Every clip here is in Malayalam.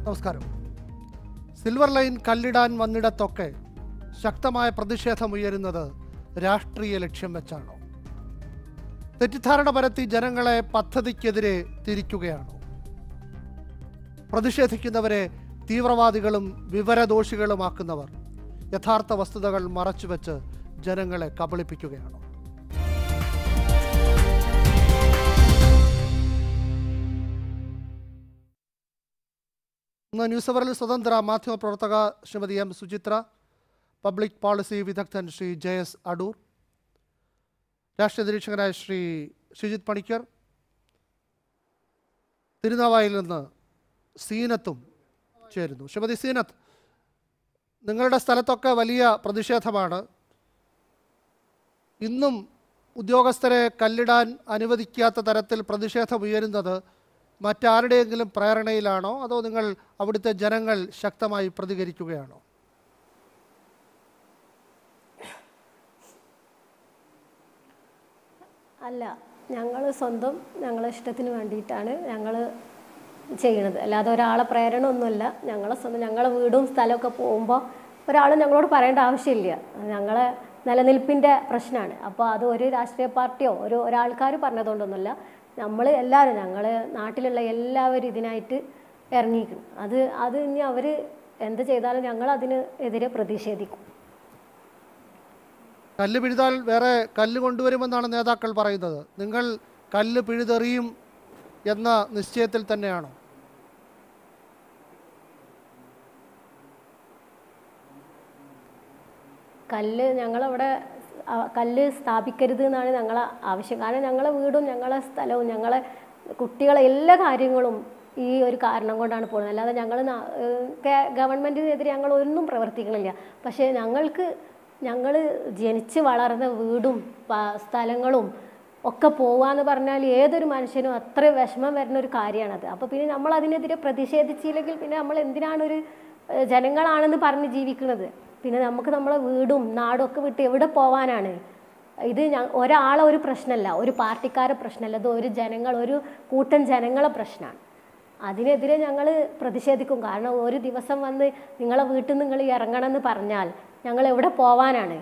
നമസ്കാരം സിൽവർ ലൈൻ കല്ലിടാൻ വന്നിടത്തൊക്കെ ശക്തമായ പ്രതിഷേധമുയരുന്നത് രാഷ്ട്രീയ ലക്ഷ്യം വെച്ചാണോ തെറ്റിദ്ധാരണ പരത്തി ജനങ്ങളെ പദ്ധതിക്കെതിരെ തിരിക്കുകയാണോ പ്രതിഷേധിക്കുന്നവരെ തീവ്രവാദികളും വിവരദോഷികളുമാക്കുന്നവർ യഥാർത്ഥ വസ്തുതകൾ മറച്ചുവെച്ച് ജനങ്ങളെ കബളിപ്പിക്കുകയാണോ ഇന്ന് ന്യൂസ് അവറിൽ സ്വതന്ത്ര മാധ്യമ പ്രവർത്തക Shrimati M Suchitra public policy വിദഗ്ധൻ ശ്രീ ജെ എസ് അടൂർ രാഷ്ട്രീയ നിരീക്ഷകനായ ശ്രീ ഷിജിത് പണിക്കർ തിരുനാവായിൽ നിന്ന് സീനത്തും ചേരുന്നു ശ്രീമതി സീനത്ത് നിങ്ങളുടെ സ്ഥലത്തൊക്കെ വലിയ പ്രതിഷേധമാണ് ഇന്നും ഉദ്യോഗസ്ഥരെ കല്ലിടാൻ അനുവദിക്കാത്ത തരത്തിൽ പ്രതിഷേധം ഉയരുന്നത് മറ്റാരുടെയെങ്കിലും പ്രേരണയിലാണോ അതോ നിങ്ങൾ അവിടുത്തെ ജനങ്ങൾ ശക്തമായി പ്രതികരിക്കുകയാണോ അല്ല ഞങ്ങൾ സ്വന്തം ഞങ്ങളെ ഇഷ്ടത്തിന് വേണ്ടിയിട്ടാണ് ഞങ്ങൾ ചെയ്യണത് അല്ലാതെ ഒരാളെ പ്രേരണ ഒന്നുമല്ല ഞങ്ങളെ സ്വന്തം ഞങ്ങളെ വീടും സ്ഥലമൊക്കെ പോകുമ്പോൾ ഒരാൾ ഞങ്ങളോട് പറയേണ്ട ആവശ്യമില്ല ഞങ്ങളെ നിലനിൽപ്പിൻ്റെ പ്രശ്നമാണ് അപ്പോൾ അത് ഒരു രാഷ്ട്രീയ പാർട്ടിയോ ഒരു ഒരാൾക്കാർ പറഞ്ഞതുകൊണ്ടൊന്നുമല്ല നമ്മൾ എല്ലാവരും ഞങ്ങൾ നാട്ടിലുള്ള എല്ലാവരും ഇതിനായിട്ട് ഇറങ്ങിയിരിക്കണം അത് അത് ഇനി അവർ എന്ത് ചെയ്താലും ഞങ്ങൾ അതിന് എതിരെ പ്രതിഷേധിക്കും കല്ല് പിഴുതാൽ വേറെ കല്ല് കൊണ്ടുവരുമെന്നാണ് നേതാക്കൾ പറയുന്നത് നിങ്ങൾ കല്ല് പിഴുതെറിയും എന്ന നിശ്ചയത്തിൽ തന്നെയാണോ കല്ല് ഞങ്ങളവിടെ ആ, കല്ല് സ്ഥാപിക്കരുത് എന്നാണ് ഞങ്ങളെ ആവശ്യം കാരണം ഞങ്ങളെ വീടും ഞങ്ങളെ സ്ഥലവും ഞങ്ങളെ കുട്ടികളെ എല്ലാ കാര്യങ്ങളും ഈ ഒരു കാരണം കൊണ്ടാണ് പോകുന്നത് അല്ലാതെ ഞങ്ങൾ ഗവൺമെൻറ്റിനെതിരെ ഞങ്ങൾ ഒന്നും പ്രവർത്തിക്കണില്ല പക്ഷേ ഞങ്ങൾക്ക് ഞങ്ങൾ ജനിച്ച് വളർന്ന വീടും പ- സ്ഥലങ്ങളും ഒക്കെ പോവാന്ന് പറഞ്ഞാൽ ഏതൊരു മനുഷ്യനും അത്ര വിഷമം വരുന്ന ഒരു കാര്യമാണത് അപ്പോൾ പിന്നെ നമ്മൾ അതിനെതിരെ പ്രതിഷേധിച്ചില്ലെങ്കിൽ പിന്നെ നമ്മൾ എന്തിനാണ് ഒരു ഏഹ്, ജനങ്ങളാണെന്ന് പറഞ്ഞ് ജീവിക്കുന്നത് പിന്നെ നമുക്ക് നമ്മളെ വീടും നാടും ഒക്കെ വിട്ട് എവിടെ പോവാനാണ് ഇത് ഞ ഒരാളെ ഒരു പ്രശ്നമല്ല ഒരു പാർട്ടിക്കാരെ പ്രശ്നമല്ല ഇത് ഒരു ജനങ്ങൾ ഒരു കൂട്ടം ജനങ്ങളെ പ്രശ്നമാണ് അതിനെതിരെ ഞങ്ങൾ പ്രതിഷേധിക്കും കാരണം ഒരു ദിവസം വന്ന് നിങ്ങളെ വീട്ടിൽ നിന്ന് നിങ്ങൾ ഇറങ്ങണമെന്ന് പറഞ്ഞാൽ ഞങ്ങൾ എവിടെ പോവാനാണ്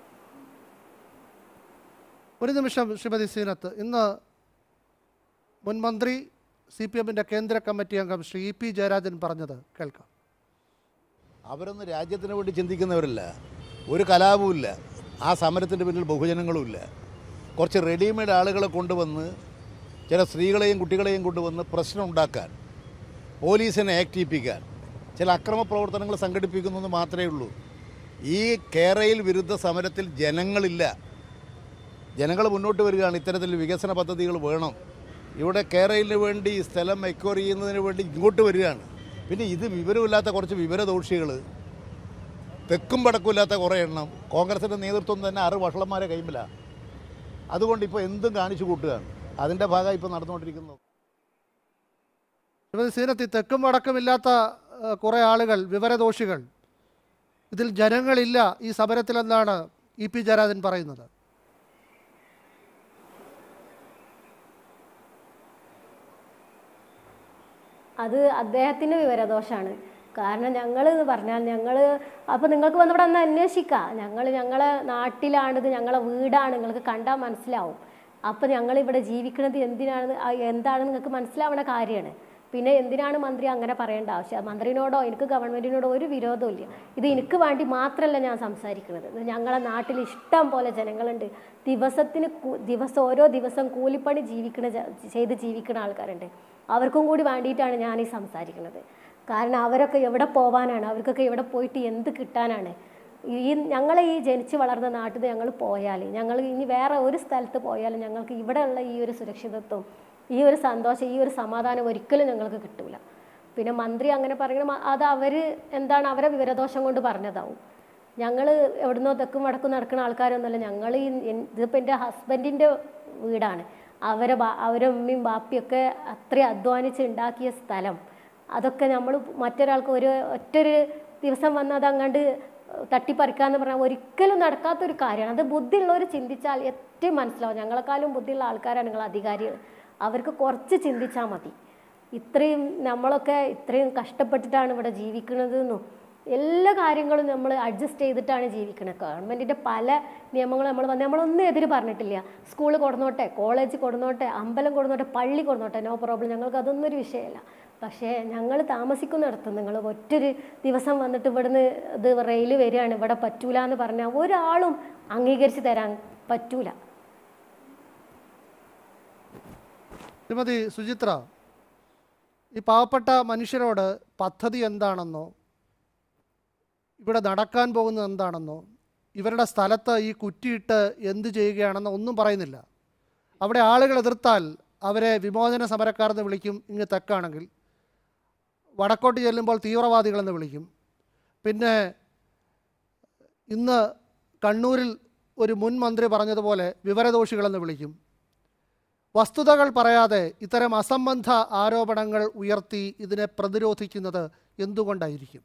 ഒരു നിമിഷം ശ്രീമതി സീനത്ത് ഇന്ന് മുൻ മന്ത്രി സി പി എമ്മിൻ്റെ കേന്ദ്ര കമ്മിറ്റി അംഗം ശ്രീ ഇ പി ജയരാജൻ പറഞ്ഞത് കേൾക്കാം അവരൊന്നും രാജ്യത്തിന് വേണ്ടി ചിന്തിക്കുന്നവരല്ല ഒരു കലാപവുമില്ല ആ സമരത്തിൻ്റെ പിന്നിൽ ബഹുജനങ്ങളുമില്ല കുറച്ച് റെഡിമെയ്ഡ് ആളുകളെ കൊണ്ടുവന്ന് ചില സ്ത്രീകളെയും കുട്ടികളെയും കൊണ്ടുവന്ന് പ്രശ്നം ഉണ്ടാക്കാൻ പോലീസിനെ ആക്ടിവിപ്പിക്കാൻ ചില അക്രമ പ്രവർത്തനങ്ങൾ സംഘടിപ്പിക്കുന്നു എന്ന് മാത്രമേ ഉള്ളൂ ഈ കേരയിൽ വിരുദ്ധ സമരത്തിൽ ജനങ്ങളില്ല ജനങ്ങൾ മുന്നോട്ട് വരികയാണ് ഇത്തരത്തിൽ വികസന പദ്ധതികൾ വേണം ഇവിടെ കേരളത്തിന് വേണ്ടി ഈ സ്ഥലം എക്വയർ ചെയ്യുന്നതിന് വേണ്ടി ഇങ്ങോട്ട് വരികയാണ് പിന്നെ ഇത് വിവരമില്ലാത്ത കുറച്ച് വിവരദോഷികൾ തെക്കും പടക്കുമില്ലാത്ത കുറേ എണ്ണം കോൺഗ്രസിൻ്റെ നേതൃത്വം തന്നെ ആറ് വഷളന്മാരെ കൈമിലാണ് അതുകൊണ്ട് ഇപ്പോൾ എന്തും കാണിച്ചു കൂട്ടുകയാണ് അതിൻ്റെ ഭാഗമായി ഇപ്പോൾ നടന്നുകൊണ്ടിരിക്കുന്നത് ശ്രീമതി സീനത്ത് ഈ തെക്കും വടക്കുമില്ലാത്ത ഏഹ്, കുറേ ആളുകൾ വിവരദോഷികൾ ഇതിൽ ജനങ്ങളില്ല ഈ സമരത്തിലെന്നാണ് ഇ പി ജയരാജൻ പറയുന്നത് അത് അദ്ദേഹത്തിൻ്റെ വിവരദോഷമാണ് കാരണം ഞങ്ങൾ എന്ന് പറഞ്ഞാൽ ഞങ്ങൾ അപ്പോൾ നിങ്ങൾക്ക് വന്ന് ഇവിടെ ഒന്ന് അന്വേഷിക്കാം ഞങ്ങൾ ഞങ്ങളെ നാട്ടിലാണിത് ഞങ്ങളെ വീടാണ് നിങ്ങൾക്ക് കണ്ടാൽ മനസ്സിലാവും അപ്പോൾ ഞങ്ങൾ ഇവിടെ ജീവിക്കുന്നത് എന്തിനാണ് ആ എന്താണെന്ന് നിങ്ങൾക്ക് മനസ്സിലാവുന്ന കാര്യമാണ് പിന്നെ എന്തിനാണ് മന്ത്രി അങ്ങനെ പറയേണ്ട ആവശ്യം മന്ത്രിനോടോ എനിക്ക് ഗവൺമെൻറ്റിനോടോ ഒരു വിരോധവും ഇല്ല ഇത് എനിക്ക് വേണ്ടി മാത്രമല്ല ഞാൻ സംസാരിക്കുന്നത് ഇത് ഞങ്ങളെ നാട്ടിൽ ഇഷ്ടം പോലെ ജനങ്ങളുണ്ട് ദിവസത്തിന് കു- ദിവസം ഓരോ ദിവസം കൂലിപ്പണി ജീവിക്കണ ജ- ചെയ്ത് ജീവിക്കുന്ന ആൾക്കാരുണ്ട് അവർക്കും കൂടി വേണ്ടിയിട്ടാണ് ഞാൻ ഈ സംസാരിക്കുന്നത് കാരണം അവരൊക്കെ എവിടെ പോവാനാണ് അവർക്കൊക്കെ എവിടെ പോയിട്ട് എന്ത് കിട്ടാനാണ് ഈ ഞങ്ങളെ ഈ ജനിച്ച് വളർന്ന നാട്ടിൽ ഞങ്ങൾ പോയാൽ ഞങ്ങൾ ഇനി വേറെ ഒരു സ്ഥലത്ത് പോയാലും ഞങ്ങൾക്ക് ഇവിടെയുള്ള ഈ ഒരു സുരക്ഷിതത്വം ഈ ഒരു സന്തോഷം ഈ ഒരു സമാധാനം ഒരിക്കലും ഞങ്ങൾക്ക് കിട്ടൂല പിന്നെ മന്ത്രി അങ്ങനെ പറയണം അത് അവർ എന്താണ് അവരെ വിവരദോഷം കൊണ്ട് പറഞ്ഞതാവും ഞങ്ങൾ എവിടുന്നോ തെക്കും വടക്കും നടക്കുന്ന ആൾക്കാരൊന്നുമല്ല ഞങ്ങൾ ഈ എൻ- ഇതിപ്പോൾ എൻ്റെ ഹസ്ബൻഡിൻ്റെ വീടാണ് അവരെ ബാ അവരെ ഉമ്മയും ബാപ്പിയൊക്കെ അത്രയും അധ്വാനിച്ച് ഉണ്ടാക്കിയ സ്ഥലം അതൊക്കെ നമ്മൾ മറ്റൊരാൾക്ക് ഒരു ഒറ്റൊരു ദിവസം വന്ന് അതങ്ങാണ്ട് തട്ടിപ്പറിക്കാന്ന് പറഞ്ഞാൽ ഒരിക്കലും നടക്കാത്തൊരു കാര്യമാണ് അത് ബുദ്ധിയുള്ളവർ ചിന്തിച്ചാൽ ഏറ്റവും മനസ്സിലാവും ഞങ്ങളെക്കാളും ബുദ്ധിയുള്ള ആൾക്കാരാണ് നിങ്ങൾ അധികാരികൾ അവർക്ക് കുറച്ച് ചിന്തിച്ചാൽ മതി ഇത്രയും നമ്മളൊക്കെ ഇത്രയും കഷ്ടപ്പെട്ടിട്ടാണ് ഇവിടെ ജീവിക്കുന്നതെന്നും എല്ലാ കാര്യങ്ങളും നമ്മൾ അഡ്ജസ്റ്റ് ചെയ്തിട്ടാണ് ജീവിക്കുന്നത് ഗവൺമെൻറ്റിൻ്റെ പല നിയമങ്ങളും നമ്മൾ വന്ന് നമ്മളൊന്നും എതിര് പറഞ്ഞിട്ടില്ല സ്കൂൾ കൊടുന്നോട്ടെ കോളേജ് കൊടുന്നോട്ടെ അമ്പലം കൊടുന്നോട്ടെ പള്ളി കൊടുന്നോട്ടെ നോ പ്രോബ്ലം ഞങ്ങൾക്ക് അതൊന്നും ഒരു വിഷയമല്ല പക്ഷേ ഞങ്ങൾ താമസിക്കുന്നിടത്ത് നിങ്ങൾ ഒറ്റൊരു ദിവസം വന്നിട്ട് ഇവിടുന്ന് ഇത് റെയിൽ വരികയാണ് ഇവിടെ പറ്റൂല എന്ന് പറഞ്ഞാൽ ഒരാളും അംഗീകരിച്ച് തരാൻ പറ്റൂല ശ്രീമതി സുചിത്ര ഈ പാവപ്പെട്ട മനുഷ്യരോട് പദ്ധതി എന്താണെന്നോ ഇവിടെ നടക്കാൻ പോകുന്നത് എന്താണെന്നോ ഇവരുടെ സ്ഥലത്ത് ഈ കുറ്റിയിട്ട് എന്ത് ചെയ്യുകയാണെന്നോ ഒന്നും പറയുന്നില്ല അവിടെ ആളുകൾ എതിർത്താൽ അവരെ വിമോചന സമരക്കാരെന്ന് വിളിക്കും ഇങ്ങ് തെക്കാണെങ്കിൽ വടക്കോട്ട് ചെല്ലുമ്പോൾ തീവ്രവാദികളെന്ന് വിളിക്കും പിന്നെ ഇന്ന് കണ്ണൂരിൽ ഒരു മുൻ മന്ത്രി പറഞ്ഞതുപോലെ വിവരദോഷികളെന്ന് വിളിക്കും വസ്തുതകൾ പറയാതെ ഇത്തരം അസംബന്ധ ആരോപണങ്ങൾ ഉയർത്തി ഇതിനെ പ്രതിരോധിക്കുന്നത് എന്തുകൊണ്ടായിരിക്കും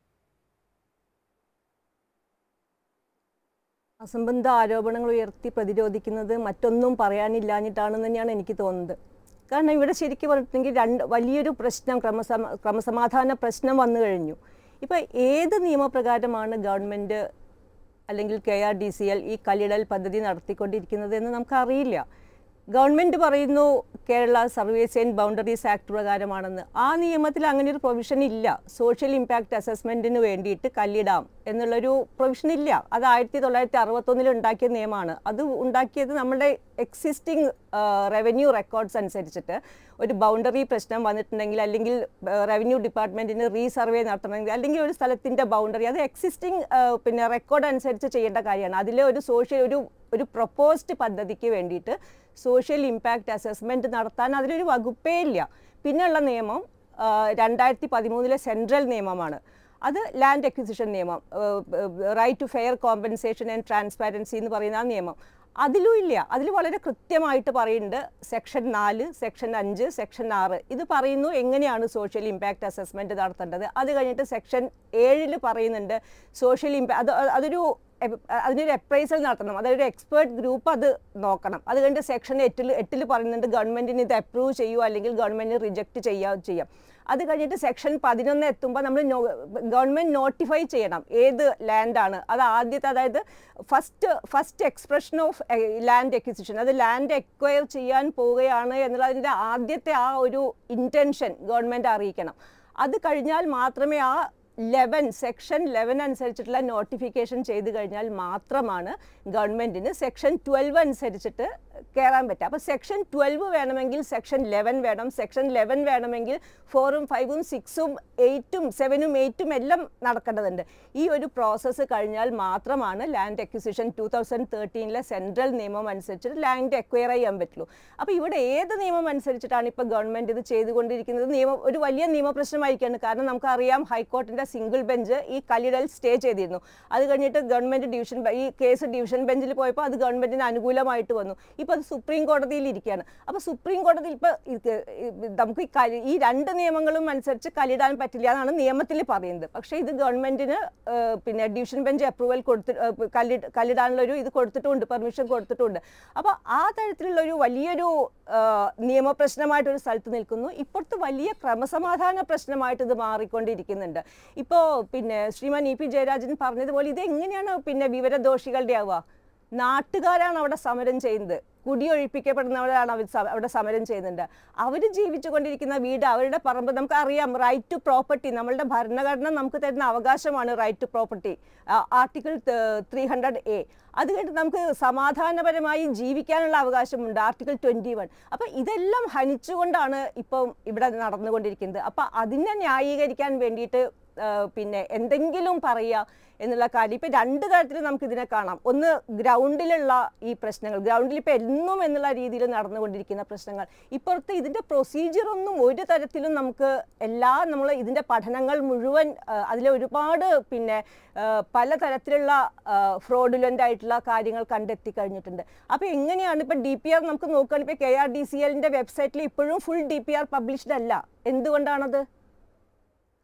അസംബന്ധ ആരോപണങ്ങൾ ഉയർത്തി പ്രതിരോധിക്കുന്നത് മറ്റൊന്നും പറയാനില്ലാഞ്ഞിട്ടാണെന്ന് തന്നെയാണ് എനിക്ക് തോന്നുന്നത് കാരണം ഇവിടെ ശരിക്കും പറഞ്ഞിട്ടുണ്ടെങ്കിൽ രണ്ട് വലിയൊരു പ്രശ്നം ക്രമസമ ക്രമസമാധാന പ്രശ്നം വന്നു കഴിഞ്ഞു ഇപ്പോൾ ഏത് നിയമപ്രകാരമാണ് ഗവൺമെൻറ് അല്ലെങ്കിൽ K R D C L ഈ കല്ലിടൽ പദ്ധതി നടത്തിക്കൊണ്ടിരിക്കുന്നത് എന്ന് നമുക്കറിയില്ല ഗവൺമെൻറ് പറയുന്നു Kerala service and boundaries act പ്രകാരമാണെന്ന് ആ നിയമത്തിൽ അങ്ങനെ ഒരു പ്രൊവിഷൻ ഇല്ല സോഷ്യൽ ഇമ്പാക്റ്റ് അസസ്മെൻറ്റിന് വേണ്ടിയിട്ട് കല്ലിടാം എന്നുള്ളൊരു പ്രൊവിഷൻ ഇല്ല അത് ആയിരത്തി തൊള്ളായിരത്തി അറുപത്തൊന്നിൽ ഉണ്ടാക്കിയ നിയമമാണ് അത് ഉണ്ടാക്കിയത് നമ്മുടെ എക്സിസ്റ്റിംഗ് റവന്യൂ റെക്കോർഡ്സ് അനുസരിച്ചിട്ട് ഒരു ബൗണ്ടറി പ്രശ്നം വന്നിട്ടുണ്ടെങ്കിൽ അല്ലെങ്കിൽ റവന്യൂ ഡിപ്പാർട്ട്മെൻറ്റിന് റീസർവേ നടത്തണമെങ്കിൽ അല്ലെങ്കിൽ ഒരു സ്ഥലത്തിൻ്റെ ബൗണ്ടറി അത് എക്സിസ്റ്റിംഗ് പിന്നെ റെക്കോർഡ് അനുസരിച്ച് ചെയ്യേണ്ട കാര്യമാണ് അതിൽ ഒരു സോഷ്യൽ ഒരു ഒരു പ്രൊപ്പോസ്ഡ് പദ്ധതിക്ക് വേണ്ടിയിട്ട് സോഷ്യൽ ഇമ്പാക്റ്റ് അസസ്മെൻറ്റ് നടത്താൻ അതിലൊരു വകുപ്പേ ഇല്ല പിന്നെയുള്ള നിയമം രണ്ടായിരത്തി പതിമൂന്നിലെ സെൻട്രൽ നിയമമാണ് അത് ലാൻഡ് അക്വിസിഷൻ നിയമം right to fair compensation and transparency എന്ന് പറയുന്ന ആ നിയമം അതിലും ഇല്ല അതിൽ വളരെ കൃത്യമായിട്ട് പറയുന്നുണ്ട് സെക്ഷൻ നാല് സെക്ഷൻ അഞ്ച് സെക്ഷൻ ആറ് ഇത് പറയുന്നു എങ്ങനെയാണ് സോഷ്യൽ ഇമ്പാക്റ്റ് അസസ്മെൻറ്റ് നടത്തേണ്ടത് അത് കഴിഞ്ഞിട്ട് സെക്ഷൻ ഏഴിൽ പറയുന്നുണ്ട് സോഷ്യൽ ഇമ്പാ അത് അതൊരു എപ്- അതിനൊരു എപ്രൈസൽ നടത്തണം അതൊരു എക്സ്പേർട്ട് ഗ്രൂപ്പ് അത് നോക്കണം അത് കഴിഞ്ഞിട്ട് സെക്ഷൻ എട്ടിൽ എട്ടിൽ പറയുന്നുണ്ട് ഗവൺമെൻറ്റിന് ഇത് അപ്രൂവ് ചെയ്യുമോ അല്ലെങ്കിൽ ഗവൺമെൻറ് റിജക്റ്റ് ചെയ്യുകയോ ചെയ്യാം അത് കഴിഞ്ഞിട്ട് സെക്ഷൻ പതിനൊന്ന് എത്തുമ്പോൾ നമ്മൾ ഗവൺമെൻറ് നോട്ടിഫൈ ചെയ്യണം ഏത് ലാൻഡാണ് അത് ആദ്യത്തെ അതായത് first first expression of land acquisition അത് ലാൻഡ് എക്വയർ ചെയ്യാൻ പോവുകയാണ് എന്നുള്ളതിൻ്റെ ആദ്യത്തെ ആ ഒരു ഇൻറ്റൻഷൻ ഗവൺമെൻറ് അറിയിക്കണം അത് കഴിഞ്ഞാൽ മാത്രമേ ആ ലെവൻ സെക്ഷൻ ലെവൻ അനുസരിച്ചിട്ടുള്ള നോട്ടിഫിക്കേഷൻ ചെയ്ത് കഴിഞ്ഞാൽ മാത്രമാണ് ഗവൺമെൻറ്റിന് സെക്ഷൻ ട്വൽവ് അനുസരിച്ചിട്ട് കയറാൻ പറ്റുക അപ്പോൾ സെക്ഷൻ ട്വൽവ് വേണമെങ്കിൽ സെക്ഷൻ ലെവൻ വേണം സെക്ഷൻ ലെവൻ വേണമെങ്കിൽ ഫോറും ഫൈവും സിക്സും എയ്റ്റും സെവനും എയ്റ്റും എല്ലാം നടക്കേണ്ടതുണ്ട് ഈ ഒരു പ്രോസസ്സ് കഴിഞ്ഞാൽ മാത്രമാണ് ലാൻഡ് അക്വിസിഷൻ ടൂ തൗസൻഡ് തേർട്ടീനിലെ സെൻട്രൽ നിയമം അനുസരിച്ചിട്ട് ലാൻഡ് എക്വയർ ചെയ്യാൻ പറ്റുള്ളൂ അപ്പോൾ ഇവിടെ ഏത് നിയമം അനുസരിച്ചിട്ടാണ് ഇപ്പോൾ ഗവൺമെൻറ് ഇത് ചെയ്തുകൊണ്ടിരിക്കുന്നത് നിയമം ഒരു വലിയ നിയമപ്രശ്നമായിരിക്കുകയാണ് കാരണം നമുക്കറിയാം ഹൈക്കോർട്ടിൻ്റെ സിംഗിൾ ബെഞ്ച് ഈ കല്ലിടൽ സ്റ്റേ ചെയ്തിരുന്നു അത് കഴിഞ്ഞിട്ട് ഗവൺമെൻറ് ഡിവിഷൻ ബെ- ഈ കേസ് ഡിവിഷൻ ബെഞ്ചിൽ പോയപ്പോൾ അത് ഗവൺമെൻറ്റിന് അനുകൂലമായിട്ട് വന്നു ഇപ്പോൾ അത് സുപ്രീം കോടതിയിൽ ഇരിക്കുകയാണ് അപ്പോൾ സുപ്രീം കോടതിയിൽ ഇപ്പോൾ നമുക്ക് ഈ കലി- ഈ രണ്ട് നിയമങ്ങളും അനുസരിച്ച് കല്ലിടാൻ പറ്റില്ല എന്നാണ് നിയമത്തിൽ പറയുന്നത് പക്ഷേ ഇത് ഗവൺമെൻറ്റിന് പിന്നെ ഡിവിഷൻ ബെഞ്ച് അപ്രൂവൽ കൊടുത്തി ഏഹ് കല്ലി കല്ലിടാനുള്ള ഒരു ഇത് കൊടുത്തിട്ടുണ്ട് പെർമിഷൻ കൊടുത്തിട്ടുണ്ട് അപ്പോൾ ആ തരത്തിലുള്ള ഒരു വലിയൊരു ഏഹ് നിയമപ്രശ്നമായിട്ട് ഒരു സ്ഥലത്ത് നിൽക്കുന്നു ഇപ്പുറത്ത് വലിയ ക്രമസമാധാന പ്രശ്നമായിട്ട് ഇത് മാറിക്കൊണ്ടിരിക്കുന്നുണ്ട് ഇപ്പോൾ പിന്നെ ശ്രീമാൻ ഇ പി ജയരാജൻ പറഞ്ഞതുപോലെ ഇത് എങ്ങനെയാണ് പിന്നെ വിവരദോഷികളുടെ ആവുക നാട്ടുകാരാണ് അവിടെ സമരം ചെയ്യുന്നത് കുടിയൊഴിപ്പിക്കപ്പെടുന്നവരാണ് അവർ സ- അവിടെ സമരം ചെയ്യുന്നുണ്ട് അവർ ജീവിച്ചുകൊണ്ടിരിക്കുന്ന വീട് അവരുടെ പറമ്പ് നമുക്ക് അറിയാം റൈറ്റ് ടു പ്രോപ്പർട്ടി നമ്മളുടെ ഭരണഘടന നമുക്ക് തരുന്ന അവകാശമാണ് right to property article three hundred A അത് കഴിഞ്ഞിട്ട് നമുക്ക് സമാധാനപരമായി ജീവിക്കാനുള്ള അവകാശമുണ്ട് ആർട്ടിക്കിൾ ട്വൻറ്റി വൺ അപ്പം ഇതെല്ലാം ഹനിച്ചുകൊണ്ടാണ് ഇപ്പം ഇവിടെ നടന്നുകൊണ്ടിരിക്കുന്നത് അപ്പം അതിനെ ന്യായീകരിക്കാൻ വേണ്ടിയിട്ട് ആ, പിന്നെ എന്തെങ്കിലും പറയുക എന്നുള്ള കാര്യം ഇപ്പം രണ്ട് തരത്തിൽ നമുക്ക് ഇതിനെ കാണാം ഒന്ന് ഗ്രൗണ്ടിലുള്ള ഈ പ്രശ്നങ്ങൾ ഗ്രൗണ്ടിൽ ഇപ്പം എന്നും എന്നുള്ള രീതിയിൽ നടന്നുകൊണ്ടിരിക്കുന്ന പ്രശ്നങ്ങൾ ഇപ്പുറത്ത് ഇതിൻ്റെ പ്രൊസീജിയറൊന്നും ഒരു തരത്തിലും നമുക്ക് എല്ലാ നമ്മൾ ഇതിൻ്റെ പഠനങ്ങൾ മുഴുവൻ അതിൽ ഒരുപാട് പിന്നെ ആ, പലതരത്തിലുള്ള ഫ്രോഡുലൻ്റ് ആയിട്ടുള്ള കാര്യങ്ങൾ കണ്ടെത്തി കഴിഞ്ഞിട്ടുണ്ട് അപ്പോൾ എങ്ങനെയാണ് ഇപ്പം ഡി പി ആർ നമുക്ക് നോക്കുകയാണെങ്കിൽ ഇപ്പോൾ കെ ആർ ഡി സി എല്ലിൻ്റെ വെബ്സൈറ്റിൽ ഇപ്പോഴും full D P R published അല്ല എന്തുകൊണ്ടാണത്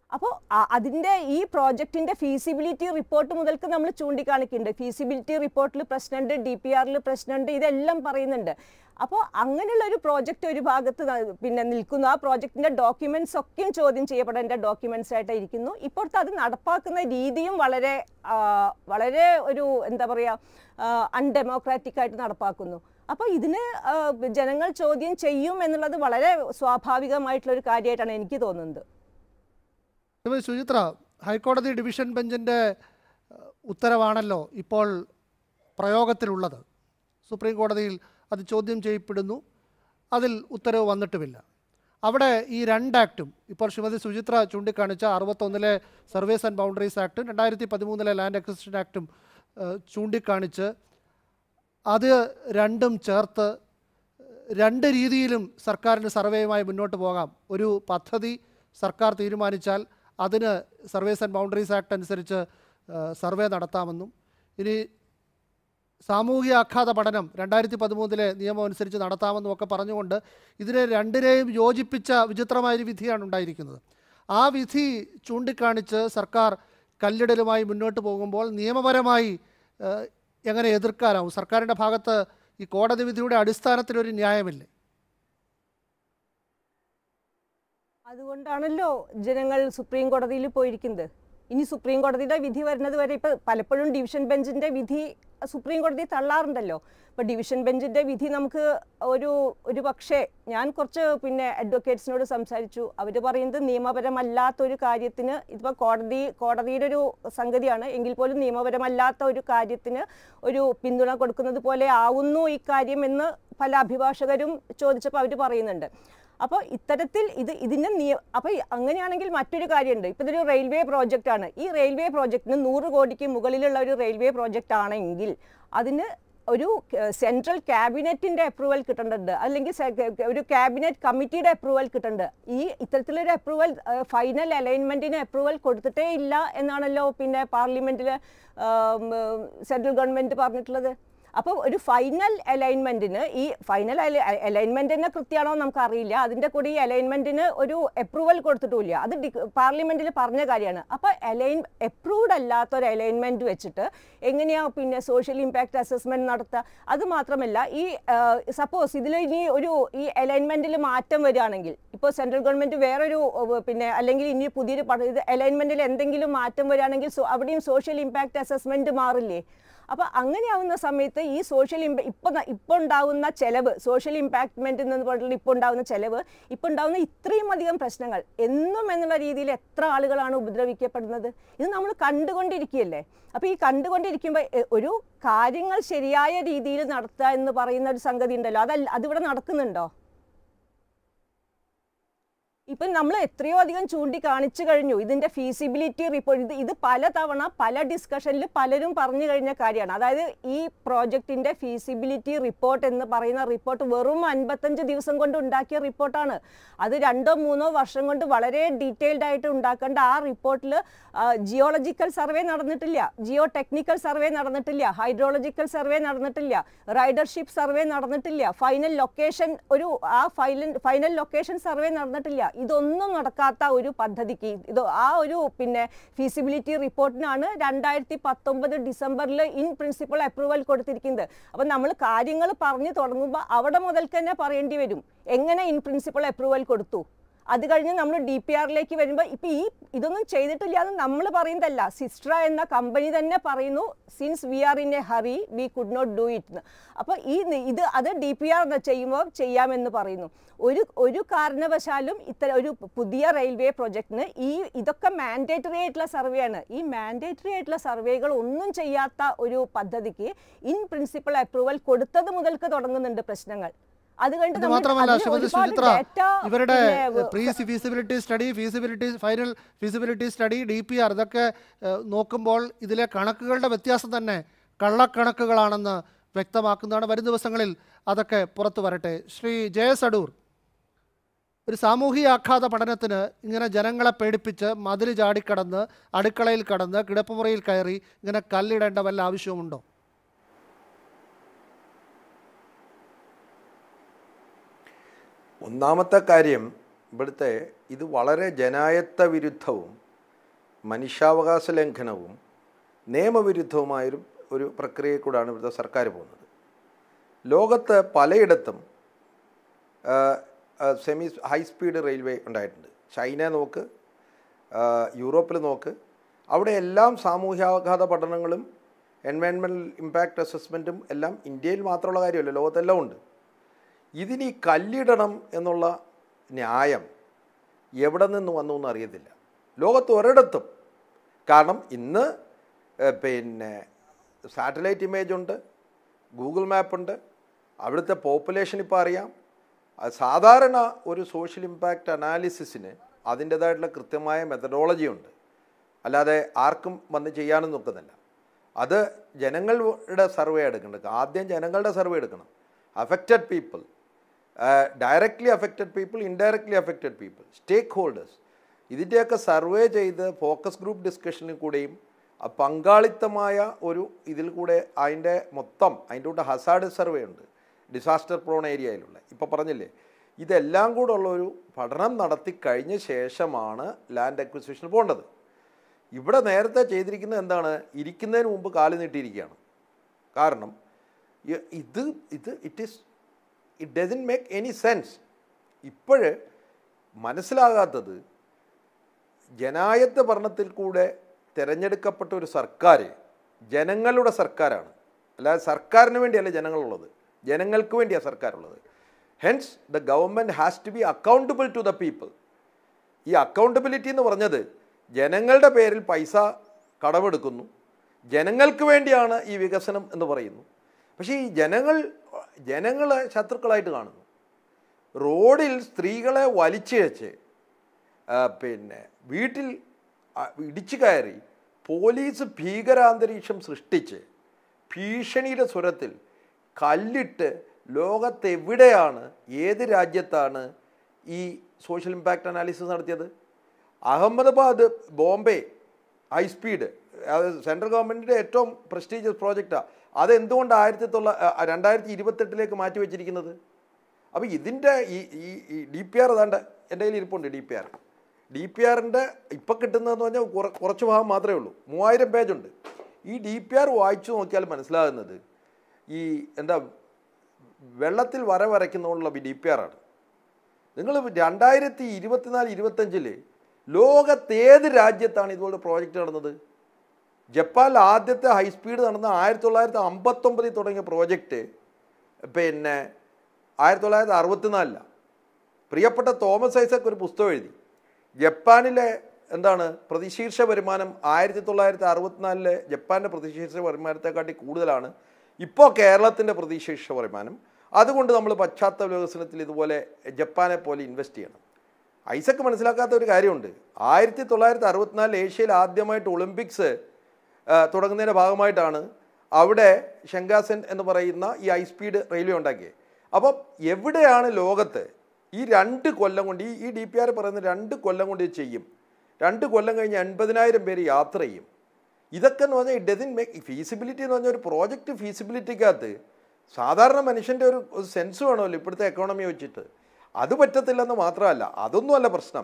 അപ്പോൾ അതിൻ്റെ ഈ പ്രോജക്റ്റിൻ്റെ ഫീസിബിലിറ്റി റിപ്പോർട്ട് മുതൽക്ക് നമ്മൾ ചൂണ്ടിക്കാണിക്കുന്നുണ്ട് ഫീസിബിലിറ്റി റിപ്പോർട്ടിൽ പ്രശ്നമുണ്ട് ഡി പി ആറിൽ പ്രശ്നമുണ്ട് ഇതെല്ലാം പറയുന്നുണ്ട് അപ്പോൾ അങ്ങനെയുള്ള ഒരു പ്രോജക്റ്റ് ഒരു ഭാഗത്ത് ന- പിന്നെ നിൽക്കുന്നു ആ പ്രോജക്റ്റിൻ്റെ ഡോക്യുമെൻറ്റ്സ് ഒക്കെയും ചോദ്യം ചെയ്യപ്പെടേണ്ട ഡോക്യുമെൻറ്റ്സ് ആയിട്ട് ഇരിക്കുന്നു ഇപ്പോഴത്തെ അത് നടപ്പാക്കുന്ന രീതിയും വളരെ ആ, വളരെ ഒരു എന്താ പറയുക അൺഡെമോക്രാറ്റിക് ആയിട്ട് നടപ്പാക്കുന്നു അപ്പോൾ ഇതിന് ആ, ജനങ്ങൾ ചോദ്യം ചെയ്യും എന്നുള്ളത് വളരെ സ്വാഭാവികമായിട്ടുള്ള ഒരു കാര്യമായിട്ടാണ് എനിക്ക് തോന്നുന്നത് ശ്രീമതി സുചിത്ര ഹൈക്കോടതി ഡിവിഷൻ ബെഞ്ചിൻ്റെ ഏഹ്, ഉത്തരവാണല്ലോ ഇപ്പോൾ പ്രയോഗത്തിലുള്ളത് സുപ്രീം കോടതിയിൽ അത് ചോദ്യം ചെയ്യപ്പെടുന്നു അതിൽ ഉത്തരവ് വന്നിട്ടുമില്ല അവിടെ ഈ രണ്ട് ആക്റ്റും ഇപ്പോൾ ശ്രീമതി സുചിത്ര ചൂണ്ടിക്കാണിച്ച അറുപത്തൊന്നിലെ സർവീസ് ആൻഡ് ബൗണ്ടറീസ് ആക്ടും രണ്ടായിരത്തി പതിമൂന്നിലെ ലാൻഡ് അക്വിസിഷൻ ആക്ടും ഏഹ്, ചൂണ്ടിക്കാണിച്ച് അത് രണ്ടും ചേർത്ത് രണ്ട് രീതിയിലും സർക്കാരിന് സർവേയുമായി മുന്നോട്ട് പോകാം ഒരു പദ്ധതി സർക്കാർ തീരുമാനിച്ചാൽ അതിന് സർവേസ് ആൻഡ് ബൗണ്ടറീസ് ആക്ട് അനുസരിച്ച് ആ, സർവേ നടത്താമെന്നും ഇനി സാമൂഹിക ആഘാത പഠനം രണ്ടായിരത്തി പതിമൂന്നിലെ നിയമം അനുസരിച്ച് നടത്താമെന്നും ഒക്കെ പറഞ്ഞുകൊണ്ട് ഇതിനെ രണ്ടിനെയും യോജിപ്പിച്ച വിചിത്രമായൊരു വിധിയാണ് ഉണ്ടായിരിക്കുന്നത് ആ വിധി ചൂണ്ടിക്കാണിച്ച് സർക്കാർ കല്ലിടലുമായി മുന്നോട്ട് പോകുമ്പോൾ നിയമപരമായി ആ, എങ്ങനെ എതിർക്കാനാവും സർക്കാരിൻ്റെ ഭാഗത്ത് ഈ കോടതി വിധിയുടെ അടിസ്ഥാനത്തിലൊരു ന്യായമില്ലേ അതുകൊണ്ടാണല്ലോ ജനങ്ങൾ സുപ്രീം കോടതിയിൽ പോയിരിക്കുന്നത് ഇനി സുപ്രീം കോടതിയുടെ വിധി വരുന്നത് വരെ ഇപ്പൊ പലപ്പോഴും ഡിവിഷൻ ബെഞ്ചിന്റെ വിധി സുപ്രീം കോടതി തള്ളാറുണ്ടല്ലോ ഇപ്പൊ ഡിവിഷൻ ബെഞ്ചിന്റെ വിധി നമുക്ക് ഒരു ഒരു പക്ഷേ ഞാൻ കുറച്ച് പിന്നെ അഡ്വക്കേറ്റ്സിനോട് സംസാരിച്ചു അവർ പറയുന്നത് നിയമപരമല്ലാത്ത ഒരു കാര്യത്തിന് ഇതിപ്പോൾ കോടതി കോടതിയുടെ ഒരു സംഗതിയാണ് എങ്കിൽ പോലും നിയമപരമല്ലാത്ത ഒരു കാര്യത്തിന് ഒരു പിന്തുണ കൊടുക്കുന്നത് പോലെ ആവുന്നു ഇക്കാര്യം എന്ന് പല അഭിഭാഷകരും ചോദിച്ചപ്പോൾ അവർ പറയുന്നുണ്ട് അപ്പോൾ ഇത്തരത്തിൽ ഇത് ഇതിന് നിയ അപ്പോൾ അങ്ങനെയാണെങ്കിൽ മറ്റൊരു കാര്യമുണ്ട് ഇപ്പോൾ ഇതൊരു റെയിൽവേ പ്രോജക്റ്റ് ആണ് ഈ റെയിൽവേ പ്രോജക്റ്റിന് നൂറ് കോടിക്ക് മുകളിലുള്ള ഒരു റെയിൽവേ പ്രോജക്റ്റ് ആണെങ്കിൽ അതിന് ഒരു സെൻട്രൽ ക്യാബിനറ്റിൻ്റെ അപ്രൂവൽ കിട്ടേണ്ടതുണ്ട് അല്ലെങ്കിൽ സെ- ക- ഒരു ക്യാബിനറ്റ് കമ്മിറ്റിയുടെ അപ്രൂവൽ കിട്ടേണ്ടത് ഈ ഇത്തരത്തിലൊരു അപ്രൂവൽ ഫൈനൽ അലൈൻമെൻറ്റിന് അപ്രൂവൽ കൊടുത്തിട്ടേ ഇല്ല എന്നാണല്ലോ പിന്നെ പാർലമെൻറ്റിൽ സെൻട്രൽ ഗവൺമെൻറ് പറഞ്ഞിട്ടുള്ളത് അപ്പോൾ ഒരു ഫൈനൽ അലൈൻമെൻറ്റിന് ഈ ഫൈനൽ അലൈൻമെൻറ്റിനെ കൃത്യമാണോ നമുക്കറിയില്ല അതിൻ്റെ കൂടെ ഈ അലൈൻമെൻറ്റിന് ഒരു അപ്രൂവൽ കൊടുത്തിട്ടുമില്ല അത് പാർലമെൻറ്റിൽ പറഞ്ഞ കാര്യമാണ് അപ്പോൾ അലൈൻ അപ്രൂവ്ഡ് അല്ലാത്ത ഒരു അലൈൻമെൻറ്റ് വെച്ചിട്ട് എങ്ങനെയാണ് പിന്നെ സോഷ്യൽ ഇമ്പാക്റ്റ് അസസ്മെൻറ്റ് നടത്തുക അത് മാത്രമല്ല ഈ സപ്പോസ് ഇതിൽ ഇനി ഒരു ഈ അലൈൻമെൻറ്റിൽ മാറ്റം വരികയാണെങ്കിൽ ഇപ്പോൾ സെൻട്രൽ ഗവൺമെൻറ് വേറൊരു ഏഹ്, പിന്നെ അല്ലെങ്കിൽ ഇനി പുതിയൊരു പദ്ധതി ഇത് അലൈൻമെൻറ്റിൽ എന്തെങ്കിലും മാറ്റം വരികയാണെങ്കിൽ സോ- അവിടെയും സോഷ്യൽ ഇമ്പാക്റ്റ് അസസ്മെൻറ്റ് മാറില്ലേ അപ്പോൾ അങ്ങനെയാവുന്ന സമയത്ത് ഈ സോഷ്യൽ ഇമ്പ ഇപ്പം ഇപ്പോൾ ഉണ്ടാവുന്ന ചെലവ് സോഷ്യൽ ഇമ്പാക്ട്മെൻറ്റ് എന്ന് പറഞ്ഞിട്ടുള്ള ഇപ്പോൾ ഉണ്ടാവുന്ന ചെലവ് ഇപ്പോൾ ഉണ്ടാവുന്ന ഇത്രയും അധികം പ്രശ്നങ്ങൾ എന്നും എന്നുള്ള രീതിയിൽ എത്ര ആളുകളാണ് ഉപദ്രവിക്കപ്പെടുന്നത് ഇത് നമ്മൾ കണ്ടുകൊണ്ടിരിക്കുകയല്ലേ അപ്പോൾ ഈ കണ്ടുകൊണ്ടിരിക്കുമ്പോൾ എ- ഒരു കാര്യങ്ങൾ ശരിയായ രീതിയിൽ നടത്തുക എന്ന് പറയുന്ന ഒരു സംഗതി ഉണ്ടല്ലോ അതല്ല അതിവിടെ നടക്കുന്നുണ്ടോ ഇപ്പം നമ്മൾ എത്രയോ അധികം ചൂണ്ടിക്കാണിച്ചു കഴിഞ്ഞു ഇതിൻ്റെ ഫീസിബിലിറ്റി റിപ്പോർട്ട് ഇത് ഇത് പലതവണ പല ഡിസ്കഷനിൽ പലരും പറഞ്ഞു കഴിഞ്ഞ കാര്യമാണ് അതായത് ഈ പ്രോജക്റ്റിൻ്റെ ഫീസിബിലിറ്റി റിപ്പോർട്ട് എന്ന് പറയുന്ന റിപ്പോർട്ട് വെറും അൻപത്തഞ്ച് ദിവസം കൊണ്ട് ഉണ്ടാക്കിയ റിപ്പോർട്ടാണ് അത് രണ്ടോ മൂന്നോ വർഷം കൊണ്ട് വളരെ ഡീറ്റെയിൽഡ് ആയിട്ട് ഉണ്ടാക്കേണ്ട ആ റിപ്പോർട്ടിൽ ജിയോളജിക്കൽ സർവേ നടന്നിട്ടില്ല ജിയോ ടെക്നിക്കൽ സർവേ നടന്നിട്ടില്ല ഹൈഡ്രോളജിക്കൽ സർവേ നടന്നിട്ടില്ല റൈഡർഷിപ്പ് സർവേ നടന്നിട്ടില്ല ഫൈനൽ ലൊക്കേഷൻ ഒരു ആ ഫൈനൽ ഫൈനൽ ലൊക്കേഷൻ സർവേ നടന്നിട്ടില്ല ഇതൊന്നും നടക്കാത്ത ഒരു പദ്ധതിക്ക് ഇത് ആ ഒരു പിന്നെ ഫീസിബിലിറ്റി റിപ്പോർട്ടിനാണ് രണ്ടായിരത്തി പത്തൊമ്പത് ഡിസംബറിൽ ഇൻ പ്രിൻസിപ്പൾ അപ്രൂവൽ കൊടുത്തിരിക്കുന്നത് അപ്പം നമ്മൾ കാര്യങ്ങൾ പറഞ്ഞു തുടങ്ങുമ്പോൾ അവിടെ മുതൽക്ക് തന്നെ പറയേണ്ടി വരും എങ്ങനെ ഇൻ പ്രിൻസിപ്പൾ അപ്രൂവൽ കൊടുത്തു അത് കഴിഞ്ഞ് നമ്മൾ ഡി പി ആറിലേക്ക് വരുമ്പോൾ ഇപ്പം ഈ ഇതൊന്നും ചെയ്തിട്ടില്ല എന്ന് നമ്മൾ പറയുന്നതല്ല സിസ്ട്ര എന്ന കമ്പനി തന്നെ പറയുന്നു since we are in a hurry we could not do it അപ്പോൾ ഈ നി- ഇത് അത് ഡി പി ആർ ചെയ്യുമ്പോൾ ചെയ്യാമെന്ന് പറയുന്നു ഒരു ഒരു കാരണവശാലും ഇത്തരം ഒരു പുതിയ റെയിൽവേ പ്രൊജക്ടിന് ഈ ഇതൊക്കെ മാൻഡേറ്ററി ആയിട്ടുള്ള സർവേ ആണ് ഈ മാൻഡേറ്ററി ആയിട്ടുള്ള സർവേകൾ ഒന്നും ചെയ്യാത്ത ഒരു പദ്ധതിക്ക് ഇൻ പ്രിൻസിപ്പൾ അപ്രൂവൽ കൊടുത്തത് മുതൽക്ക് തുടങ്ങുന്നുണ്ട് പ്രശ്നങ്ങൾ അത് കഴിഞ്ഞിട്ട് ഇത് നമ്മൾ മാത്രമല്ല അതിന് ശ്രീമതി ഒരുപാട് സുചിത്ര data ഇവരുടെ പിന്നെ pre feasibility study feasibility final feasibility study D P R ഇതൊക്കെ ഏഹ്, നോക്കുമ്പോൾ ഇതിലെ കണക്കുകളുടെ വ്യത്യാസം തന്നെ കള്ളക്കണക്കുകളാണെന്ന് വ്യക്തമാക്കുന്നതാണ് വരും ദിവസങ്ങളിൽ അതൊക്കെ പുറത്തു വരട്ടെ ശ്രീ ജയസ് അടൂർ ഒരു സാമൂഹിക ആഘാത പഠനത്തിന് ഇങ്ങനെ ജനങ്ങളെ പേടിപ്പിച്ച് മതിൽ ചാടിക്കടന്ന് അടുക്കളയിൽ കടന്ന് കിടപ്പുമുറിയിൽ കയറി ഇങ്ങനെ കല്ലിടേണ്ട വല്ല ആവശ്യവുമുണ്ടോ ഒന്നാമത്തെ കാര്യം ഇവിടുത്തെ ഇത് വളരെ ജനായത്ത വിരുദ്ധവും മനുഷ്യാവകാശ ലംഘനവും നിയമവിരുദ്ധവുമായൊരു ഒരു പ്രക്രിയയിൽ കൂടാണ് ഇവിടുത്തെ സർക്കാർ പോകുന്നത് ലോകത്ത് പലയിടത്തും സെമി ഹൈ സ്പീഡ് റെയിൽവേ ഉണ്ടായിട്ടുണ്ട് ചൈന നോക്ക് യൂറോപ്പിൽ നോക്ക് അവിടെ എല്ലാം സാമൂഹ്യാഘാത പഠനങ്ങളും എൻവയൺമെൻറ്റൽ ഇമ്പാക്റ്റ് അസസ്മെൻറ്റും എല്ലാം ഇന്ത്യയിൽ മാത്രമുള്ള കാര്യമല്ല ലോകത്തെല്ലാം ഉണ്ട് ഇതിനി കല്ലിടണം എന്നുള്ള ന്യായം എവിടെ നിന്ന് വന്നു എന്ന് അറിയത്തില്ല ലോകത്ത് ഒരിടത്തും കാരണം ഇന്ന് ഏഹ്, പിന്നെ സാറ്റലൈറ്റ് ഇമേജ് ഉണ്ട് ഗൂഗിൾ മാപ്പ് ഉണ്ട് അവിടുത്തെ പോപ്പുലേഷൻ ഇപ്പോൾ അറിയാം അത് സാധാരണ ഒരു സോഷ്യൽ ഇമ്പാക്റ്റ് അനാലിസിസിന് അതിൻ്റേതായിട്ടുള്ള കൃത്യമായ മെത്തഡോളജി ഉണ്ട് അല്ലാതെ ആർക്കും വന്ന് ചെയ്യാനും നോക്കുന്നില്ല അത് ജനങ്ങളുടെ സർവേ എടുക്കേണ്ടത് ആദ്യം ജനങ്ങളുടെ സർവേ എടുക്കണം affected people directly affected people indirectly affected people stakeholders ഇതിൻ്റെയൊക്കെ സർവേ ചെയ്ത് ഫോക്കസ് ഗ്രൂപ്പ് ഡിസ്കഷനിൽ കൂടെയും ആ പങ്കാളിത്തമായ ഒരു ഇതിൽ കൂടെ അതിൻ്റെ മൊത്തം അതിൻ്റെ കൂടെ ഹസാഡ് സർവേ ഉണ്ട് ഡിസാസ്റ്റർ പ്രോൺ ഏരിയയിലുള്ള ഇപ്പോൾ പറഞ്ഞില്ലേ ഇതെല്ലാം കൂടെ ഉള്ള ഒരു പഠനം നടത്തി കഴിഞ്ഞ ശേഷമാണ് ലാൻഡ് അക്വിസിഷന് പോകേണ്ടത് ഇവിടെ നേരത്തെ ചെയ്തിരിക്കുന്നത് എന്താണ് ഇരിക്കുന്നതിന് മുമ്പ് കാല് നീട്ടിയിരിക്കുകയാണ് കാരണം ഇ- ഇത് ഇത് it is it doesn't make any sense ഇപ്പോഴ് മനസ്സിലാകാത്തത് ജനായത്ത ഭരണത്തിൽ കൂടെ തിരഞ്ഞെടുക്കപ്പെട്ട ഒരു സർക്കാർ ജനങ്ങളുടെ സർക്കാരാണ് അല്ലാതെ സർക്കാരിന് വേണ്ടിയല്ല ജനങ്ങളുള്ളത് ജനങ്ങൾക്ക് വേണ്ടിയാണ് സർക്കാരുള്ളത് hence the government has to be accountable to the people ഈ അക്കൗണ്ടബിലിറ്റി എന്ന് പറഞ്ഞത് ജനങ്ങളുടെ പേരിൽ പൈസ കടമെടുക്കുന്നു ജനങ്ങൾക്ക് വേണ്ടിയാണ് ഈ വികസനം എന്ന് പറയുന്നു പക്ഷേ ഈ ജനങ്ങൾ ജനങ്ങളെ ശത്രുക്കളായിട്ട് കാണുന്നു റോഡിൽ സ്ത്രീകളെ വലിച്ചിഴച്ച് ആ, പിന്നെ വീട്ടിൽ ആ, ഇടിച്ചു കയറി പോലീസ് ഭീകരാന്തരീക്ഷം സൃഷ്ടിച്ച് ഭീഷണിയുടെ സ്വരത്തിൽ കല്ലിട്ട് ലോകത്തെവിടെയാണ് ഏത് രാജ്യത്താണ് ഈ സോഷ്യൽ ഇമ്പാക്റ്റ് അനാലിസിസ് നടത്തിയത് അഹമ്മദാബാദ് ബോംബെ ഹൈ സ്പീഡ് അത് സെൻട്രൽ ഗവൺമെൻറ്റിൻ്റെ ഏറ്റവും പ്രസ്റ്റീജിയസ് പ്രോജക്റ്റാണ് അതെന്തുകൊണ്ട് ആയിരത്തി തൊള്ള രണ്ടായിരത്തി ഇരുപത്തെട്ടിലേക്ക് മാറ്റി വെച്ചിരിക്കുന്നത് അപ്പോൾ ഇതിൻ്റെ ഈ ഈ ഈ ഡി പി ആർ ഏതാണ്ട് എൻ്റെ കയ്യിൽ ഇരിപ്പുണ്ട് D P R D P ആറിൻ്റെ ഇപ്പം കിട്ടുന്നതെന്ന് പറഞ്ഞാൽ കുറ കുറച്ച് ഭാഗം മാത്രമേ ഉള്ളൂ മൂവായിരം പേജുണ്ട് ഈ ഡി പി ആർ വായിച്ചു നോക്കിയാൽ മനസ്സിലാകുന്നത് ഈ എന്താ വെള്ളത്തിൽ വര വരയ്ക്കുന്നതുകൊണ്ടുള്ള ഡി പി ആർ ആണ് നിങ്ങൾ രണ്ടായിരത്തി ഇരുപത്തിനാല് ഇരുപത്തഞ്ചിൽ ലോകത്തേത് രാജ്യത്താണ് ഇതുപോലെ പ്രോജക്റ്റ് നടന്നത് ജപ്പാനിൽ ആദ്യത്തെ ഹൈസ്പീഡ് നടന്ന ആയിരത്തി തൊള്ളായിരത്തി അമ്പത്തൊമ്പതിൽ തുടങ്ങിയ പ്രോജക്റ്റ് പിന്നെ ആയിരത്തി തൊള്ളായിരത്തി അറുപത്തിനാലിലാണ് പ്രിയപ്പെട്ട തോമസ് ഐസക് ഒരു പുസ്തകം എഴുതി ജപ്പാനിലെ എന്താണ് പ്രതിശീർഷ വരുമാനം ആയിരത്തി തൊള്ളായിരത്തി അറുപത്തിനാലിലെ ജപ്പാൻ്റെ പ്രതിശീർഷ വരുമാനത്തെക്കാട്ടി കൂടുതലാണ് ഇപ്പോൾ കേരളത്തിൻ്റെ പ്രതിശീർഷ വരുമാനം അതുകൊണ്ട് നമ്മൾ പശ്ചാത്തല വികസനത്തിൽ ഇതുപോലെ ജപ്പാനെ പോലെ ഇൻവെസ്റ്റ് ചെയ്യണം ഐസക്ക് മനസ്സിലാക്കാത്ത ഒരു കാര്യമുണ്ട് ആയിരത്തി തൊള്ളായിരത്തി അറുപത്തിനാലിൽ ഏഷ്യയിൽ ആദ്യമായിട്ട് ഒളിമ്പിക്സ് ആ, തുടങ്ങുന്നതിൻ്റെ ഭാഗമായിട്ടാണ് അവിടെ ഷെങ്കാസൻ എന്ന് പറയുന്ന ഈ ഹൈ സ്പീഡ് റെയിൽവേ ഉണ്ടാക്കിയത് അപ്പം എവിടെയാണ് ലോകത്ത് ഈ രണ്ട് കൊല്ലം കൊണ്ട് ഈ ഈ ഡി പി ആർ പറയുന്ന രണ്ട് കൊല്ലം കൊണ്ട് ഇത് ചെയ്യും രണ്ട് കൊല്ലം കഴിഞ്ഞ് എൺപതിനായിരം പേര് യാത്ര ചെയ്യും ഇതൊക്കെ എന്ന് പറഞ്ഞാൽ ഇറ്റ് ഡസൻ മേക്ക് ഫീസിബിലിറ്റി എന്ന് പറഞ്ഞാൽ ഒരു പ്രോജക്റ്റ് ഫീസിബിലിറ്റിക്കകത്ത് സാധാരണ മനുഷ്യൻ്റെ ഒരു ഒരു സെൻസ് വേണമല്ലോ ഇപ്പോഴത്തെ എക്കോണമി വെച്ചിട്ട് അത് പറ്റത്തില്ലെന്ന് മാത്രമല്ല അതൊന്നുമല്ല പ്രശ്നം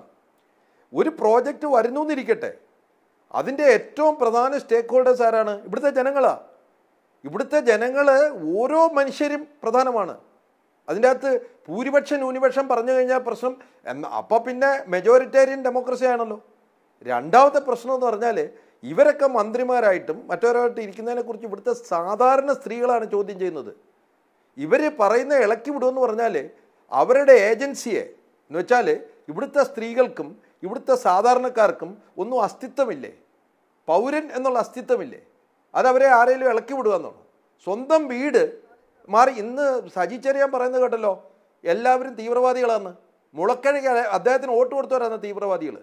ഒരു പ്രോജക്റ്റ് വരുന്നു എന്നിരിക്കട്ടെ അതിൻ്റെ ഏറ്റവും പ്രധാന സ്റ്റേക്ക് ഹോൾഡേഴ്സ് ആരാണ് ഇവിടുത്തെ ജനങ്ങളാ ഇവിടുത്തെ ജനങ്ങൾ ഓരോ മനുഷ്യരും പ്രധാനമാണ് അതിൻ്റെ അകത്ത് ഭൂരിപക്ഷം ന്യൂനപക്ഷം പറഞ്ഞു കഴിഞ്ഞാൽ പ്രശ്നം എന്ന അപ്പോൾ പിന്നെ മെജോറിറ്റേറിയൻ ഡെമോക്രസി ആണല്ലോ രണ്ടാമത്തെ പ്രശ്നം എന്ന് പറഞ്ഞാൽ ഇവരൊക്കെ മന്ത്രിമാരായിട്ടും മറ്റൊരായിട്ട് ഇരിക്കുന്നതിനെക്കുറിച്ച് ഇവിടുത്തെ സാധാരണ സ്ത്രീകളാണ് ചോദ്യം ചെയ്യുന്നത് ഇവർ പറയുന്ന ഇളക്കി വിടുമെന്ന് പറഞ്ഞാൽ അവരുടെ ഏജൻസിയെ എന്ന് വെച്ചാൽ ഇവിടുത്തെ സ്ത്രീകൾക്കും ഇവിടുത്തെ സാധാരണക്കാർക്കും ഒന്നും അസ്തിത്വമില്ലേ പൗരൻ എന്നുള്ള അസ്തിത്വമില്ലേ അതവരെ ആരെങ്കിലും ഇളക്കി വിടുക എന്നാണ് സ്വന്തം വീട് മാറി ഇന്ന് സജി ചെറിയാൻ പറയുന്നത് കേട്ടല്ലോ എല്ലാവരും തീവ്രവാദികളാന്ന് മുളക്കഴകി അദ്ദേഹത്തിന് വോട്ട് കൊടുത്തവരാണ് തീവ്രവാദികൾ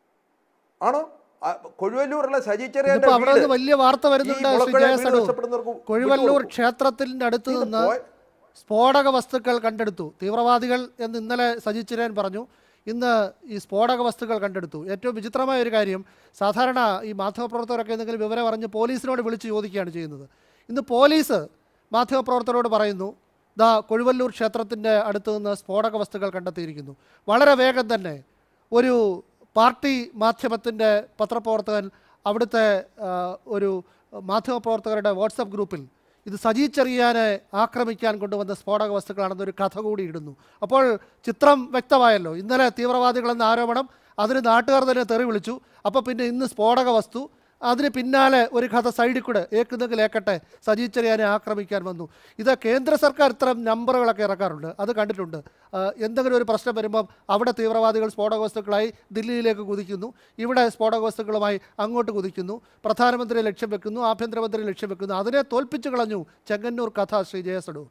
ആണോ ആ, കൊഴുവല്ലൂരുള്ള സജി ചെറിയാന്റെ ഇതിപ്പോ അവിടെ വീട് നിന്ന് വലിയ വാർത്ത വരുന്നുണ്ട് ഈ ശ്രീ മുളക്കഴ വീട് ജയസണു നഷ്ടപ്പെടുന്നവർക്ക് കൊഴുവല്ലൂർ വിട്ടുകൊടുക്കും. ക്ഷേത്രത്തിന്റെ അടുത്ത് ഇത് നിന്ന് പോയ- സ്ഫോടക വസ്തുക്കൾ കണ്ടെടുത്തു തീവ്രവാദികൾ എന്ന് ഇന്നലെ സജിച്ചിരൻ പറഞ്ഞു ഇന്ന് ഈ സ്ഫോടക വസ്തുക്കൾ കണ്ടെടുത്തു ഏറ്റവും വിചിത്രമായ ഒരു കാര്യം സാധാരണ ഈ മാധ്യമപ്രവർത്തകരൊക്കെ എന്തെങ്കിലും വിവരം അറിഞ്ഞ് പോലീസിനോട് വിളിച്ച് ചോദിക്കുകയാണ് ചെയ്യുന്നത് ഇന്ന് പോലീസ് മാധ്യമപ്രവർത്തകരോട് പറയുന്നു ദാ കൊഴുവല്ലൂർ ക്ഷേത്രത്തിൻ്റെ അടുത്ത് നിന്ന് സ്ഫോടക വസ്തുക്കൾ കണ്ടെത്തിയിരിക്കുന്നു വളരെ വേഗം തന്നെ ഒരു പാർട്ടി മാധ്യമത്തിൻ്റെ പത്രപ്രവർത്തകൻ അവിടുത്തെ ആ, ഒരു മാധ്യമപ്രവർത്തകരുടെ വാട്സപ്പ് ഗ്രൂപ്പിൽ ഇത് സജി ചെറിയാനെ ആക്രമിക്കാൻ കൊണ്ടുവന്ന സ്ഫോടക വസ്തുക്കളാണെന്നൊരു കഥ കൂടി ഇടുന്നു അപ്പോൾ ചിത്രം വ്യക്തമായല്ലോ ഇന്നലെ തീവ്രവാദികളെന്ന ആരോപണം അതിന് നാട്ടുകാർ തന്നെ തെറി വിളിച്ചു അപ്പോൾ പിന്നെ ഇന്ന് സ്ഫോടക വസ്തു അതിന് പിന്നാലെ ഒരു കഥ സൈഡിൽ കൂടെ ഏക്കുന്നെങ്കിൽ ഏക്കട്ടെ സജി ചെറിയാനെ ആക്രമിക്കാൻ വന്നു ഇത് കേന്ദ്ര സർക്കാർ ഇത്തരം നമ്പറുകളൊക്കെ ഇറക്കാറുണ്ട് അത് കണ്ടിട്ടുണ്ട് ആ, എന്തെങ്കിലും ഒരു പ്രശ്നം വരുമ്പം അവിടെ തീവ്രവാദികൾ സ്ഫോടക വസ്തുക്കളായി ദില്ലിയിലേക്ക് കുതിക്കുന്നു ഇവിടെ സ്ഫോടക വസ്തുക്കളുമായി അങ്ങോട്ട് കുതിക്കുന്നു പ്രധാനമന്ത്രിയെ ലക്ഷ്യം വെക്കുന്നു ആഭ്യന്തരമന്ത്രിയെ ലക്ഷ്യം വെക്കുന്നു അതിനെ തോൽപ്പിച്ചു കളഞ്ഞു ചെങ്ങന്നൂർ കഥ ശ്രീ ജയസഡൂർ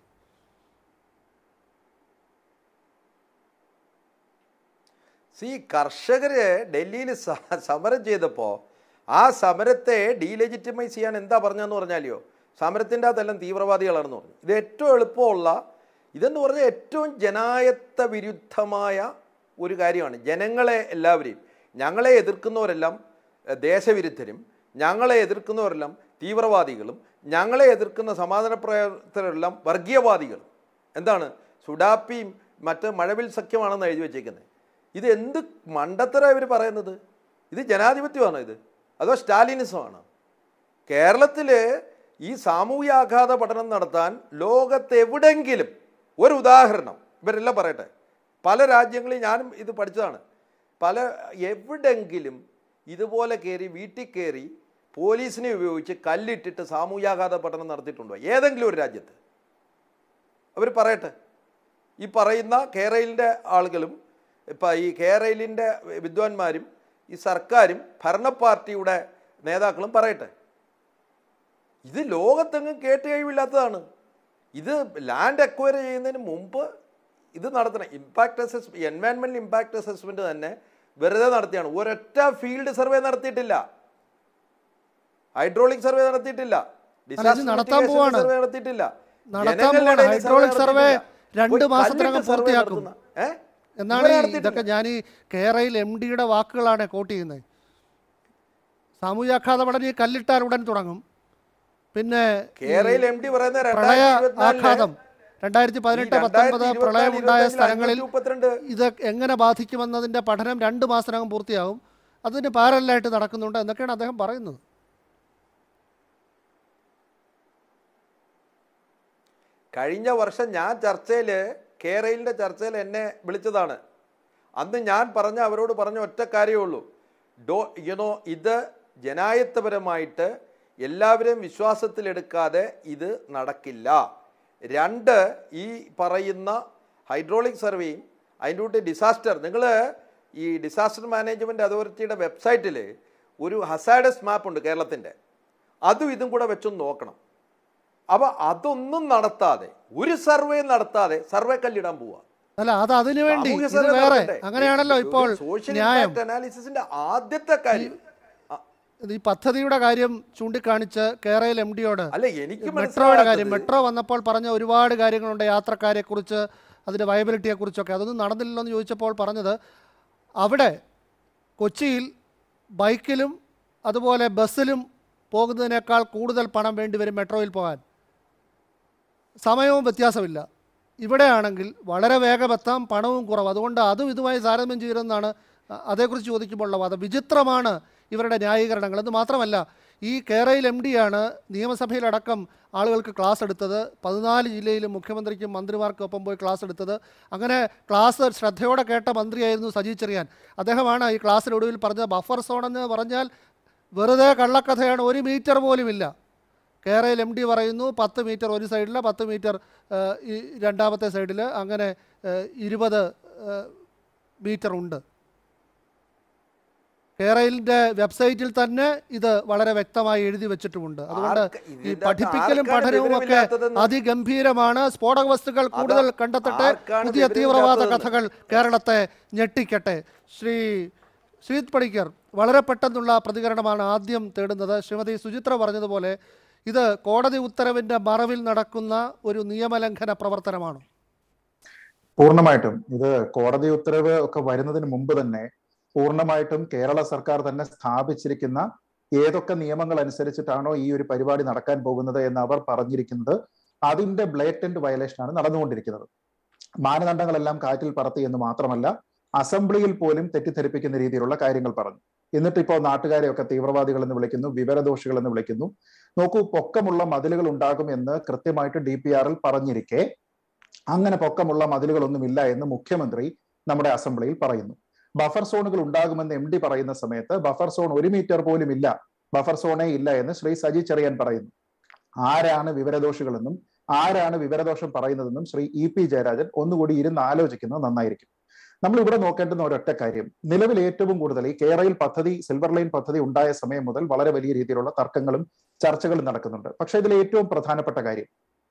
സി കർഷകര് ഡൽഹിയിൽ സ- സമരം ചെയ്തപ്പോൾ ആ സമരത്തെ ഡീലെജിറ്റിമൈസ് ചെയ്യാൻ എന്താ പറഞ്ഞതെന്ന് പറഞ്ഞാലിയോ സമരത്തിൻ്റെ അകത്തെല്ലാം തീവ്രവാദികളാണെന്ന് പറഞ്ഞു ഇത് ഏറ്റവും എളുപ്പമുള്ള ഇതെന്ന് പറഞ്ഞാൽ ഏറ്റവും ജനായത്ത വിരുദ്ധമായ ഒരു കാര്യമാണ് ജനങ്ങളെ എല്ലാവരെയും ഞങ്ങളെ എതിർക്കുന്നവരെല്ലാം എഹ്, ദേശവിരുദ്ധരും ഞങ്ങളെ എതിർക്കുന്നവരെല്ലാം തീവ്രവാദികളും ഞങ്ങളെ എതിർക്കുന്ന സമാധാന പ്രവർത്തകരെല്ലാം വർഗീയവാദികളും എന്താണ് സുഡാപ്പിയും മറ്റ് മഴവിൽ സഖ്യമാണെന്ന് എഴുതി വെച്ചേക്കുന്നത് ഇത് എന്ത് മണ്ടത്തരം ഇവർ പറയുന്നത് ഇത് ജനാധിപത്യമാണോ ഇത് അതോ സ്റ്റാലിനിസമാണ് കേരളത്തിൽ ഈ സാമൂഹ്യാഘാത പഠനം നടത്താൻ ലോകത്തെവിടെങ്കിലും ഒരു ഉദാഹരണം ഇവരെല്ലാം പറയട്ടെ പല രാജ്യങ്ങളിൽ ഞാനും ഇത് പഠിച്ചതാണ് പല എവിടെങ്കിലും ഇതുപോലെ കയറി വീട്ടിൽ കയറി പോലീസിനെ ഉപയോഗിച്ച് കല്ലിട്ടിട്ട് സാമൂഹ്യാഘാത പഠനം നടത്തിയിട്ടുണ്ടോ ഏതെങ്കിലും ഒരു രാജ്യത്ത് അവർ പറയട്ടെ ഈ പറയുന്ന കേരളിൻ്റെ ആളുകളും ഇപ്പം ഈ കേരളിൻ്റെ വിദ്വാൻമാരും ഈ സർക്കാരും ഭരണ പാർട്ടിയുടെ നേതാക്കളും പറയട്ടെ ഇത് ലോകത്തെങ്ങും കേട്ട് കഴിവില്ലാത്തതാണ് ഇത് ലാൻഡ് അക്വയർ ചെയ്യുന്നതിന് മുമ്പ് ഇത് നടത്തണം impact assess environmental impact assessment തന്നെ വെറുതെ നടത്തിയാണ് ഒരൊറ്റ ഫീൽഡ് സർവേ നടത്തിയിട്ടില്ല ഹൈഡ്രോളിക് സർവേ നടത്തിയിട്ടില്ല അല്ല, ഇത് നടത്താൻ പോവാണ്. സർവേ നടത്തിയിട്ടില്ല നടത്താൻ ജനങ്ങളുടെ പോവാണ്. ഇടയിൽ ഹൈഡ്രോളിക് സർവേ നടത്തിയിട്ടില്ല. രണ്ട് ഒരു മാസത്തിനകം കല്ലിട്ട് സർവേ പൂർത്തിയാക്കും. നടത്തുന്ന- ഏ? എന്നാണ് ഇവരെ ഈ നടത്തിയിട്ടില്ല. ഇതൊക്കെ ഞാൻ ഈ കേരളയിൽ എം ഡിയുടെ വാക്കുകളാണ് കോട്ട് ചെയ്യുന്നത് സാമൂഹ്യാഘാത പഠനം ഈ കല്ലിട്ടാൽ ഉടൻ തുടങ്ങും പിന്നെ ഈ കേരളയിൽ എം ഡി പറയുന്ന പ്രളയ രണ്ടായിരത്തി ഇരുപത്തിനാലില് ആഘാതം രണ്ടായിരത്തി പതിനെട്ട് ഈ പത്തൊൻപത് രണ്ടായിരത്തി പ്രളയമുണ്ടായ ഇരുപത്തിനാല് സ്ഥലങ്ങളിൽ മുപ്പത്തിരണ്ട് ഇത് എങ്ങനെ ബാധിക്കുമെന്നതിൻ്റെ പഠനം രണ്ട് മാസത്തിനകം പൂർത്തിയാവും അതിന് പാരലായിട്ട് നടക്കുന്നുണ്ട് എന്നൊക്കെയാണ് അദ്ദേഹം പറയുന്നത് കഴിഞ്ഞ വർഷം ഞാൻ ചർച്ചയിൽ കേരളിൻ്റെ ചർച്ചയിൽ എന്നെ വിളിച്ചതാണ് അന്ന് ഞാൻ പറഞ്ഞ അവരോട് പറഞ്ഞ ഒറ്റ കാര്യമേ ഉള്ളൂ ഡോ യുനോ ഇത് ജനായത്തപരമായിട്ട് എല്ലാവരെയും വിശ്വാസത്തിലെടുക്കാതെ ഇത് നടക്കില്ല രണ്ട് ഈ പറയുന്ന ഹൈഡ്രോളിക് സർവേയും അതിൻ്റെ കൂട്ടി ഡിസാസ്റ്റർ നിങ്ങൾ ഈ ഡിസാസ്റ്റർ മാനേജ്മെൻറ്റ് അതോറിറ്റിയുടെ വെബ്സൈറ്റിൽ ഒരു ഹസാഡസ് മാപ്പ് ഉണ്ട് കേരളത്തിൻ്റെ അതും ഇതും കൂടെ വെച്ചൊന്ന് നോക്കണം അപ്പൊ അതൊന്നും നടത്താതെ ഒരു സർവേ നടത്താതെ സർവേ കല്ലിടാൻ പോവാ അല്ല അത് അതിനു വേണ്ടി സാമൂഹ്യ ഇത് സർവേ വേറെ നടത്തണ്ടേ? അങ്ങനെയാണല്ലോ ഒരു ഇപ്പോൾ social ന്യായം impact analysisന്റെ ആദ്യത്തെ കാര്യം ആ, ഇത് ഈ പദ്ധതിയുടെ കാര്യം ചൂണ്ടിക്കാണിച്ച് കേരള എം ഡിയോട് അല്ല എനിക്ക് മെട്രോയുടെ കാര്യം മനസ്സിലാകാത്തത് മെട്രോ വന്നപ്പോൾ പറഞ്ഞ ഒരുപാട് കാര്യങ്ങളുണ്ട് യാത്രക്കാരെ കുറിച്ച് അതിൻ്റെ വയബിലിറ്റിയെ കുറിച്ചൊക്കെ അതൊന്നും നടന്നില്ലല്ലോ എന്ന് ചോദിച്ചപ്പോൾ പറഞ്ഞത് അവിടെ കൊച്ചിയിൽ ബൈക്കിലും അതുപോലെ ബസ്സിലും പോകുന്നതിനേക്കാൾ കൂടുതൽ പണം വേണ്ടി വരും മെട്രോയിൽ പോകാൻ സമയവും വ്യത്യാസമില്ല ഇവിടെയാണെങ്കിൽ വളരെ വേഗമെത്താം പണവും കുറവ് അതുകൊണ്ട് അതും ഇതുമായി താരതമ്യം ചെയ്യരുതെന്നാണ് അ- അതേക്കുറിച്ച് ചോദിക്കുമ്പോഴുള്ള വാദം വിചിത്രമാണ് ഇവരുടെ ന്യായീകരണങ്ങൾ എന്ന് മാത്രമല്ല ഈ കേരളയിൽ എം ഡിയാണ് നിയമസഭയിലടക്കം ആളുകൾക്ക് ക്ലാസ് എടുത്തത് പതിനാല് ജില്ലയിലും മുഖ്യമന്ത്രിക്കും മന്ത്രിമാർക്കും ഒപ്പം പോയി ക്ലാസ് എടുത്തത് അങ്ങനെ ക്ലാസ് ശ്രദ്ധയോടെ കേട്ട മന്ത്രിയായിരുന്നു സജി ചെറിയാൻ അദ്ദേഹമാണ് ഈ ക്ലാസ്സിനൊടുവിൽ പറഞ്ഞത് ബഫർ സോൺ എന്ന് പറഞ്ഞാൽ വെറുതെ കള്ളക്കഥയാണ് ഒരു മീറ്റർ പോലും ഇല്ല കേരളയിൽ എം ഡി പറയുന്നു പത്ത് മീറ്റർ ഒരു സൈഡിൽ പത്ത് മീറ്റർ ആ, ഈ രണ്ടാമത്തെ സൈഡിൽ അങ്ങനെ ആ, ഇരുപത് ആ, മീറ്റർ ഉണ്ട് കേരളിൻ്റെ വെബ്സൈറ്റിൽ തന്നെ ഇത് വളരെ വ്യക്തമായി എഴുതി വെച്ചിട്ടുമുണ്ട് അതുകൊണ്ട് ആർക്ക് ഈ ഇതിന്റെ അകത്ത് പഠിപ്പിക്കലും ആർക്കാണ് പഠനവും ഒക്കെ വിവരമില്ലാത്തതെന്ന്? അതിഗംഭീരമാണ് സ്ഫോടക വസ്തുക്കൾ കൂടുതൽ കണ്ടെത്തട്ടെ ആർക്കാണ് പുതിയ തീവ്രവാദ വിവരമില്ലാത്തതെന്ന്? കഥകൾ കേരളത്തെ ഞെട്ടിക്കട്ടെ ശ്രീ ശ്രീത് പണിക്കർ വളരെ പെട്ടെന്നുള്ള പ്രതികരണമാണ് ആദ്യം തേടുന്നത് ശ്രീമതി സുചിത്ര പറഞ്ഞതുപോലെ ഇത് കോടതി ഉത്തരവിൻ്റെ മറവിൽ നടക്കുന്ന ഒരു നിയമലംഘന പ്രവർത്തനമാണ് പൂർണ്ണമായിട്ടും ഇത് കോടതി ഉത്തരവ് ഒക്കെ വരുന്നതിന് മുമ്പ് തന്നെ പൂർണ്ണമായിട്ടും കേരള സർക്കാർ തന്നെ സ്ഥാപിച്ചിരിക്കുന്ന ഏതൊക്കെ നിയമങ്ങൾ അനുസരിച്ചിട്ടാണോ ഈ ഒരു പരിപാടി നടക്കാൻ പോകുന്നത് എന്ന് അവർ പറഞ്ഞിരിക്കുന്നത് അതിന്റെ ബ്ലേറ്റന്റ് വയലേഷനാണ് നടന്നുകൊണ്ടിരിക്കുന്നത് മാനദണ്ഡങ്ങളെല്ലാം കാറ്റിൽ പറത്തി എന്ന് മാത്രമല്ല അസംബ്ലിയിൽ പോലും തെറ്റിദ്ധരിപ്പിക്കുന്ന രീതിയിലുള്ള കാര്യങ്ങൾ പറഞ്ഞു എന്നിട്ട് ഇപ്പോൾ നാട്ടുകാരെയൊക്കെ തീവ്രവാദികൾ എന്ന് വിളിക്കുന്നു വിവരദോഷികൾ എന്ന് വിളിക്കുന്നു നോക്കൂ പൊക്കമുള്ള മതിലുകൾ ഉണ്ടാകും എന്ന് കൃത്യമായിട്ട് ഡി പി ആറിൽ പറഞ്ഞിരിക്കെ അങ്ങനെ പൊക്കമുള്ള മതിലുകളൊന്നുമില്ല എന്ന് മുഖ്യമന്ത്രി നമ്മുടെ അസംബ്ലിയിൽ പറയുന്നു ബഫർ സോണുകൾ ഉണ്ടാകുമെന്ന് എം ഡി പറയുന്ന സമയത്ത് ബഫർ സോൺ ഒരു മീറ്റർ പോലും ഇല്ല ബഫർ സോണേ ഇല്ല എന്ന് ശ്രീ സജി ചെറിയാൻ പറയുന്നു ആരാണ് വിവരദോഷികളെന്നും ആരാണ് വിവരദോഷം പറയുന്നതെന്നും ശ്രീ ഇ പി ജയരാജൻ ഒന്നുകൂടി ഇരുന്ന് ആലോചിക്കുന്നത് നന്നായിരിക്കും നമ്മൾ ഇവിടെ നോക്കേണ്ടുന്ന ഒരൊറ്റ കാര്യം നിലവിൽ ഏറ്റവും കൂടുതൽ ഈ കേരളയിൽ പദ്ധതി സിൽവർ ലൈൻ പദ്ധതി ഉണ്ടായ സമയം മുതൽ വളരെ വലിയ രീതിയിലുള്ള തർക്കങ്ങളും ചർച്ചകളും നടക്കുന്നുണ്ട് പക്ഷെ ഇതിൽ ഏറ്റവും പ്രധാനപ്പെട്ട കാര്യം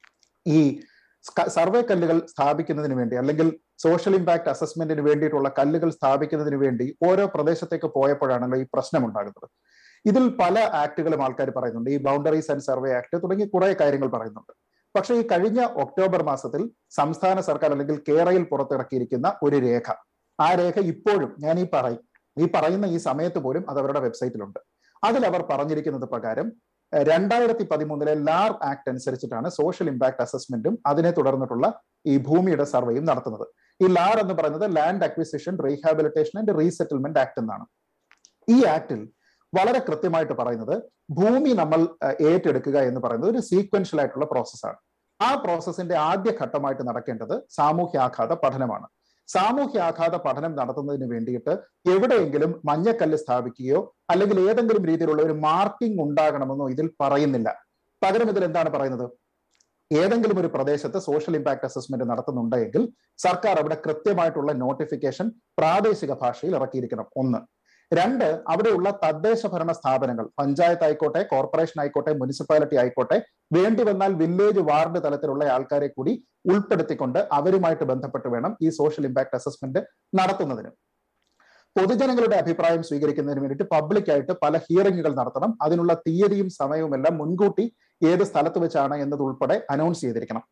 ഈ സ്ക- സർവേ കല്ലുകൾ സ്ഥാപിക്കുന്നതിന് വേണ്ടി അല്ലെങ്കിൽ സോഷ്യൽ ഇമ്പാക്ട് അസസ്മെന്റിന് വേണ്ടിയിട്ടുള്ള കല്ലുകൾ സ്ഥാപിക്കുന്നതിന് വേണ്ടി ഓരോ പ്രദേശത്തേക്ക് പോയപ്പോഴാണല്ലോ ഈ പ്രശ്നം ഉണ്ടാകുന്നത് ഇതിൽ പല ആക്ടുകളും ആൾക്കാർ പറയുന്നുണ്ട് ഈ ബൗണ്ടറീസ് ആൻഡ് സർവേ ആക്ട് തുടങ്ങി കുറെ കാര്യങ്ങൾ പറയുന്നുണ്ട് പക്ഷേ ഈ കഴിഞ്ഞ ഒക്ടോബർ മാസത്തിൽ സംസ്ഥാന സർക്കാർ അല്ലെങ്കിൽ കേരളയിൽ പുറത്തിറക്കിയിരിക്കുന്ന ഒരു രേഖ ആ രേഖ ഇപ്പോഴും ഞാൻ ഈ പറയും ഈ പറയുന്ന ഈ സമയത്ത് പോലും അത് അവരുടെ വെബ്സൈറ്റിലുണ്ട് അതിൽ അവർ പറഞ്ഞിരിക്കുന്നത് പ്രകാരം ഏഹ് രണ്ടായിരത്തി പതിമൂന്നിലെ ലാർ ആക്ട് അനുസരിച്ചിട്ടാണ് സോഷ്യൽ ഇമ്പാക്ട് അസസ്മെന്റും അതിനെ തുടർന്നിട്ടുള്ള ഈ ഭൂമിയുടെ സർവേയും നടത്തുന്നത് ഈ ലാർ എന്ന് പറയുന്നത് land acquisition rehabilitation and resettlement act എന്നാണ് ഈ ആക്ടിൽ വളരെ കൃത്യമായിട്ട് പറയുന്നത് ഭൂമി നമ്മൾ ഏഹ്, ഏറ്റെടുക്കുക എന്ന് പറയുന്നത് ഒരു സീക്വൻഷ്യൽ ആയിട്ടുള്ള പ്രോസസ്സാണ് ആ പ്രോസസ്സിന്റെ ആദ്യ ഘട്ടമായിട്ട് നടക്കേണ്ടത് സാമൂഹ്യാഘാത പഠനമാണ് സാമൂഹ്യാഘാത പഠനം നടത്തുന്നതിന് വേണ്ടിയിട്ട് എവിടെയെങ്കിലും മഞ്ഞക്കല്ല് സ്ഥാപിക്കുകയോ അല്ലെങ്കിൽ ഏതെങ്കിലും രീതിയിലുള്ള ഒരു മാർക്കിംഗ് ഉണ്ടാകണമെന്നോ ഇതിൽ പറയുന്നില്ല പകരം ഇതിൽ എന്താണ് പറയുന്നത് ഏതെങ്കിലും ഒരു പ്രദേശത്ത് സോഷ്യൽ ഇമ്പാക്ട് അസസ്മെന്റ് നടത്തുന്നുണ്ടെങ്കിൽ സർക്കാർ അവിടെ കൃത്യമായിട്ടുള്ള നോട്ടിഫിക്കേഷൻ പ്രാദേശിക ഭാഷയിൽ ഇറക്കിയിരിക്കണം ഒന്ന് രണ്ട് അവിടെയുള്ള തദ്ദേശ ഭരണ സ്ഥാപനങ്ങൾ പഞ്ചായത്ത് ആയിക്കോട്ടെ കോർപ്പറേഷൻ ആയിക്കോട്ടെ മുനിസിപ്പാലിറ്റി ആയിക്കോട്ടെ വേണ്ടി വന്നാൽ വില്ലേജ് വാർഡ് തലത്തിലുള്ള ആൾക്കാരെ കൂടി ഉൾപ്പെടുത്തിക്കൊണ്ട് അവരുമായിട്ട് ബന്ധപ്പെട്ട് വേണം ഈ സോഷ്യൽ ഇമ്പാക്ട് അസസ്മെന്റ് നടത്തുന്നതിന് പൊതുജനങ്ങളുടെ അഭിപ്രായം സ്വീകരിക്കുന്നതിന് വേണ്ടിയിട്ട് പബ്ലിക്കായിട്ട് പല ഹിയറിങ്ങുകൾ നടത്തണം അതിനുള്ള തീയതിയും സമയവും എല്ലാം മുൻകൂട്ടി ഏത് സ്ഥലത്ത് വെച്ചാണ് എന്നത് ഉൾപ്പെടെ അനൗൺസ് ചെയ്തിരിക്കണം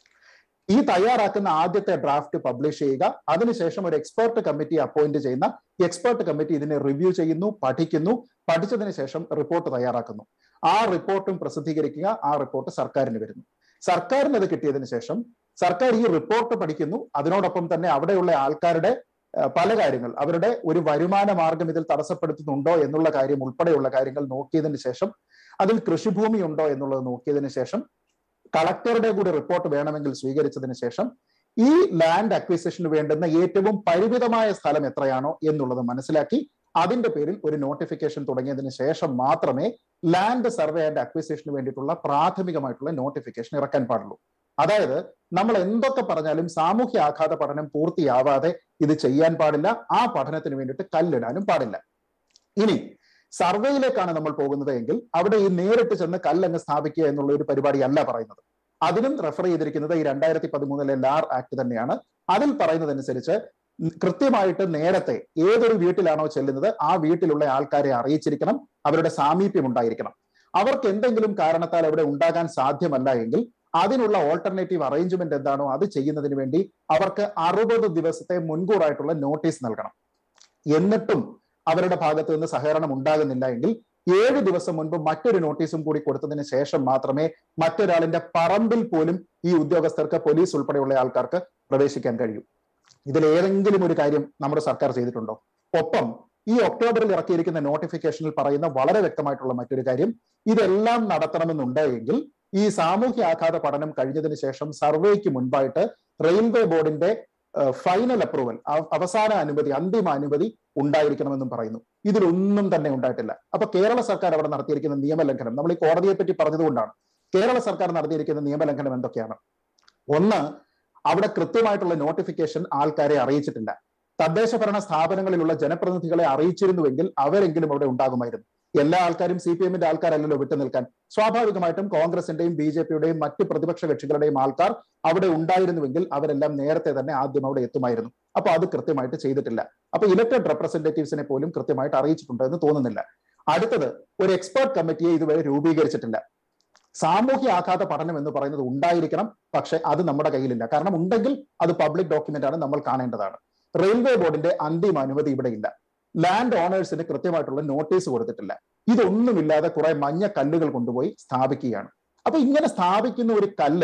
ഈ തയ്യാറാക്കുന്ന ആദ്യത്തെ ഡ്രാഫ്റ്റ് പബ്ലിഷ് ചെയ്യുക അതിനുശേഷം ഒരു എക്സ്പേർട്ട് കമ്മിറ്റി അപ്പോയിന്റ് ചെയ്യുന്ന എക്സ്പേർട്ട് കമ്മിറ്റി ഇതിനെ റിവ്യൂ ചെയ്യുന്നു പഠിക്കുന്നു പഠിച്ചതിന് ശേഷം റിപ്പോർട്ട് തയ്യാറാക്കുന്നു ആ റിപ്പോർട്ടും പ്രസിദ്ധീകരിക്കുക ആ റിപ്പോർട്ട് സർക്കാരിന് വരുന്നു സർക്കാരിന് അത് കിട്ടിയതിന് ശേഷം സർക്കാർ ഈ റിപ്പോർട്ട് പഠിക്കുന്നു അതിനോടൊപ്പം തന്നെ അവിടെയുള്ള ആൾക്കാരുടെ ഏഹ്, പല കാര്യങ്ങൾ അവരുടെ ഒരു വരുമാന മാർഗം ഇതിൽ തടസ്സപ്പെടുത്തുന്നുണ്ടോ എന്നുള്ള കാര്യം ഉൾപ്പെടെയുള്ള കാര്യങ്ങൾ നോക്കിയതിന് ശേഷം അതിൽ കൃഷിഭൂമി ഉണ്ടോ എന്നുള്ളത് നോക്കിയതിന് ശേഷം കളക്ടറുടെ കൂടി റിപ്പോർട്ട് വേണമെങ്കിൽ സ്വീകരിച്ചതിന് ശേഷം ഈ ലാൻഡ് അക്വിസിഷന് വേണ്ടുന്ന ഏറ്റവും പരിമിതമായ സ്ഥലം എത്രയാണോ എന്നുള്ളത് മനസ്സിലാക്കി അതിന്റെ പേരിൽ ഒരു നോട്ടിഫിക്കേഷൻ തുടങ്ങിയതിന് ശേഷം മാത്രമേ ലാൻഡ് സർവേ ആൻഡ് അക്വിസിഷന് വേണ്ടിയിട്ടുള്ള പ്രാഥമികമായിട്ടുള്ള നോട്ടിഫിക്കേഷൻ ഇറക്കാൻ പാടുള്ളൂ അതായത് നമ്മൾ എന്തൊക്കെ പറഞ്ഞാലും സാമൂഹ്യ ആഘാത പഠനം പൂർത്തിയാവാതെ ഇത് ചെയ്യാൻ പാടില്ല ആ പഠനത്തിന് വേണ്ടിയിട്ട് കല്ലിടാനും പാടില്ല ഇനി സർവേയിലേക്കാണ് നമ്മൾ പോകുന്നത് എങ്കിൽ അവിടെ ഈ നേരിട്ട് ചെന്ന് കല്ലങ്ങ് സ്ഥാപിക്കുക എന്നുള്ള ഒരു പരിപാടിയല്ല പറയുന്നത് അതിനും റെഫർ ചെയ്തിരിക്കുന്നത് ഈ രണ്ടായിരത്തി പതിമൂന്നിലെ ലാർ ആക്ട് തന്നെയാണ് അതിൽ പറയുന്നതനുസരിച്ച് കൃത്യമായിട്ട് നേരത്തെ ഏതൊരു വീട്ടിലാണോ ചെല്ലുന്നത് ആ വീട്ടിലുള്ള ആൾക്കാരെ അറിയിച്ചിരിക്കണം അവരുടെ സാമീപ്യം ഉണ്ടായിരിക്കണം അവർക്ക് എന്തെങ്കിലും കാരണത്താൽ അവിടെ ഉണ്ടാകാൻ സാധ്യമല്ല എങ്കിൽ അതിനുള്ള ഓൾട്ടർനേറ്റീവ് അറേഞ്ച്മെന്റ് എന്താണോ അത് ചെയ്യുന്നതിന് വേണ്ടി അവർക്ക് അറുപത് ദിവസത്തെ മുൻകൂറായിട്ടുള്ള നോട്ടീസ് നൽകണം എന്നിട്ടും അവരുടെ ഭാഗത്ത് നിന്ന് സഹകരണം ഉണ്ടാകുന്നില്ല എങ്കിൽ ഏഴ് ദിവസം മുൻപ് മറ്റൊരു നോട്ടീസും കൂടി കൊടുത്തതിന് ശേഷം മാത്രമേ മറ്റൊരാളിന്റെ പറമ്പിൽ പോലും ഈ ഉദ്യോഗസ്ഥർക്ക് പോലീസ് ഉൾപ്പെടെയുള്ള ആൾക്കാർക്ക് പ്രവേശിക്കാൻ കഴിയൂ ഇതിൽ ഏതെങ്കിലും ഒരു കാര്യം നമ്മുടെ സർക്കാർ ചെയ്തിട്ടുണ്ടോ ഒപ്പം ഈ ഒക്ടോബറിൽ ഇറക്കിയിരിക്കുന്ന നോട്ടിഫിക്കേഷനിൽ പറയുന്ന വളരെ വ്യക്തമായിട്ടുള്ള മറ്റൊരു കാര്യം ഇതെല്ലാം നടത്തണമെന്നുണ്ട് എങ്കിൽ ഈ സാമൂഹ്യ ആഘാത പഠനം കഴിഞ്ഞതിന് ശേഷം സർവേക്ക് മുൻപായിട്ട് റെയിൽവേ ബോർഡിന്റെ ഫൈനൽ അപ്രൂവൽ അവസാന അനുമതി അന്തിമ അനുമതി ഉണ്ടായിരിക്കണമെന്നും പറയുന്നു ഇതിലൊന്നും തന്നെ ഉണ്ടായിട്ടില്ല അപ്പൊ കേരള സർക്കാർ അവിടെ നടത്തിയിരിക്കുന്ന നിയമലംഘനം നമ്മൾ ഈ കോടതിയെ പറ്റി പറഞ്ഞതുകൊണ്ടാണ് കേരള സർക്കാർ നടത്തിയിരിക്കുന്ന നിയമലംഘനം എന്തൊക്കെയാണ് ഒന്ന് അവിടെ കൃത്യമായിട്ടുള്ള നോട്ടിഫിക്കേഷൻ ആൾക്കാരെ അറിയിച്ചിട്ടില്ല തദ്ദേശ ഭരണ സ്ഥാപനങ്ങളിലുള്ള ജനപ്രതിനിധികളെ അറിയിച്ചിരുന്നുവെങ്കിൽ അവരെങ്കിലും അവിടെ ഉണ്ടാകുമായിരുന്നു എല്ലാ ആൾക്കാരും സി പി എമ്മിന്റെ ആൾക്കാരല്ലല്ലോ വിട്ടു നിൽക്കാൻ സ്വാഭാവികമായിട്ടും കോൺഗ്രസിന്റെയും ബി ജെ പിയുടെയും മറ്റ് പ്രതിപക്ഷ കക്ഷികളുടെയും ആൾക്കാർ അവിടെ ഉണ്ടായിരുന്നുവെങ്കിൽ അവരെല്ലാം നേരത്തെ തന്നെ ആദ്യം അവിടെ എത്തുമായിരുന്നു അപ്പൊ അത് കൃത്യമായിട്ട് ചെയ്തിട്ടില്ല അപ്പൊ ഇലക്ടഡ് റെപ്രസെന്റേറ്റീവ്സിനെ പോലും കൃത്യമായിട്ട് അറിയിച്ചിട്ടുണ്ട് എന്ന് തോന്നുന്നില്ല അടുത്തത് ഒരു എക്സ്പേർട്ട് കമ്മിറ്റിയെ ഇതുവരെ രൂപീകരിച്ചിട്ടില്ല സാമൂഹ്യ ആഘാത പഠനം എന്ന് പറയുന്നത് ഉണ്ടായിരിക്കണം പക്ഷെ അത് നമ്മുടെ കയ്യിലില്ല കാരണം ഉണ്ടെങ്കിൽ അത് പബ്ലിക് ഡോക്യുമെന്റ് ആണ് നമ്മൾ കാണേണ്ടതാണ് റെയിൽവേ ബോർഡിന്റെ അന്തിമ അനുമതി ഇവിടെ ഇല്ല ലാൻഡ് ഓണേഴ്സിന് കൃത്യമായിട്ടുള്ള നോട്ടീസ് കൊടുത്തിട്ടില്ല ഇതൊന്നുമില്ലാതെ കുറെ മഞ്ഞ കല്ലുകൾ കൊണ്ടുപോയി സ്ഥാപിക്കുകയാണ് അപ്പൊ ഇങ്ങനെ സ്ഥാപിക്കുന്ന ഒരു കല്ല്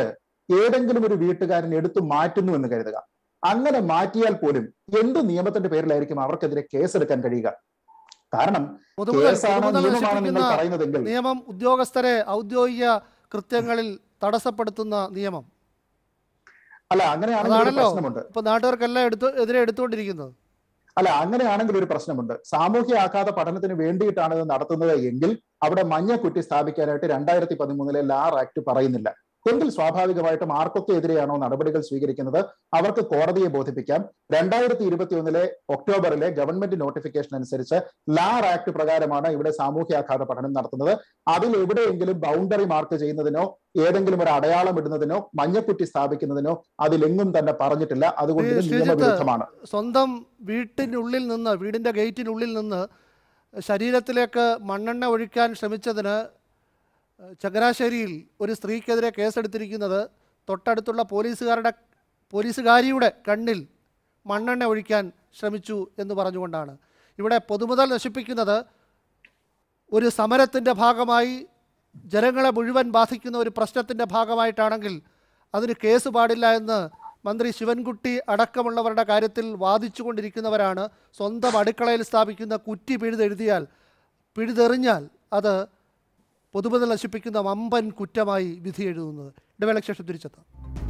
ഏതെങ്കിലും ഒരു വീട്ടുകാരൻ എടുത്തു മാറ്റുന്നു എന്ന് കരുതുക അങ്ങനെ മാറ്റിയാൽ പോലും എന്ത് നിയമത്തിന്റെ പേരിലായിരിക്കും അവർക്കെതിരെ കേസെടുക്കാൻ കഴിയുക കാരണം പൊതുമുതൽ കേസാണ് പൊതുമുതൽ നിയമമാണ് നിങ്ങൾ നശിപ്പിക്കുന്ന പറയുന്നതെങ്കിൽ നിയമം ഉദ്യോഗസ്ഥരെ ഔദ്യോഗിക കൃത്യങ്ങളിൽ തടസ്സപ്പെടുത്തുന്ന നിയമം അല്ല അങ്ങനെയാണെങ്കിൽ ഒരു അതാണല്ലോ പ്രശ്നമുണ്ട് ഇപ്പൊ നാട്ടുകാർക്കെല്ലാം എടുത്തു എതിരെ എടുത്തുകൊണ്ടിരിക്കുന്നത് അല്ല അങ്ങനെയാണെങ്കിൽ ഒരു പ്രശ്നമുണ്ട് സാമൂഹ്യ ആഘാത പഠനത്തിന് വേണ്ടിയിട്ടാണ് ഇത് നടത്തുന്നത് എങ്കിൽ അവിടെ മഞ്ഞക്കുറ്റി സ്ഥാപിക്കാനായിട്ട് രണ്ടായിരത്തി പതിമൂന്നിലെ ലാർ ആക്ട് പറയുന്നില്ല എങ്കിൽ സ്വാഭാവികമായിട്ടും ആർക്കൊക്കെ എതിരെയാണോ നടപടികൾ സ്വീകരിക്കുന്നത് അവർക്ക് കോടതിയെ ബോധിപ്പിക്കാം രണ്ടായിരത്തി ഇരുപത്തി ഒന്നിലെ ഒക്ടോബറിലെ ഗവൺമെന്റ് നോട്ടിഫിക്കേഷൻ അനുസരിച്ച് ലാർ ആക്ട് പ്രകാരമാണ് ഇവിടെ സാമൂഹ്യാഘാത പഠനം നടത്തുന്നത് അതിൽ എവിടെയെങ്കിലും ബൗണ്ടറി മാർക്ക് ചെയ്യുന്നതിനോ ഏതെങ്കിലും ഒരു അടയാളം ഇടുന്നതിനോ മഞ്ഞക്കുറ്റി സ്ഥാപിക്കുന്നതിനോ അതിലെങ്ങും തന്നെ പറഞ്ഞിട്ടില്ല അതുകൊണ്ട് ഇത് ശ്രീജിത്ത്, നിയമവിരുദ്ധമാണ് സ്വന്തം വീട്ടിനുള്ളിൽ നിന്ന് വീടിൻ്റെ ഗേറ്റിനുള്ളിൽ നിന്ന് ശരീരത്തിലേക്ക് മണ്ണെണ്ണ ഒഴിക്കാൻ ശ്രമിച്ചതിന് ചങ്ങനാശ്ശേരിയിൽ ഒരു സ്ത്രീക്കെതിരെ കേസെടുത്തിരിക്കുന്നത് തൊട്ടടുത്തുള്ള പോലീസുകാരുടെ പോലീസുകാരിയുടെ കണ്ണിൽ മണ്ണെണ്ണ ഒഴിക്കാൻ ശ്രമിച്ചു എന്ന് പറഞ്ഞുകൊണ്ടാണ് ഇവിടെ പൊതുമുതൽ നശിപ്പിക്കുന്നത് ഒരു സമരത്തിൻ്റെ ഭാഗമായി ജനങ്ങളെ മുഴുവൻ ബാധിക്കുന്ന ഒരു പ്രശ്നത്തിൻ്റെ ഭാഗമായിട്ടാണെങ്കിൽ അതിന് കേസ് പാടില്ല എന്ന് മന്ത്രി ശിവൻകുട്ടി അടക്കമുള്ളവരുടെ കാര്യത്തിൽ വാദിച്ചുകൊണ്ടിരിക്കുന്നവരാണ് സ്വന്തം അടുക്കളയിൽ സ്ഥാപിക്കുന്ന കുറ്റി പിഴുതെഴുതിയാൽ പിഴുതെറിഞ്ഞാൽ അത് പൊതുമുതൽ നശിപ്പിക്കുന്ന വമ്പൻ കുറ്റമായി വിധി എഴുതുന്നത് ഇടവേളയ്ക്ക് ശേഷം തിരിച്ചെത്താം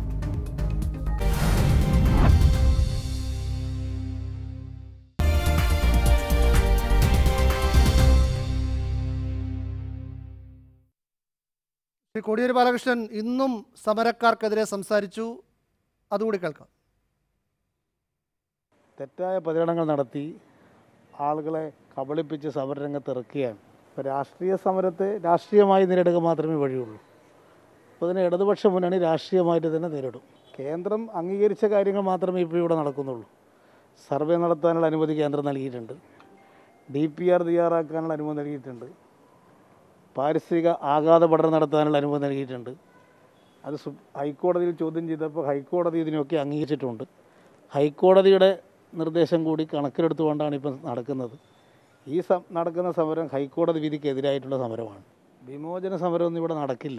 ശ്രീ കോടിയേരി ബാലകൃഷ്ണൻ ഇന്നും സമരക്കാർക്കെതിരെ സംസാരിച്ചു അതുകൂടി കേൾക്കാം തെറ്റായ പ്രചരണങ്ങൾ നടത്തി ആളുകളെ കബളിപ്പിച്ച് സമരരംഗത്ത് ഇറക്കുകയാണ് ഇപ്പോൾ രാഷ്ട്രീയ സമരത്തെ രാഷ്ട്രീയമായി നേരിടുക മാത്രമേ വഴിയുള്ളൂ അപ്പോൾ അതിന് ഇടതുപക്ഷ മുന്നണി രാഷ്ട്രീയമായിട്ട് തന്നെ നേരിടും കേന്ദ്രം അംഗീകരിച്ച കാര്യങ്ങൾ മാത്രമേ ഇപ്പോൾ ഇവിടെ നടക്കുന്നുള്ളൂ സർവേ നടത്താനുള്ള അനുമതി കേന്ദ്രം നൽകിയിട്ടുണ്ട് ഡി പി ആർ തയ്യാറാക്കാനുള്ള അനുമതി നൽകിയിട്ടുണ്ട് പാരിസ്ഥിതിക ആഘാത പഠനം നടത്താനുള്ള അനുമതി നൽകിയിട്ടുണ്ട് അത് സു ഹൈക്കോടതിയിൽ ചോദ്യം ചെയ്തപ്പോൾ ഹൈക്കോടതി ഇതിനൊക്കെ അംഗീകരിച്ചിട്ടുണ്ട് ഹൈക്കോടതിയുടെ നിർദ്ദേശം കൂടി കണക്കിലെടുത്തുകൊണ്ടാണ് ഇപ്പം നടക്കുന്നത് ഈ സം നടക്കുന്ന സമരം ഹൈക്കോടതി വിധിക്കെതിരായിട്ടുള്ള സമരമാണ് വിമോചന സമരമൊന്നും ഇവിടെ നടക്കില്ല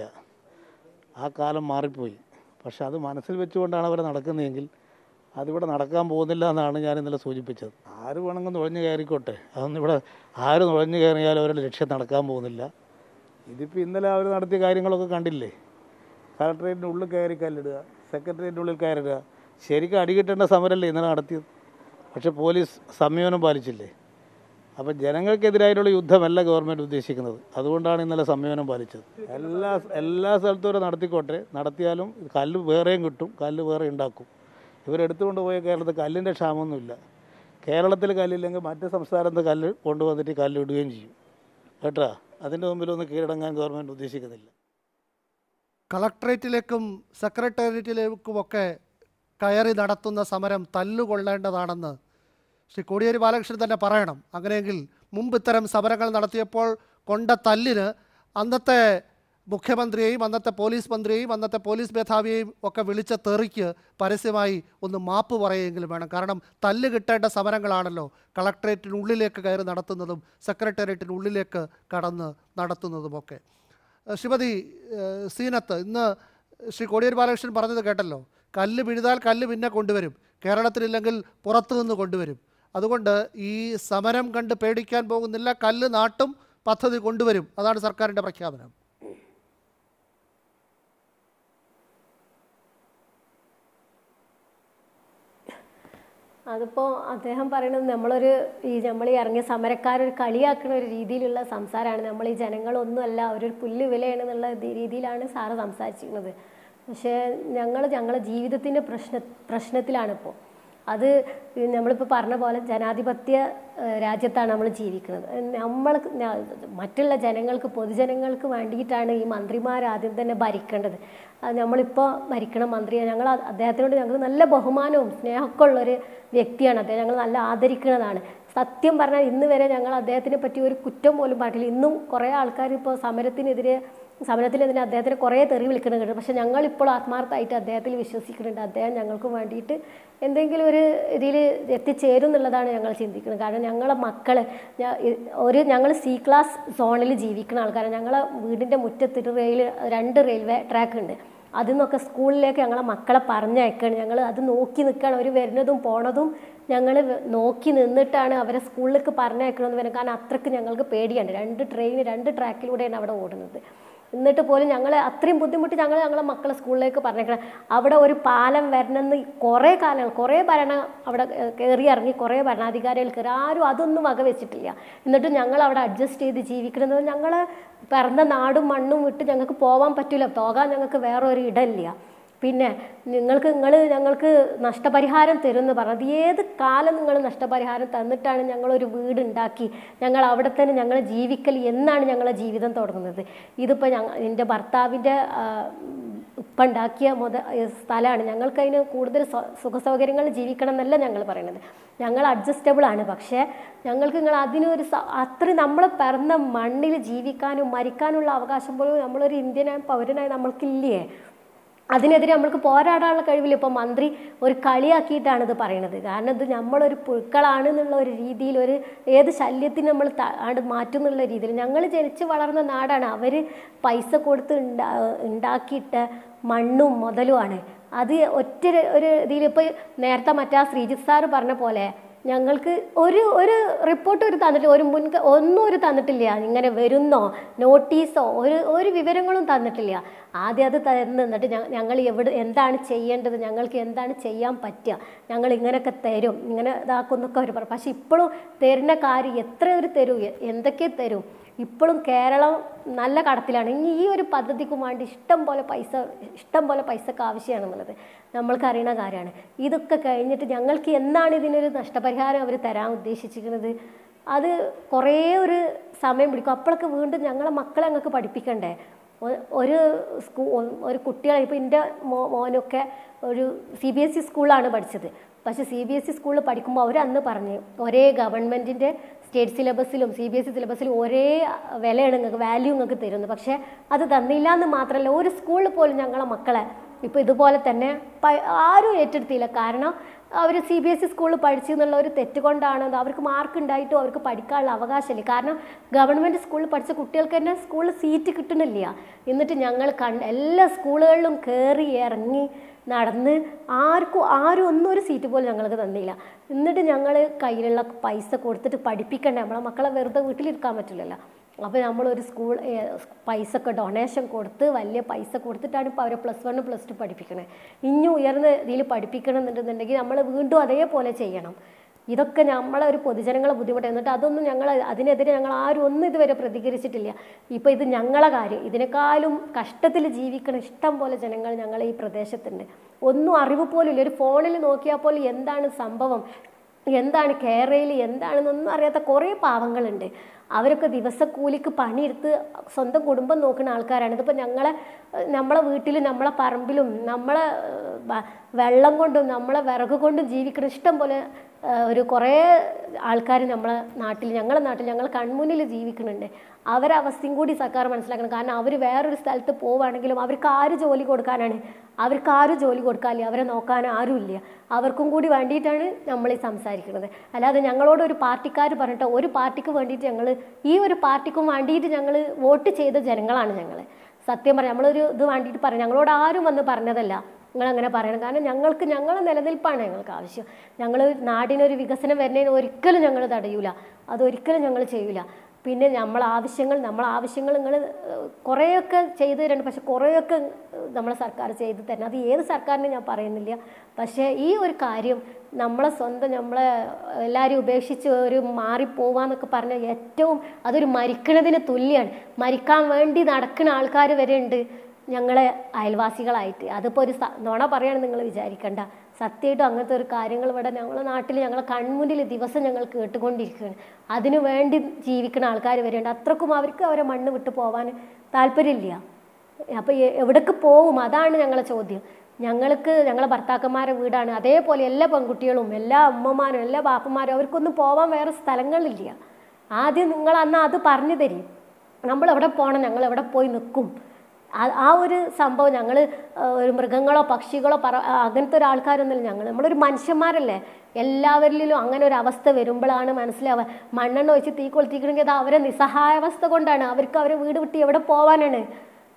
ആ കാലം മാറിപ്പോയി പക്ഷെ അത് മനസ്സിൽ വെച്ചുകൊണ്ടാണ് അവർ നടക്കുന്നതെങ്കിൽ അതിവിടെ നടക്കാൻ പോകുന്നില്ല എന്നാണ് ഞാൻ ഇന്നലെ സൂചിപ്പിച്ചത് ആര് വേണമെങ്കിൽ നുഴഞ്ഞു കയറിക്കോട്ടെ അതൊന്നും ഇവിടെ ആര് നുഴഞ്ഞു കയറിയാലും അവരുടെ ലക്ഷ്യം നടക്കാൻ പോകുന്നില്ല ഇതിപ്പോൾ ഇന്നലെ അവർ നടത്തിയ കാര്യങ്ങളൊക്കെ കണ്ടില്ലേ കളക്ടറേറ്റിൻ്റെ ഉള്ളിൽ കയറി കല്ലിടുക സെക്രട്ടേറിയറ്റിൻ്റെ ഉള്ളിൽ കയറിടുക ശരിക്കും അടികിട്ടേണ്ട സമരമല്ലേ ഇന്നലെ നടത്തിയത് പക്ഷെ പോലീസ് സംയമനം പാലിച്ചില്ലേ അപ്പോൾ ജനങ്ങൾക്കെതിരായിട്ടുള്ള യുദ്ധമല്ല ഗവൺമെൻറ് ഉദ്ദേശിക്കുന്നത് അതുകൊണ്ടാണ് ഇന്നലെ സംയമനം പാലിച്ചത് എല്ലാ എല്ലാ സ്ഥലത്തും വരെ നടത്തിക്കോട്ടെ നടത്തിയാലും കല്ല് വേറെയും കിട്ടും കല്ല് വേറെ ഉണ്ടാക്കും ഇവരെടുത്തുകൊണ്ട് പോയ കേരളത്തിൽ കല്ലിൻ്റെ ക്ഷാമമൊന്നുമില്ല കേരളത്തിൽ കല്ലില്ലെങ്കിൽ മറ്റ് സംസ്ഥാനത്ത് കല്ല് കൊണ്ടുവന്നിട്ട് ഈ കല്ല് ഇടുകയും ചെയ്യും കേട്ടോ അതിൻ്റെ മുമ്പിലൊന്നും കീഴടങ്ങാൻ ഗവൺമെൻറ് ഉദ്ദേശിക്കുന്നില്ല കളക്ട്രേറ്റിലേക്കും സെക്രട്ടേറിയറ്റിലേക്കുമൊക്കെ കയറി നടത്തുന്ന സമരം തല്ലുകൊള്ളേണ്ടതാണെന്ന് ശ്രീ കോടിയേരി ബാലകൃഷ്ണൻ തന്നെ പറയണം അങ്ങനെയെങ്കിൽ മുമ്പ് ഇത്തരം സമരങ്ങൾ നടത്തിയപ്പോൾ കൊണ്ട തല്ലിന് അന്നത്തെ മുഖ്യമന്ത്രിയെയും അന്നത്തെ പോലീസ് മന്ത്രിയെയും അന്നത്തെ പോലീസ് മേധാവിയെയും ഒക്കെ വിളിച്ച തെറിക്ക് പരസ്യമായി ഒന്ന് മാപ്പ് പറയുമെങ്കിലും വേണം കാരണം തല്ല് കിട്ടേണ്ട സമരങ്ങളാണല്ലോ കളക്ട്രേറ്റിനുള്ളിലേക്ക് കയറി നടത്തുന്നതും സെക്രട്ടേറിയറ്റിനുള്ളിലേക്ക് കടന്ന് നടത്തുന്നതുമൊക്കെ ഏഹ് ശ്രീമതി ഏഹ് സീനത്ത് ഇന്ന് ശ്രീ കോടിയേരി ബാലകൃഷ്ണൻ പറഞ്ഞത് കേട്ടല്ലോ കല്ല് പിഴുതാൽ കല്ല് പിന്നെ കൊണ്ടുവരും കേരളത്തിലില്ലെങ്കിൽ പുറത്തു നിന്ന് കൊണ്ടുവരും അതുകൊണ്ട് ഈ സമരം കണ്ട് പേടിക്കാൻ പോകുന്നില്ല കല്ല് നാട്ടും പദ്ധതി കൊണ്ടുവരും അതാണ് സർക്കാരിൻ്റെ പ്രഖ്യാപനം അതിപ്പോൾ അദ്ദേഹം പറയുന്നത് നമ്മളൊരു ഈ നമ്മൾ ഈ ഇറങ്ങിയ സമരക്കാരൊരു കളിയാക്കുന്ന ഒരു രീതിയിലുള്ള സംസാരമാണ് നമ്മൾ ഈ ജനങ്ങളൊന്നുമല്ല അവരൊരു പുല്ല് വിലയാണെന്നുള്ള ദി- രീതിയിലാണ് സാറ് സംസാരിച്ചിരുന്നത് പക്ഷേ ഞങ്ങൾ ഞങ്ങളുടെ ജീവിതത്തിൻ്റെ പ്രശ്ന പ്രശ്നത്തിലാണിപ്പോൾ അത് നമ്മളിപ്പോൾ പറഞ്ഞ പോലെ ജനാധിപത്യ ഏഹ്, രാജ്യത്താണ് നമ്മൾ ജീവിക്കുന്നത് നമ്മൾ മറ്റുള്ള ജനങ്ങൾക്ക് പൊതുജനങ്ങൾക്ക് വേണ്ടിയിട്ടാണ് ഈ മന്ത്രിമാർ ആദ്യം തന്നെ ഭരിക്കേണ്ടത് അത് നമ്മളിപ്പോൾ ഭരിക്കണ മന്ത്രിയെ ഞങ്ങൾ അ- അദ്ദേഹത്തിനോട് ഞങ്ങൾക്ക് നല്ല ബഹുമാനവും സ്നേഹമൊക്കെ ഉള്ളൊരു വ്യക്തിയാണ് അദ്ദേഹം ഞങ്ങൾ നല്ല ആദരിക്കുന്നതാണ് സത്യം പറഞ്ഞാൽ ഇന്ന് വരെ ഞങ്ങൾ അദ്ദേഹത്തിനെ പറ്റി ഒരു കുറ്റം പോലും പാട്ടില്ല ഇന്നും കുറേ ആൾക്കാർ ഇപ്പോൾ സമരത്തിനെതിരെ സമരത്തിനെതിരെ അദ്ദേഹത്തിന് കുറേ തെറി വിളിക്കുന്നുണ്ട് പക്ഷെ ഞങ്ങളിപ്പോൾ ആത്മാർത്ഥമായിട്ട് അദ്ദേഹത്തിൽ വിശ്വസിക്കുന്നുണ്ട് അദ്ദേഹം ഞങ്ങൾക്ക് വേണ്ടിയിട്ട് എന്തെങ്കിലും ഒരു ഇതിൽ എത്തിച്ചേരും എന്നുള്ളതാണ് ഞങ്ങൾ ചിന്തിക്കുന്നത് കാരണം ഞങ്ങളെ മക്കൾ ഒരു ഞങ്ങൾ സി ക്ലാസ് സോണിൽ ജീവിക്കുന്ന ആൾക്കാരാണ് ഞങ്ങളെ വീടിൻ്റെ മുറ്റത്തൊരു റെയിൽ രണ്ട് റെയിൽവേ ട്രാക്ക് ഉണ്ട് അതിൽ നിന്നൊക്കെ സ്കൂളിലേക്ക് ഞങ്ങളെ മക്കളെ പറഞ്ഞയക്കണം ഞങ്ങൾ അത് നോക്കി നിൽക്കണം അവർ വരുന്നതും പോണതും ഞങ്ങൾ നോക്കി നിന്നിട്ടാണ് അവരെ സ്കൂളിലേക്ക് പറഞ്ഞയക്കണമെന്ന് വരും കാരണം അത്രയ്ക്ക് ഞങ്ങൾക്ക് പേടിയാണ് രണ്ട് ട്രെയിൻ രണ്ട് ട്രാക്കിലൂടെയാണ് അവിടെ ഓടുന്നത് എന്നിട്ട് പോലും ഞങ്ങൾ അത്രയും ബുദ്ധിമുട്ട് ഞങ്ങൾ ഞങ്ങളെ മക്കളെ സ്കൂളിലേക്ക് പറഞ്ഞേക്കണം അവിടെ ഒരു പാലം വരണമെന്ന് കുറേ കാലങ്ങൾ കുറേ ഭരണ അവിടെ കയറി ഇറങ്ങി കുറേ ഭരണാധികാരികൾ കയറി ആരും അതൊന്നും വക വെച്ചിട്ടില്ല എന്നിട്ട് ഞങ്ങൾ അവിടെ അഡ്ജസ്റ്റ് ചെയ്ത് ജീവിക്കുന്നത് ഞങ്ങൾ പിറന്ന നാടും മണ്ണും വിട്ട് ഞങ്ങൾക്ക് പോകാൻ പറ്റില്ല പോകാൻ ഞങ്ങൾക്ക് വേറെ ഒരു ഇടമില്ല പിന്നെ നിങ്ങൾക്ക് നിങ്ങൾ ഞങ്ങൾക്ക് നഷ്ടപരിഹാരം തരുമെന്ന് പറഞ്ഞത് ഏത് കാലം നിങ്ങൾ നഷ്ടപരിഹാരം തന്നിട്ടാണ് ഞങ്ങളൊരു വീട് ഉണ്ടാക്കി ഞങ്ങൾ അവിടെ തന്നെ ഞങ്ങൾ ജീവിക്കൽ എന്നാണ് ഞങ്ങളെ ജീവിതം തുടങ്ങുന്നത് ഇതിപ്പോൾ ഞങ്ങൾ എൻ്റെ ഭർത്താവിൻ്റെ ഇപ്പം ഉണ്ടാക്കിയ മുത സ്ഥലമാണ് ഞങ്ങൾക്ക് അതിന് കൂടുതൽ സ്വ- സുഖസൗകര്യങ്ങൾ ജീവിക്കണം എന്നല്ല ഞങ്ങൾ പറയുന്നത് ഞങ്ങൾ അഡ്ജസ്റ്റബിൾ ആണ് പക്ഷേ ഞങ്ങൾക്ക് നിങ്ങൾ അതിനൊരു സ- അത്രയും നമ്മൾ പിറന്ന മണ്ണിൽ ജീവിക്കാനും മരിക്കാനുള്ള അവകാശം പോലും നമ്മളൊരു ഇന്ത്യനായ പൗരനായി നമ്മൾക്കില്ലേ അതിനെതിരെ നമ്മൾക്ക് പോരാടാനുള്ള കഴിവില്ല ഇപ്പോൾ മന്ത്രി ഒരു കളിയാക്കിയിട്ടാണ് ഇത് പറയുന്നത് കാരണം ഇത് നമ്മളൊരു പുഴുക്കളാണ് എന്നുള്ള ഒരു രീതിയിൽ ഒരു ഏത് ശല്യത്തിന് നമ്മൾ ത- ആണ്ട് മാറ്റും എന്നുള്ള രീതിയിൽ ഞങ്ങൾ ജനിച്ച് വളർന്ന നാടാണ് അവർ പൈസ കൊടുത്ത് ഉണ്ടാ ഉണ്ടാക്കിയിട്ട മണ്ണും മുതലുമാണ് അത് ഒറ്റ ഒരു- ഒരു ഇതിൽ ഇപ്പോൾ നേരത്തെ മറ്റേ ആ ശ്രീജിത്ത് സാറ് പറഞ്ഞ പോലെ ഞങ്ങൾക്ക് ഒരു ഒരു റിപ്പോർട്ട് ഒരു തന്നിട്ടില്ല ഒരു മുൻക ഒന്നും ഒരു തന്നിട്ടില്ല ഇങ്ങനെ വരുന്നോ നോട്ടീസോ ഒരു ഒരു വിവരങ്ങളും തന്നിട്ടില്ല ആദ്യം അത് തന്ന് എന്നിട്ട് ഞ- ഞങ്ങൾ എവിടെ എന്താണ് ചെയ്യേണ്ടത് ഞങ്ങൾക്ക് എന്താണ് ചെയ്യാൻ പറ്റുക ഞങ്ങൾ ഇങ്ങനെയൊക്കെ തരും ഇങ്ങനെ ഇതാക്കുന്നൊക്കെ അവർ പറയും പക്ഷെ ഇപ്പോഴും തരുന്ന കാര്യം എത്ര ഒരു തരും എ- എന്തൊക്കെ തരും ഇപ്പോഴും കേരളം നല്ല കടത്തിലാണ് ഇനി ഈ ഒരു പദ്ധതിക്ക് വേണ്ടി ഇഷ്ടം പോലെ പൈസ ഇഷ്ടം പോലെ പൈസക്ക് ആവശ്യമാണെന്നുള്ളത് നമ്മൾക്ക് അറിയുന്ന കാര്യമാണ് ഇതൊക്കെ കഴിഞ്ഞിട്ട് ഞങ്ങൾക്ക് എന്നാണ് ഇതിനൊരു നഷ്ടപരിഹാരം അവർ തരാൻ ഉദ്ദേശിച്ചിരിക്കുന്നത് അത് കുറേ ഒരു സമയം പിടിക്കും അപ്പോഴൊക്കെ വീണ്ടും ഞങ്ങളെ മക്കളെ ഞങ്ങൾക്ക് പഠിപ്പിക്കണ്ടേ ഒ- ഒരു സ്കൂ ഒരു കുട്ടികളെ ഇപ്പോൾ എൻ്റെ മോ മോനൊക്കെ ഒരു സി ബി എസ് ഇ സ്കൂളിലാണ് പഠിച്ചത് പക്ഷേ സി ബി എസ് ഇ സ്കൂളിൽ പഠിക്കുമ്പോൾ അവർ അന്ന് പറഞ്ഞ് ഒരേ ഗവൺമെൻറ്റിൻ്റെ സ്റ്റേറ്റ് സിലബസിലും സി ബി എസ് ഇ സിലബസിലും ഒരേ വിലയാണ് നിങ്ങൾക്ക് വാല്യൂ നിങ്ങൾക്ക് തരുന്നത് പക്ഷേ അത് തന്നില്ല എന്ന് മാത്രമല്ല ഒരു സ്കൂളിൽ പോലും ഞങ്ങളെ മക്കളെ ഇപ്പോൾ ഇതുപോലെ തന്നെ പ- ആരും ഏറ്റെടുത്തില്ല കാരണം അവർ സി ബി എസ് ഇ സ്കൂളിൽ പഠിച്ചു എന്നുള്ള ഒരു തെറ്റ് കൊണ്ടാണ് അത് അവർക്ക് മാർക്ക് ഉണ്ടായിട്ടും അവർക്ക് പഠിക്കാനുള്ള അവകാശമില്ല കാരണം ഗവൺമെൻറ് സ്കൂളിൽ പഠിച്ച കുട്ടികൾക്ക് തന്നെ സ്കൂളിൽ സീറ്റ് കിട്ടണില്ല എന്നിട്ട് ഞങ്ങൾ കണ്ട് എല്ലാ സ്കൂളുകളിലും കയറി ഇറങ്ങി നടന്ന് ആർക്കും ആരും ഒന്നും ഒരു സീറ്റ് പോലും ഞങ്ങൾക്ക് തന്നില്ല എന്നിട്ട് ഞങ്ങൾ കയ്യിലുള്ള പൈസ കൊടുത്തിട്ട് പഠിപ്പിക്കണ്ടേ നമ്മളെ മക്കളെ വെറുതെ വീട്ടിലിരിക്കാൻ പറ്റില്ലല്ലോ അപ്പോൾ നമ്മളൊരു സ്കൂൾ ഏ, പൈസ ഒക്കെ ഡൊണേഷൻ കൊടുത്ത് വലിയ പൈസ കൊടുത്തിട്ടാണ് ഇപ്പോൾ അവരെ പ്ലസ് വൺ പ്ലസ് ടു പഠിപ്പിക്കണത് ഇനി ഉയർന്ന ഇതിൽ പഠിപ്പിക്കണം എന്നുണ്ടെന്നുണ്ടെങ്കിൽ നമ്മൾ വീണ്ടും അതേപോലെ ചെയ്യണം ഇതൊക്കെ നമ്മളെ ഒരു പൊതുജനങ്ങളെ ബുദ്ധിമുട്ട് എന്നിട്ട് അതൊന്നും ഞങ്ങൾ അതിനെതിരെ ഞങ്ങൾ ആരും ഒന്നും ഇതുവരെ പ്രതികരിച്ചിട്ടില്ല ഇപ്പോൾ ഇത് ഞങ്ങളെ കാര്യം ഇതിനേക്കാളും കഷ്ടത്തിൽ ജീവിക്കണ ഇഷ്ടം പോലെ ജനങ്ങൾ ഞങ്ങളെ ഈ പ്രദേശത്തുണ്ട് ഒന്നും അറിവ് പോലും ഇല്ല ഒരു ഫോണിൽ നോക്കിയാൽ പോലും എന്താണ് സംഭവം എന്താണ് കേരളയിൽ എന്താണെന്നൊന്നും അറിയാത്ത കുറേ പാവങ്ങളുണ്ട് അവരൊക്കെ ദിവസക്കൂലിക്ക് പണിയെടുത്ത് സ്വന്തം കുടുംബം നോക്കുന്ന ആൾക്കാരാണ് ഇതിപ്പോൾ ഞങ്ങളെ ഏഹ്, നമ്മളെ വീട്ടിലും നമ്മളെ പറമ്പിലും നമ്മളെ ഏഹ്, വ- വെള്ളം കൊണ്ടും നമ്മളെ വിറക് കൊണ്ടും ജീവിക്കുന്ന ഇഷ്ടം പോലെ ഏഹ്, ഒരു കുറേ ആൾക്കാർ നമ്മളെ നാട്ടിൽ ഞങ്ങളെ നാട്ടിൽ ഞങ്ങൾ കൺമുന്നിൽ ജീവിക്കുന്നുണ്ട് അവരെ അവസ്ഥയും കൂടി സർക്കാർ മനസ്സിലാക്കണം കാരണം അവർ വേറൊരു സ്ഥലത്ത് പോവുകയാണെങ്കിലും അവർക്ക് ആര് ജോലി കൊടുക്കാനാണ് അവർക്ക് ആരും ജോലി കൊടുക്കാനില്ല അവരെ നോക്കാൻ ആരുമില്ല അവർക്കും കൂടി വേണ്ടിയിട്ടാണ് നമ്മൾ ഈ സംസാരിക്കുന്നത് അല്ലാതെ ഞങ്ങളോട് ഒരു പാർട്ടിക്കാർ പറഞ്ഞിട്ട് ഒരു പാർട്ടിക്ക് വേണ്ടിയിട്ട് ഞങ്ങൾ ഈ ഒരു പാർട്ടിക്കും വേണ്ടിയിട്ട് ഞങ്ങൾ വോട്ട് ചെയ്ത ജനങ്ങളാണ് ഞങ്ങൾ സത്യം പറയാം നമ്മളൊരു ഇത് വേണ്ടിയിട്ട് പറയാം ഞങ്ങളോട് ആരും വന്ന് പറഞ്ഞതല്ല നിങ്ങൾ അങ്ങനെ പറയണം കാരണം ഞങ്ങൾക്ക് ഞങ്ങളെ നിലനിൽപ്പാണ് ഞങ്ങൾക്ക് ആവശ്യം ഞങ്ങൾ നാടിനൊരു വികസനം വരുന്നതിന് ഒരിക്കലും ഞങ്ങൾ തടയൂല അതൊരിക്കലും ഞങ്ങൾ ചെയ്യൂല പിന്നെ നമ്മളെ ആവശ്യങ്ങൾ നമ്മളെ ആവശ്യങ്ങൾ നിങ്ങൾ കുറേയൊക്കെ ചെയ്തു തരുന്നുണ്ട് പക്ഷെ കുറേയൊക്കെ നമ്മളെ സർക്കാർ ചെയ്തു തരണം അത് ഏത് സർക്കാരിനെ ഞാൻ പറയുന്നില്ല പക്ഷേ ഈ ഒരു കാര്യം നമ്മളെ സ്വന്തം നമ്മളെ എല്ലാവരും ഉപേക്ഷിച്ച് ഒരു മാറിപ്പോവാന്നൊക്കെ പറഞ്ഞാൽ ഏറ്റവും അതൊരു മരിക്കണതിന് തുല്യമാണ് മരിക്കാൻ വേണ്ടി നടക്കുന്ന ആൾക്കാർ വരെ ഉണ്ട് ഞങ്ങളെ അയൽവാസികളായിട്ട് അതിപ്പോൾ ഒരു സ- നുണ പറയാണ് നിങ്ങൾ വിചാരിക്കണ്ട സത്യമായിട്ടും അങ്ങനത്തെ ഒരു കാര്യങ്ങൾ ഇവിടെ ഞങ്ങളുടെ നാട്ടിൽ ഞങ്ങളെ കൺമുന്നിൽ ദിവസം ഞങ്ങൾ കേട്ടുകൊണ്ടിരിക്കുകയാണ് അതിനു വേണ്ടി ജീവിക്കുന്ന ആൾക്കാർ വരെയുണ്ട് അത്രക്കും അവർക്ക് അവരെ മണ്ണ് വിട്ട് പോകാൻ താല്പര്യമില്ല അപ്പോൾ എവിടേക്ക് പോകും അതാണ് ഞങ്ങളെ ചോദ്യം ഞങ്ങൾക്ക് ഞങ്ങളെ ഭർത്താക്കന്മാരെ വീടാണ് അതേപോലെ എല്ലാ പെൺകുട്ടികളും എല്ലാ അമ്മമാരും എല്ലാ ബാപ്പന്മാരും അവർക്കൊന്നും പോകാൻ വേറെ സ്ഥലങ്ങളില്ല ആദ്യം നിങ്ങൾ അന്ന് അത് പറഞ്ഞു തരും നമ്മൾ എവിടെ പോകണം ഞങ്ങൾ എവിടെ പോയി നിൽക്കും ആ- ആ ഒരു സംഭവം ഞങ്ങൾ ഒരു മൃഗങ്ങളോ പക്ഷികളോ പറ ആ, അങ്ങനത്തെ ഒരു ആൾക്കാരൊന്നുമില്ല ഞങ്ങൾ നമ്മളൊരു മനുഷ്യന്മാരല്ലേ എല്ലാവരിലും അങ്ങനെ ഒരു അവസ്ഥ വരുമ്പോഴാണ് മനസ്സിലാവുക മണ്ണെണ്ണ ഒഴിച്ച് തീ കൊളുത്തിക്കണമെങ്കിൽ അത് അവരെ നിസ്സഹായാവസ്ഥ കൊണ്ടാണ് അവർക്ക് അവരെ വീട് വിട്ട് എവിടെ പോകാനാണ്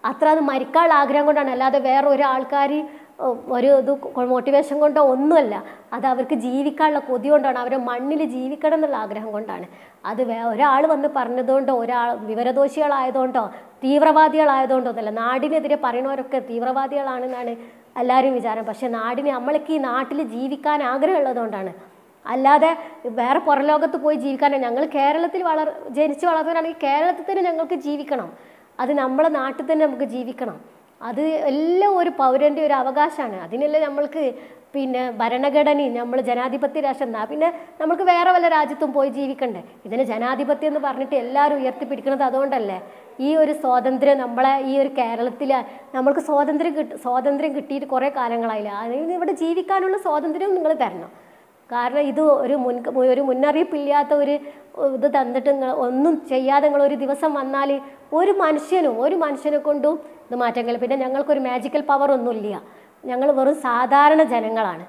അത്ര അത് മരിക്കാനുള്ള ആഗ്രഹം കൊണ്ടാണ് അല്ലാതെ വേറെ ഒരാൾക്കാർ ഒരു ഇത് മോട്ടിവേഷൻ കൊണ്ടോ ഒന്നുമല്ല അത് അവർക്ക് ജീവിക്കാനുള്ള കൊതി കൊണ്ടാണ് അവരെ മണ്ണിൽ ജീവിക്കണം എന്നുള്ള ആഗ്രഹം കൊണ്ടാണ് അത് വേ ഒരാൾ വന്ന് പറഞ്ഞതുകൊണ്ടോ ഒരാൾ വിവരദോഷികളായതുകൊണ്ടോ തീവ്രവാദികളായതുകൊണ്ടോ ഒന്നല്ല നാടിനെതിരെ പറയുന്നവരൊക്കെ തീവ്രവാദികളാണെന്നാണ് എല്ലാവരും വിചാരം പക്ഷേ നാടിന് നമ്മൾക്ക് ഈ നാട്ടിൽ ജീവിക്കാൻ ആഗ്രഹമുള്ളതുകൊണ്ടാണ് അല്ലാതെ വേറെ പുറലോകത്ത് പോയി ജീവിക്കാൻ ഞങ്ങൾ കേരളത്തിൽ വളർ ജനിച്ച് വളർന്നവരാണെങ്കിൽ കേരളത്തിൽ തന്നെ ഞങ്ങൾക്ക് ജീവിക്കണം അത് നമ്മളെ നാട്ടിൽ തന്നെ നമുക്ക് ജീവിക്കണം അത് എല്ലാം ഒരു പൗരൻ്റെ ഒരു അവകാശമാണ് അതിനല്ലേ നമ്മൾക്ക് പിന്നെ ഭരണഘടനയും നമ്മൾ ജനാധിപത്യ രാഷ്ട്രം എന്നാ പിന്നെ നമുക്ക് വേറെ വല്ല രാജ്യത്തും പോയി ജീവിക്കണ്ടേ ഇതിന് ജനാധിപത്യം എന്ന് പറഞ്ഞിട്ട് എല്ലാവരും ഉയർത്തിപ്പിടിക്കുന്നത് അതുകൊണ്ടല്ലേ ഈ ഒരു സ്വാതന്ത്ര്യം നമ്മളെ ഈ ഒരു കേരളത്തിൽ നമ്മൾക്ക് സ്വാതന്ത്ര്യം കിട്ടി സ്വാതന്ത്ര്യം കിട്ടിയിട്ട് കുറേ കാലങ്ങളായില്ല അതിന് ഇവിടെ ജീവിക്കാനുള്ള സ്വാതന്ത്ര്യം നിങ്ങൾ തരണം കാരണം ഇത് ഒരു മുൻ ഒരു മുന്നറിയിപ്പില്ലാത്ത ഒരു ഇത് തന്നിട്ട് നിങ്ങൾ ഒന്നും ചെയ്യാതെ നിങ്ങൾ ഒരു ദിവസം വന്നാൽ ഒരു മനുഷ്യനും ഒരു മനുഷ്യനെ കൊണ്ടും ഇത് മാറ്റാൻ കഴിയില്ല പിന്നെ ഞങ്ങൾക്കൊരു മാജിക്കൽ പവർ ഒന്നുമില്ല ഞങ്ങൾ വെറും സാധാരണ ജനങ്ങളാണ്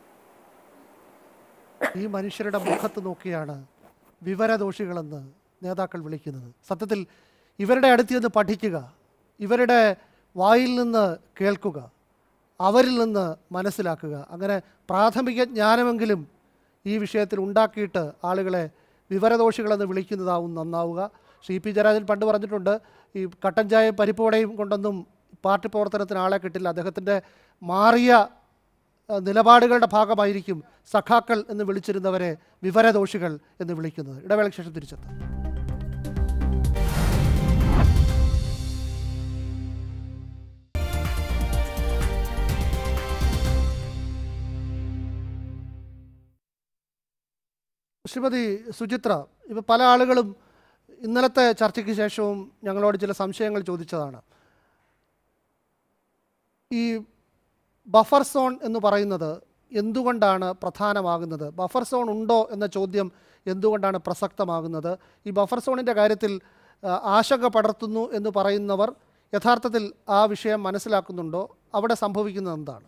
ഈ മനുഷ്യരുടെ മുഖത്ത് നോക്കിയാണ് വിവരദോഷികളെന്ന് നേതാക്കൾ വിളിക്കുന്നത് സത്യത്തിൽ ഇവരുടെ അടുത്ത് നിന്ന് പഠിക്കുക ഇവരുടെ വായിൽ നിന്ന് കേൾക്കുക അവരിൽ നിന്ന് മനസ്സിലാക്കുക അങ്ങനെ പ്രാഥമിക ജ്ഞാനമെങ്കിലും ഈ വിഷയത്തിൽ ഉണ്ടാക്കിയിട്ട് ആളുകളെ വിവരദോഷികളെന്ന് വിളിക്കുന്നതാവും നന്നാവുക ശ്രീ പി ജയരാജൻ പണ്ട് പറഞ്ഞിട്ടുണ്ട് ഈ കട്ടൻ ചായയും പരിപ്പുവടയും കൊണ്ടൊന്നും പാർട്ടി പ്രവർത്തനത്തിന് ആളെ കിട്ടില്ല അദ്ദേഹത്തിൻ്റെ മാറിയ അഹ്, നിലപാടുകളുടെ ഭാഗമായിരിക്കും സഖാക്കൾ എന്ന് വിളിച്ചിരുന്നവരെ വിവരദോഷികൾ എന്ന് വിളിക്കുന്നത് ഇടവേളയ്ക്ക് ശേഷം തിരിച്ചെത്താം ശ്രീമതി സുചിത്ര ഇപ്പോൾ പല ആളുകളും ഇന്നലത്തെ ചർച്ചയ്ക്ക് ശേഷവും ഞങ്ങളോട് ചില സംശയങ്ങൾ ചോദിച്ചതാണ് ഈ ബഫർ സോൺ എന്ന് പറയുന്നത് എന്തുകൊണ്ടാണ് പ്രധാനമാകുന്നത് ബഫർ സോൺ ഉണ്ടോ എന്ന ചോദ്യം എന്തുകൊണ്ടാണ് പ്രസക്തമാകുന്നത് ഈ ബഫർ സോണിൻ്റെ കാര്യത്തിൽ ആ, ആശങ്ക പടർത്തുന്നു എന്ന് പറയുന്നവർ യഥാർത്ഥത്തിൽ ആ വിഷയം മനസ്സിലാക്കുന്നുണ്ടോ അവിടെ സംഭവിക്കുന്നത് എന്താണ്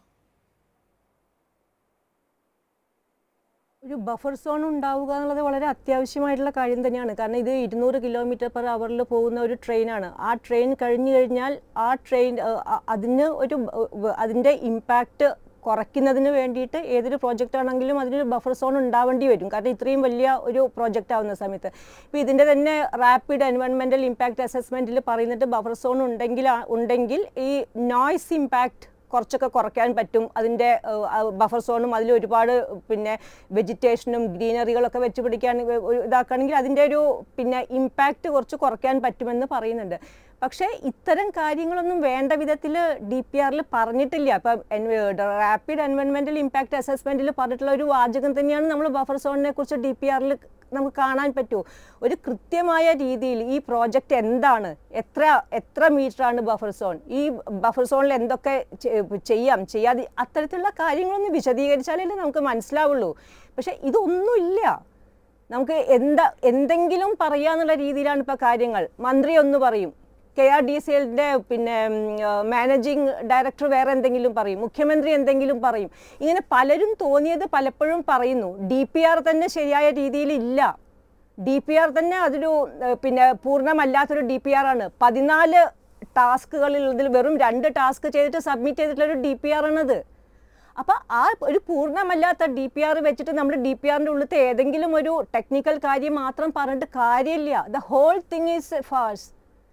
ഒരു ബഫർ സോൺ ഉണ്ടാവുക എന്നുള്ളത് വളരെ അത്യാവശ്യമായിട്ടുള്ള കാര്യം തന്നെയാണ് കാരണം ഇത് ഇരുന്നൂറ് കിലോമീറ്റർ പെർ അവറിൽ പോകുന്ന ഒരു ട്രെയിനാണ് ആ ട്രെയിൻ കഴിഞ്ഞു കഴിഞ്ഞാൽ ആ ട്രെയിൻ ഏഹ്, അ- അതിന് ഒരു ബ- വ- അതിൻ്റെ ഇമ്പാക്റ്റ് കുറയ്ക്കുന്നതിന് വേണ്ടിയിട്ട് ഏതൊരു പ്രോജക്റ്റ് ആണെങ്കിലും അതിനൊരു ബഫർ സോൺ ഉണ്ടാവേണ്ടി വരും കാരണം ഇത്രയും വലിയ ഒരു പ്രോജക്റ്റ് ആവുന്ന സമയത്ത് ഇപ്പോൾ ഇതിൻ്റെ തന്നെ റാപ്പിഡ് എൻവയൺമെൻറ്റൽ ഇമ്പാക്റ്റ് അസസ്മെൻറ്റിൽ പറയുന്നിട്ട് ബഫർ സോൺ ഉണ്ടെങ്കിൽ ഉണ്ടെങ്കിൽ ഈ നോയ്സ് ഇമ്പാക്റ്റ് കുറച്ചൊക്കെ കുറയ്ക്കാൻ പറ്റും അതിൻ്റെ ബഫർ സോണും അതിൽ ഒരുപാട് പിന്നെ വെജിറ്റേഷനും ഗ്രീനറികളൊക്കെ വെച്ച് പിടിക്കാൻ ഒരു ഇതാക്കുകയാണെങ്കിൽ അതിൻ്റെ ഒരു പിന്നെ ഇമ്പാക്റ്റ് കുറച്ച് കുറയ്ക്കാൻ പറ്റുമെന്ന് പറയുന്നുണ്ട് പക്ഷേ ഇത്തരം കാര്യങ്ങളൊന്നും വേണ്ട വിധത്തിൽ ഡി പി ആറിൽ പറഞ്ഞിട്ടില്ല ഇപ്പം റാപ്പിഡ് എൻവയൺമെൻറ്റൽ ഇമ്പാക്റ്റ് അസസ്മെൻറ്റിൽ പറഞ്ഞിട്ടുള്ള ഒരു വാചകം തന്നെയാണ് നമ്മൾ ബഫർ സോണിനെ കുറിച്ച് ഡി പി ആറിൽ നമുക്ക് കാണാൻ പറ്റൂ ഒരു കൃത്യമായ രീതിയിൽ ഈ പ്രോജക്റ്റ് എന്താണ് എത്ര എത്ര മീറ്ററാണ് ബഫർ സോൺ ഈ ബഫർ സോണിൽ എന്തൊക്കെ ചെ- ചെയ്യാം ചെയ്യാതെ അത്തരത്തിലുള്ള കാര്യങ്ങളൊന്ന് വിശദീകരിച്ചാലല്ലേ നമുക്ക് മനസ്സിലാവുള്ളൂ പക്ഷേ ഇതൊന്നുമില്ല നമുക്ക് എന്താ എന്തെങ്കിലും പറയാന്നുള്ള രീതിയിലാണ് ഇപ്പോൾ കാര്യങ്ങൾ മന്ത്രി ഒന്ന് പറയും കെ ആർ ഡി സി എല്ലിൻ്റെ പിന്നെ മാനേജിങ് ഡയറക്ടർ വേറെ എന്തെങ്കിലും പറയും മുഖ്യമന്ത്രി എന്തെങ്കിലും പറയും ഇങ്ങനെ പലരും തോന്നിയത് പലപ്പോഴും പറയുന്നു ഡി പി ആർ തന്നെ ശരിയായ രീതിയിൽ ഇല്ല ഡി പി ആർ തന്നെ അതൊരു ഏഹ്, പിന്നെ പൂർണ്ണമല്ലാത്തൊരു ഡി പി ആർ ആണ് പതിനാല് ടാസ്കുകളിൽ ഇതിൽ വെറും രണ്ട് ടാസ്ക് ചെയ്തിട്ട് സബ്മിറ്റ് ചെയ്തിട്ടുള്ളൊരു ഡി പി ആർ ആണത് അപ്പോൾ ആ ഒരു പൂർണ്ണമല്ലാത്ത ഡി പി ആർ വെച്ചിട്ട് നമ്മുടെ ഡി പി ആറിൻ്റെ ഉള്ളിലത്തെ ഏതെങ്കിലും ഒരു ടെക്നിക്കൽ കാര്യം മാത്രം പറഞ്ഞിട്ട് കാര്യമില്ല the whole thing is false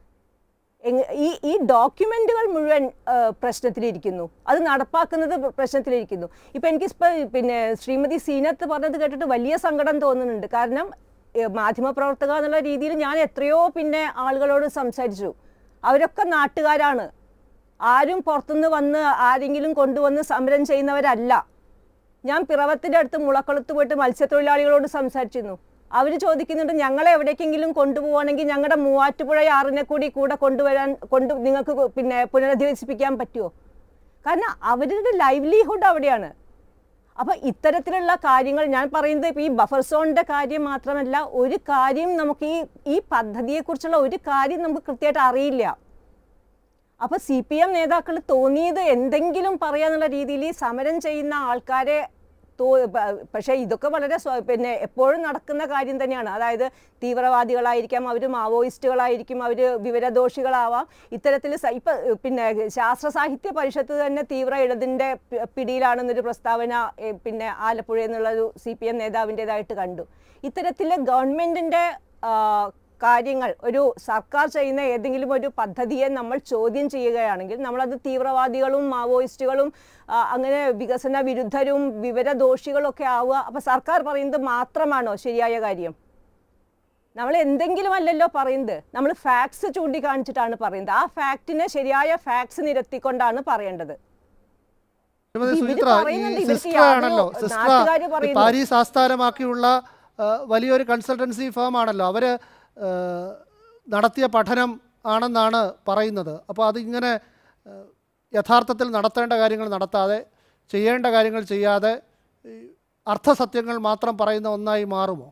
എങ്- ഈ ഈ ഡോക്യുമെന്റുകൾ മുഴുവൻ ആ, പ്രശ്നത്തിലിരിക്കുന്നു അത് നടപ്പാക്കുന്നത് പ്ര- പ്രശ്നത്തിലിരിക്കുന്നു ഇപ്പം എനിക്ക് ഇപ്പം പിന്നെ ശ്രീമതി സീനത്ത് പറഞ്ഞത് കേട്ടിട്ട് വലിയ സങ്കടം തോന്നുന്നുണ്ട് കാരണം ഏ, മാധ്യമപ്രവർത്തക എന്നുള്ള രീതിയിൽ ഞാൻ എത്രയോ പിന്നെ ആളുകളോട് സംസാരിച്ചു അവരൊക്കെ നാട്ടുകാരാണ് ആരും പുറത്തുനിന്ന് വന്ന് ആരെങ്കിലും കൊണ്ടുവന്ന് സമരം ചെയ്യുന്നവരല്ല ഞാൻ പിറവത്തിൻ്റെ അടുത്ത് മുളക്കുളത്ത് പോയിട്ട് മത്സ്യത്തൊഴിലാളികളോട് സംസാരിച്ചിരുന്നു അവർ ചോദിക്കുന്നുണ്ട് ഞങ്ങളെ എവിടേക്കെങ്കിലും കൊണ്ടുപോവുകയാണെങ്കിൽ ഞങ്ങളുടെ മൂവാറ്റുപുഴ ആറിനെ കൂടി കൂടെ കൊണ്ടുവരാൻ കൊണ്ട് നിങ്ങൾക്ക് കൊ- പിന്നെ പുനരധിവസിപ്പിക്കാൻ പറ്റുമോ കാരണം അവരുടെ ലൈവ്ലിഹുഡ് അവിടെയാണ് അപ്പോൾ ഇത്തരത്തിലുള്ള കാര്യങ്ങൾ ഞാൻ പറയുന്നത് ഇപ്പോൾ ഈ ബഫർ സോണിൻ്റെ കാര്യം മാത്രമല്ല ഒരു കാര്യം നമുക്ക് ഈ ഈ പദ്ധതിയെക്കുറിച്ചുള്ള ഒരു കാര്യം നമുക്ക് കൃത്യമായിട്ട് അറിയില്ല അപ്പൊ സി പി എം നേതാക്കൾ തോന്നിയത് എന്തെങ്കിലും പറയാന്നുള്ള രീതിയിൽ ഈ സമരം ചെയ്യുന്ന ആൾക്കാരെ തോ പ- പക്ഷേ ഇതൊക്കെ വളരെ സ്വ- പിന്നെ എപ്പോഴും നടക്കുന്ന കാര്യം തന്നെയാണ് അതായത് തീവ്രവാദികളായിരിക്കാം അവർ മാവോയിസ്റ്റുകളായിരിക്കും അവർ വിവരദോഷികളാവാം ഇത്തരത്തിൽ സ- ഇപ്പം പിന്നെ ശാസ്ത്ര സാഹിത്യ പരിഷത്ത് തന്നെ തീവ്ര ഇടതിൻ്റെ പി- പിടിയിലാണെന്നൊരു പ്രസ്താവന ഏ, പിന്നെ ആലപ്പുഴ എന്നുള്ളൊരു സി പി എം നേതാവിൻ്റെതായിട്ട് കണ്ടു ഇത്തരത്തിൽ ഗവൺമെൻറ്റിൻ്റെ കാര്യങ്ങൾ ഒരു സർക്കാർ ചെയ്യുന്ന ഏതെങ്കിലും ഒരു പദ്ധതിയെ നമ്മൾ ചോദ്യം ചെയ്യുകയാണെങ്കിൽ നമ്മളത് തീവ്രവാദികളും മാവോയിസ്റ്റുകളും ആ, അങ്ങനെ വികസന വിരുദ്ധരും വിവരദോഷികളും ഒക്കെ ആവുക അപ്പം സർക്കാർ പറയുന്നത് മാത്രമാണോ ശരിയായ കാര്യം നമ്മൾ എന്തെങ്കിലും അല്ലല്ലോ പറയുന്നത് നമ്മൾ ഫാക്ട്സ് ചൂണ്ടിക്കാണിച്ചിട്ടാണ് പറയുന്നത് ആ ഫാക്റ്റിനെ ശരിയായ ഫാക്ട്സ് നിരത്തിക്കൊണ്ടാണ് പറയേണ്ടത് ശ്രീമതി ഇവര് സുചിത്ര ഈ പറയുന്നുണ്ട് ഇവർക്ക് സിസ്റ്റർ യാതൊരു ആണല്ലോ നാട്ടുകാര് സിസ്റ്റർ പറയുന്നു. പാരീസ് ആസ്ഥാനമാക്കിയുള്ള ആ, വലിയൊരു കൺസൾട്ടൻസി ഫേം ആണല്ലോ അവർ നടത്തിയ പഠനം ആണെന്നാണ് പറയുന്നത് അപ്പോൾ അതിങ്ങനെ ആ, യഥാർത്ഥത്തിൽ നടത്തേണ്ട കാര്യങ്ങൾ നടത്താതെ ചെയ്യേണ്ട കാര്യങ്ങൾ ചെയ്യാതെ ഈ അർത്ഥസത്യങ്ങൾ മാത്രം പറയുന്ന ഒന്നായി മാറുമോ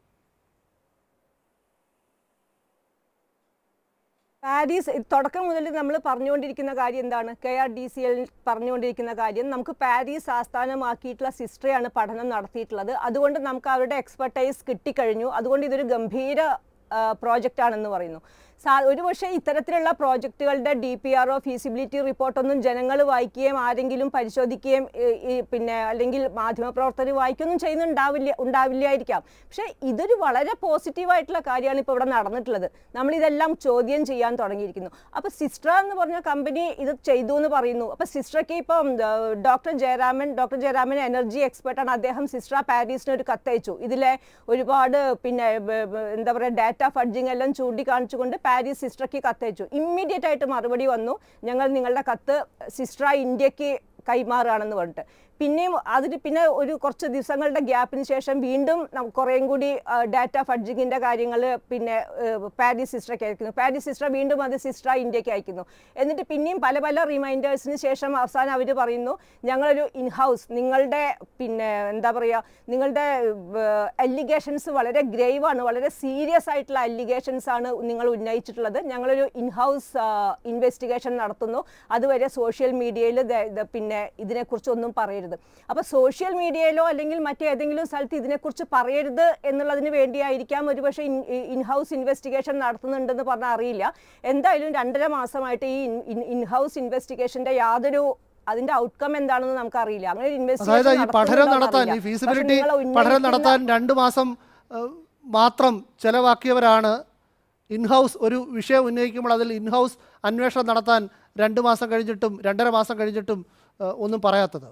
പാരീസ് തുടക്കം മുതൽ നമ്മൾ പറഞ്ഞുകൊണ്ടിരിക്കുന്ന കാര്യം എന്താണ് K R D C L പറഞ്ഞുകൊണ്ടിരിക്കുന്ന കാര്യം നമുക്ക് പാരീസ് ആസ്ഥാനമാക്കിയിട്ടുള്ള സിസ്റ്ററെയാണ് പഠനം നടത്തിയിട്ടുള്ളത് അതുകൊണ്ട് നമുക്ക് അവരുടെ എക്സ്പെർട്ടൈസ് കിട്ടിക്കഴിഞ്ഞു അതുകൊണ്ട് ഇതൊരു ഗംഭീര പ്രോജക്റ്റ് ആണെന്ന് പറയുന്നു സാ ഒരുപക്ഷെ ഇത്തരത്തിലുള്ള പ്രോജക്റ്റുകളുടെ ഡി പി ആർ ഒ ഫീസിബിലിറ്റി റിപ്പോർട്ടൊന്നും ജനങ്ങൾ വായിക്കുകയും ആരെങ്കിലും പരിശോധിക്കുകയും ഈ, ഈ, പിന്നെ അല്ലെങ്കിൽ മാധ്യമപ്രവർത്തകർ വായിക്കുകയൊന്നും ചെയ്യുന്നുണ്ടാവില്ല ഉണ്ടാവില്ലായിരിക്കാം പക്ഷേ ഇതൊരു വളരെ പോസിറ്റീവായിട്ടുള്ള കാര്യമാണ് ഇപ്പോൾ ഇവിടെ നടന്നിട്ടുള്ളത് നമ്മളിതെല്ലാം ചോദ്യം ചെയ്യാൻ തുടങ്ങിയിരിക്കുന്നു അപ്പോൾ സിസ്ട്ര എന്ന് പറഞ്ഞ കമ്പനി ഇത് ചെയ്തു എന്ന് പറയുന്നു അപ്പോൾ സിസ്ട്രയ്ക്ക് ഇപ്പം doctor Jayaraman doctor Jayaraman energy എക്സ്പെർട്ടാണ് അദ്ദേഹം സിസ്ട്ര പാരീസിന് ഒരു കത്തയച്ചു ഇതിലെ ഒരുപാട് പിന്നെ ബ- ബ- എന്താ പറയുക ഡാറ്റ ഫഡ്ജിങ് എല്ലാം ചൂണ്ടിക്കാണിച്ചുകൊണ്ട് പാരീസ് സിസ്ട്രയ്ക്ക് കത്തയച്ചു ഇമ്മീഡിയറ്റ് ആയിട്ട് മറുപടി വന്നു ഞങ്ങൾ നിങ്ങളുടെ കത്ത് സിസ്ട്ര ഇന്ത്യക്ക് കൈമാറുകയാണെന്ന് പറഞ്ഞിട്ട് പിന്നെയും അതിന് പിന്നെ ഒരു കുറച്ച് ദിവസങ്ങളുടെ ഗ്യാപ്പിന് ശേഷം വീണ്ടും നം- കുറേയും കൂടി ഡാറ്റ ഫഡ്ജിങ്ങിൻ്റെ കാര്യങ്ങൾ പിന്നെ ഏഹ്, പാരീസ് സിസ്റ്റർക്ക് അയക്കുന്നു പാരീസ് സിസ്റ്റർ വീണ്ടും അത് സിസ്റ്റർ ഇന്ത്യക്ക് അയക്കുന്നു എന്നിട്ട് പിന്നെയും പല പല റിമൈൻഡേഴ്സിന് ശേഷം അവസാനം അവർ പറയുന്നു ഞങ്ങളൊരു ഇൻഹൗസ് നിങ്ങളുടെ പിന്നെ എന്താ പറയുക നിങ്ങളുടെ അലിഗേഷൻസ് വളരെ ഗ്രേവ് ആണ് വളരെ സീരിയസ് ആയിട്ടുള്ള അലിഗേഷൻസ് ആണ് നിങ്ങൾ ഉന്നയിച്ചിട്ടുള്ളത് ഞങ്ങളൊരു ഇൻഹൗസ് ഇൻവെസ്റ്റിഗേഷൻ നടത്തുന്നു അതുവരെ സോഷ്യൽ മീഡിയയിൽ പിന്നെ ഇതിനെക്കുറിച്ചൊന്നും പറയരുത് അപ്പോൾ സോഷ്യൽ മീഡിയയിലോ അല്ലെങ്കിൽ മറ്റേതെങ്കിലും സ്ഥലത്ത് ഇതിനെക്കുറിച്ച് പറയരുത് എന്നുള്ളതിന് വേണ്ടിയായിരിക്കാം ഒരുപക്ഷെ ഇൻഹൗസ് ഇൻവെസ്റ്റിഗേഷൻ നടത്തുന്നുണ്ടെന്ന് പറഞ്ഞാൽ അറിയില്ല എന്തായാലും രണ്ടര മാസമായിട്ട് ഈ ഇൻഹൗസ് ഇൻവെസ്റ്റിഗേഷന്റെ യാതൊരു അതിന്റെ ഔട്ട്കം എന്താണെന്ന് നമുക്കറിയില്ല അങ്ങനെ ഒരു അതായത് ഈ investigation പഠനം നടത്തുന്നുണ്ടോ നടത്താൻ ഈ എന്നറിയില്ല. ഫീസിബിലിറ്റി പക്ഷേ നിങ്ങൾ പഠനം ഉന്നയിക്കുന്ന- നടത്താൻ രണ്ട് മാസം ഏഹ്, മാത്രം ചെലവാക്കിയവരാണ് ഇൻഹൗസ് ഒരു വിഷയം ഉന്നയിക്കുമ്പോൾ അതിൽ ഇൻഹൗസ് അന്വേഷണം നടത്താൻ രണ്ട് മാസം കഴിഞ്ഞിട്ടും രണ്ടര മാസം കഴിഞ്ഞിട്ടും ഏഹ്, ഒന്നും പറയാത്തത്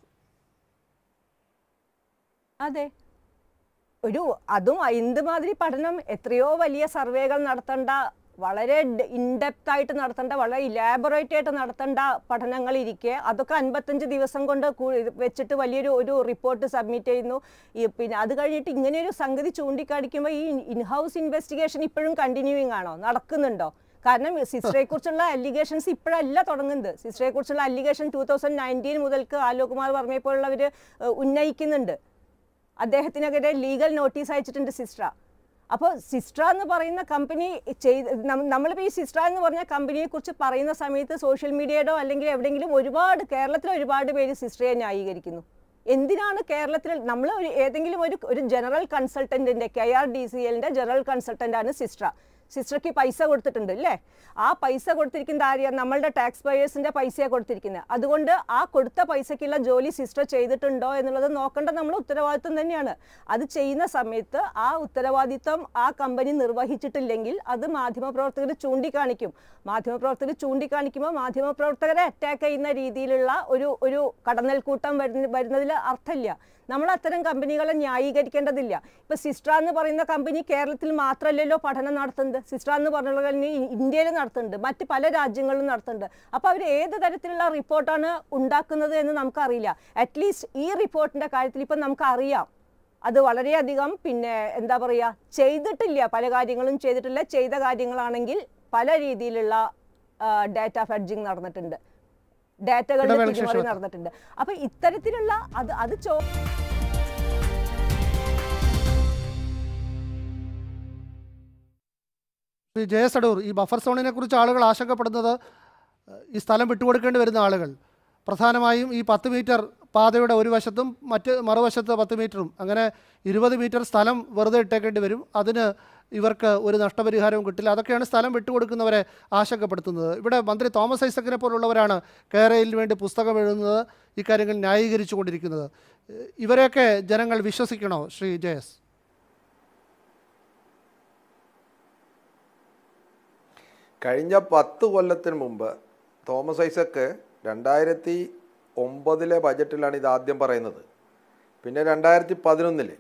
അതെ ഒരു അതും എന്തുമാതിരി പഠനം എത്രയോ വലിയ സർവേകൾ നടത്തേണ്ട വളരെ ഇൻഡെപ്ത് ആയിട്ട് നടത്തേണ്ട വളരെ ഇലാബറേറ്റ് ആയിട്ട് നടത്തേണ്ട പഠനങ്ങൾ ഇരിക്കെ അതൊക്കെ അൻപത്തഞ്ച് ദിവസം കൊണ്ട് കൂ- വെച്ചിട്ട് വലിയൊരു ഒരു റിപ്പോർട്ട് സബ്മിറ്റ് ചെയ്യുന്നു ഈ പിന്നെ അത് കഴിഞ്ഞിട്ട് ഇങ്ങനെ ഒരു സംഗതി ചൂണ്ടിക്കാണിക്കുമ്പോൾ ഈ ഇൻഹൗസ് ഇൻവെസ്റ്റിഗേഷൻ ഇപ്പോഴും കണ്ടിന്യൂയിങ് ആണോ നടക്കുന്നുണ്ടോ കാരണം സിസ്റ്ററെ കുറിച്ചുള്ള അലിഗേഷൻസ് ഇപ്പോഴല്ല തുടങ്ങുന്നത് സിസ്റ്ററെ കുറിച്ചുള്ള അലിഗേഷൻ ടൂ തൗസൻഡ് നയൻറ്റീൻ മുതൽക്ക് ആലോക് കുമാർ വർമ്മയെ പോലുള്ളവർ ഉന്നയിക്കുന്നുണ്ട് അദ്ദേഹത്തിനെതിരെ ലീഗൽ നോട്ടീസ് അയച്ചിട്ടുണ്ട് സിസ്ട്ര അപ്പോൾ സിസ്ട്ര എന്ന് പറയുന്ന കമ്പനി ചെയ്ത് നം- നമ്മളിപ്പോൾ ഈ സിസ്ട്ര എന്ന് പറഞ്ഞ കമ്പനിയെ കുറിച്ച് പറയുന്ന സമയത്ത് സോഷ്യൽ മീഡിയയിലോ അല്ലെങ്കിൽ എവിടെയെങ്കിലും ഒരുപാട് കേരളത്തിൽ ഒരുപാട് പേര് സിസ്ട്രയെ ന്യായീകരിക്കുന്നു എന്തിനാണ് കേരളത്തിൽ നമ്മൾ ഒരു ഏതെങ്കിലും ഒരു ഒരു ജനറൽ കൺസൾട്ടൻറ്റിൻ്റെ കെ ആർ ഡി സി എല്ലിൻ്റെ ജനറൽ കൺസൾട്ടൻ്റാണ് സിസ്ട്ര സിസ്റ്റർക്ക് പൈസ കൊടുത്തിട്ടുണ്ട് അല്ലേ ആ പൈസ കൊടുത്തിരിക്കുന്ന ആരെയാണ് നമ്മളുടെ ടാക്സ് പേയേഴ്സിന്റെ പൈസയാണ് കൊടുത്തിരിക്കുന്നത് അതുകൊണ്ട് ആ കൊടുത്ത പൈസയ്ക്കുള്ള ജോലി സിസ്റ്റർ ചെയ്തിട്ടുണ്ടോ എന്നുള്ളത് നോക്കേണ്ട നമ്മൾ ഉത്തരവാദിത്വം തന്നെയാണ് അത് ചെയ്യുന്ന സമയത്ത് ആ ഉത്തരവാദിത്വം ആ കമ്പനി നിർവഹിച്ചിട്ടില്ലെങ്കിൽ അത് മാധ്യമപ്രവർത്തകർ ചൂണ്ടിക്കാണിക്കും മാധ്യമപ്രവർത്തകർ ചൂണ്ടിക്കാണിക്കുമ്പോൾ മാധ്യമപ്രവർത്തകരെ അറ്റാക്ക് ചെയ്യുന്ന രീതിയിലുള്ള ഒരു ഒരു കടന്നൽക്കൂട്ടം വരുന്ന വരുന്നതിൽ അർത്ഥമില്ല നമ്മൾ അത്തരം കമ്പനികളെ ന്യായീകരിക്കേണ്ടതില്ല ഇപ്പൊ സിസ്ട്ര എന്ന് പറയുന്ന കമ്പനി കേരളത്തിൽ മാത്രമല്ലല്ലോ പഠനം നടത്തുന്നത് സിസ്ട്ര എന്ന് പറഞ്ഞുള്ള കമ്പനി ഇന്ത്യയിൽ നടത്തുന്നുണ്ട് മറ്റ് പല രാജ്യങ്ങളിലും നടത്തുന്നുണ്ട് അപ്പോൾ അവർ ഏത് തരത്തിലുള്ള റിപ്പോർട്ടാണ് ഉണ്ടാക്കുന്നത് എന്ന് നമുക്കറിയില്ല അറ്റ്ലീസ്റ്റ് ഈ റിപ്പോർട്ടിന്റെ കാര്യത്തിൽ ഇപ്പം നമുക്കറിയാം അത് വളരെയധികം പിന്നെ എന്താ പറയുക ചെയ്തിട്ടില്ല പല കാര്യങ്ങളും ചെയ്തിട്ടില്ല ചെയ്ത കാര്യങ്ങളാണെങ്കിൽ പല രീതിയിലുള്ള ഡാറ്റ ഫെഡ്ജിങ് നടന്നിട്ടുണ്ട് ഡാറ്റകളുടെ ഇടവേളയ്ക്ക് തിരിമറി ശേഷം നടന്നിട്ടുണ്ട് അപ്പൊ ഇത്തരത്തിലുള്ള അത് അത് ചോ ശ്രീ ജയസ് അടൂർ ഈ ബഫർ സോണിനെ കുറിച്ച് ആളുകൾ ആശങ്കപ്പെടുന്നത് ഏഹ്, ഈ സ്ഥലം വിട്ടുകൊടുക്കേണ്ടി വരുന്ന ആളുകൾ പ്രധാനമായും ഈ പത്ത് മീറ്റർ പാതയുടെ ഒരു വശത്തും മറ്റ് മറുവശത്ത് പത്ത് മീറ്ററും അങ്ങനെ ഇരുപത് മീറ്റർ സ്ഥലം വെറുതെ ഇട്ടേക്കേണ്ടി വരും അതിന് ഇവർക്ക് ഒരു നഷ്ടപരിഹാരവും കിട്ടില്ല അതൊക്കെയാണ് സ്ഥലം വിട്ടുകൊടുക്കുന്നവരെ ആശങ്കപ്പെടുത്തുന്നത് ഇവിടെ മന്ത്രി തോമസ് ഐസക്കിനെ പോലുള്ളവരാണ് കേരളയിൽ വേണ്ടി പുസ്തകം എഴുതുന്നത് ഇക്കാര്യങ്ങൾ ന്യായീകരിച്ചു കൊണ്ടിരിക്കുന്നത് ഏഹ് ഇവരെയൊക്കെ ജനങ്ങൾ വിശ്വസിക്കണോ ശ്രീ ജയസ് കഴിഞ്ഞ പത്ത് കൊല്ലത്തിന് മുമ്പ് തോമസ് ഐസക്ക് രണ്ടായിരത്തി ഒമ്പതിലെ ബജറ്റിലാണ് ഇത് ആദ്യം പറയുന്നത് പിന്നെ രണ്ടായിരത്തി പതിനൊന്നില്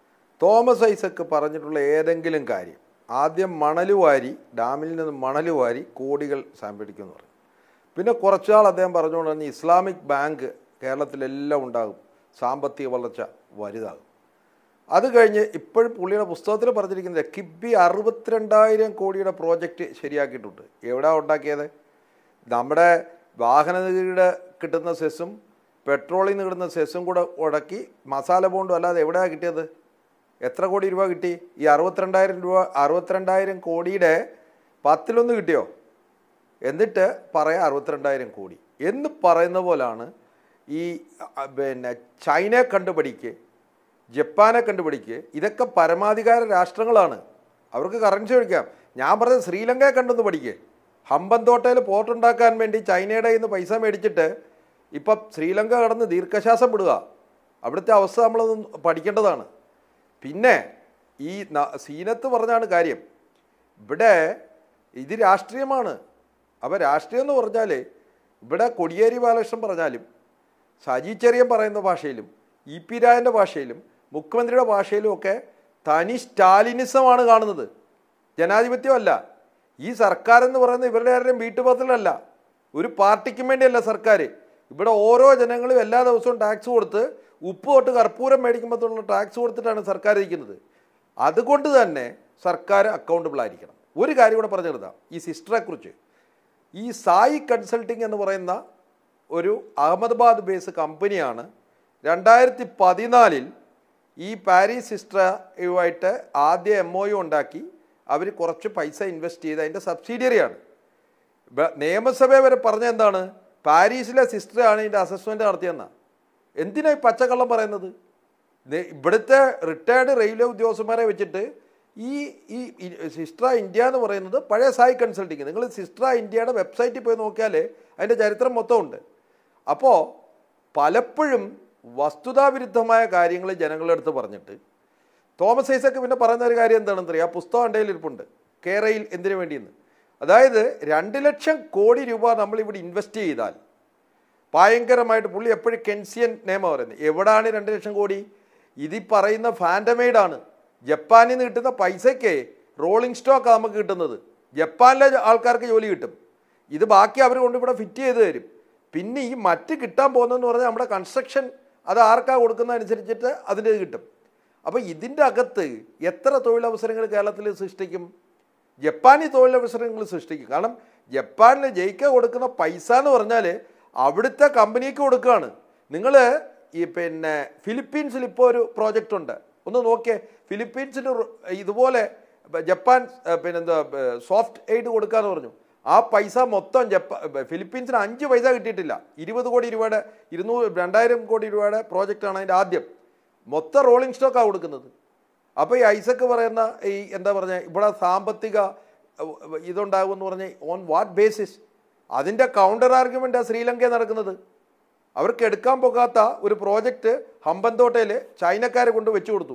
തോമസ് ഐസക്ക് പറഞ്ഞിട്ടുള്ള ഏതെങ്കിലും കാര്യം ആദ്യം മണൽ വാരി ഡാമിൽ നിന്ന് മണൽ വാരി കോടികൾ സംഭരിക്കുമെന്ന് പറഞ്ഞു പിന്നെ കുറച്ചാൾ അദ്ദേഹം പറഞ്ഞുകൊണ്ട് തന്നെ ഇസ്ലാമിക് ബാങ്ക് കേരളത്തിലെല്ലാം ഉണ്ടാകും സാമ്പത്തിക വളർച്ച വലുതാകും അത് കഴിഞ്ഞ് ഇപ്പോഴും പുള്ളിയുടെ പുസ്തകത്തിൽ പറഞ്ഞിരിക്കുന്നത് കിബി അറുപത്തിരണ്ടായിരം കോടിയുടെ പ്രോജക്റ്റ് ശരിയാക്കിയിട്ടുണ്ട് എവിടെയാണ് ഉണ്ടാക്കിയത് നമ്മുടെ വാഹന നികുതിയുടെ കിട്ടുന്ന സെസ്സും പെട്രോളിൽ നിന്ന് കിട്ടുന്ന സെസ്സും കൂടെ ഉടക്കി മസാല ബോണ്ടും അല്ലാതെ എവിടെയാണ് കിട്ടിയത് എത്ര കോടി രൂപ കിട്ടി ഈ അറുപത്തിരണ്ടായിരം രൂപ അറുപത്തിരണ്ടായിരം കോടിയുടെ പത്തിലൊന്ന് കിട്ടിയോ എന്നിട്ട് പറയാം അറുപത്തിരണ്ടായിരം കോടി എന്ന് പറയുന്ന പോലാണ് ഈ അ, പിന്നെ ചൈനയെ കണ്ടുപിടിക്ക് ജപ്പാനെ കണ്ടുപിടിക്ക് ഇതൊക്കെ പരമാധികാര രാഷ്ട്രങ്ങളാണ് അവർക്ക് കറൻസി ഒഴിക്കാം ഞാൻ പറഞ്ഞത് ശ്രീലങ്കയെ കണ്ടൊന്ന് പഠിക്ക് ഹമ്പൻതോട്ടയിൽ പോർട്ട് ഉണ്ടാക്കാൻ വേണ്ടി ചൈനയുടെ കയ്യിൽ നിന്ന് പൈസ മേടിച്ചിട്ട് ഇപ്പം ശ്രീലങ്ക കടന്ന് ദീർഘശ്വാസം വിടുക അവിടുത്തെ അവസ്ഥ നമ്മളൊന്ന് പഠിക്കേണ്ടതാണ് പിന്നെ ഈ ന- സീനത്ത് പറഞ്ഞാണ് കാര്യം ഇവിടെ ഇത് രാഷ്ട്രീയമാണ് അപ്പോൾ രാഷ്ട്രീയം എന്ന് പറഞ്ഞാൽ ഇവിടെ കൊടിയേരി ബാലകൃഷ്ണൻ പറഞ്ഞാലും സജി ചെറിയൻ പറയുന്ന ഭാഷയിലും ഇ പി രായൻ്റെ ഭാഷയിലും മുഖ്യമന്ത്രിയുടെ ഭാഷയിലും ഒക്കെ തനി സ്റ്റാലിനിസമാണ് കാണുന്നത് ജനാധിപത്യമല്ല ഈ സർക്കാർ എന്ന് പറയുന്നത് ഇവരുടെ ആരുടെയും വീട്ടുപത്രത്തിലല്ല ഒരു പാർട്ടിക്കും വേണ്ടിയല്ല സർക്കാർ ഇവിടെ ഓരോ ജനങ്ങളും എല്ലാ ദിവസവും ടാക്സ് കൊടുത്ത് ഉപ്പ് തൊട്ട് കർപ്പൂരം മേടിക്കുമ്പോഴത്തുള്ള ടാക്സ് കൊടുത്തിട്ടാണ് സർക്കാർ ഇരിക്കുന്നത് അതുകൊണ്ട് തന്നെ സർക്കാർ അക്കൗണ്ടബിൾ ആയിരിക്കണം ഒരു കാര്യം കൂടെ പറഞ്ഞു നിർത്താം ഈ സിസ്റ്ററെ കുറിച്ച് ഈ സായി കൺസൾട്ടിങ് എന്ന് പറയുന്ന ഒരു അഹമ്മദാബാദ് ബേസ് കമ്പനിയാണ് രണ്ടായിരത്തി പതിനാലിൽ ഈ പാരീസ് സിസ്റ്ററുമായിട്ട് ആദ്യ എം ഒ യു ഉണ്ടാക്കി അവർ കുറച്ച് പൈസ ഇൻവെസ്റ്റ് ചെയ്ത് അതിൻ്റെ സബ്സിഡിയറിയാണ് ബ- നിയമസഭ വരെ പറഞ്ഞ എന്താണ് പാരീസിലെ സിസ്റ്ററാണ് ഇതിൻ്റെ അസസ്മെൻ്റ് നടത്തിയെന്നാണ് എന്തിനാ ഈ പച്ചക്കള്ളം പറയുന്നത് ദേ ഇവിടുത്തെ റിട്ടയർഡ് റെയിൽവേ ഉദ്യോഗസ്ഥന്മാരെ വെച്ചിട്ട് ഈ ഈ ഇ- സിസ്ട്ര ഇന്ത്യ എന്ന് പറയുന്നത് പഴയ സായി കൺസൾട്ടിങ് നിങ്ങൾ സിസ്ട്ര ഇന്ത്യയുടെ വെബ്സൈറ്റിൽ പോയി നോക്കിയാൽ അതിൻ്റെ ചരിത്രം മൊത്തം ഉണ്ട് അപ്പോൾ പലപ്പോഴും വസ്തുതാവിരുദ്ധമായ കാര്യങ്ങൾ ജനങ്ങളുടെ അടുത്ത് പറഞ്ഞിട്ട് തോമസ് ഐസക്ക് പിന്നെ പറയുന്ന ഒരു കാര്യം എന്താണെന്ന് അറിയാം ആ പുസ്തകം എൻ്റെ ഇരിപ്പുണ്ട് കേരയിൽ എന്തിനു വേണ്ടിയെന്ന് അതായത് രണ്ട് ലക്ഷം കോടി രൂപ നമ്മളിവിടെ ഇൻവെസ്റ്റ് ചെയ്താൽ ഭയങ്കരമായിട്ട് പുള്ളി എപ്പോഴും കെൻസിയൻ നിയമം പറയുന്നത് എവിടാണ് രണ്ട് ലക്ഷം കോടി ഇതിൽ പറയുന്ന ഫാൻഡമെയ്ഡാണ് ജപ്പാനിൽ നിന്ന് കിട്ടുന്ന പൈസയ്ക്ക് റോളിംഗ് സ്റ്റോക്കാണ് നമുക്ക് കിട്ടുന്നത് ജപ്പാനിലെ ആൾക്കാർക്ക് ജോലി കിട്ടും ഇത് ബാക്കി അവർ കൊണ്ട് ഇവിടെ ഫിറ്റ് ചെയ്ത് തരും പിന്നെ ഈ മറ്റ് കിട്ടാൻ പോകുന്നതെന്ന് പറഞ്ഞാൽ നമ്മുടെ കൺസ്ട്രക്ഷൻ അത് ആർക്കാ കൊടുക്കുന്ന അനുസരിച്ചിട്ട് അതിൻ്റെ ഇത് കിട്ടും അപ്പോൾ ഇതിൻ്റെ അകത്ത് എത്ര തൊഴിലവസരങ്ങൾ കേരളത്തിൽ സൃഷ്ടിക്കും ജപ്പാനിൽ തൊഴിലവസരങ്ങൾ സൃഷ്ടിക്കും കാരണം ജപ്പാനിൽ ജയിക്ക കൊടുക്കുന്ന പൈസ എന്ന് പറഞ്ഞാൽ അവിടുത്തെ കമ്പനിക്ക് കൊടുക്കുകയാണ് നിങ്ങൾ ഈ പിന്നെ ഫിലിപ്പീൻസിൽ ഇപ്പോൾ ഒരു പ്രോജക്റ്റ് ഉണ്ട് ഒന്ന് നോക്കിയേ ഫിലിപ്പീൻസിൽ ഒരു- ഇതുപോലെ ബ- ജപ്പാൻ ഏ, പിന്നെന്താ സോഫ്റ്റ് എയ്ഡ് കൊടുക്കാന്ന് പറഞ്ഞു ആ പൈസ മൊത്തം ജപ്പാൻ ഫിലിപ്പീൻസിന് അഞ്ച് പൈസ കിട്ടിയിട്ടില്ല ഇരുപത് കോടി രൂപയുടെ ഇരുന്നൂറ് രണ്ടായിരം കോടി രൂപയുടെ പ്രോജക്റ്റാണ് അതിൻ്റെ ആദ്യം മൊത്തം റോളിംഗ് സ്റ്റോക്കാണ് കൊടുക്കുന്നത് അപ്പോൾ ഈ ഐസക്ക് പറയുന്ന ഈ എന്താ പറഞ്ഞ ഇവിടെ സാമ്പത്തിക ഏഹ്, ഇതുണ്ടാകും എന്ന് പറഞ്ഞ് ഓൺ വാട്ട് ബേസിസ് അതിൻ്റെ കൗണ്ടർ ആർഗ്യുമെൻ്റാണ് ശ്രീലങ്കയിൽ നടക്കുന്നത് അവർക്ക് എടുക്കാൻ പോകാത്ത ഒരു പ്രോജക്റ്റ് ഹമ്പൻതോട്ടയിൽ ചൈനക്കാരെ കൊണ്ട് വെച്ചു കൊടുത്തു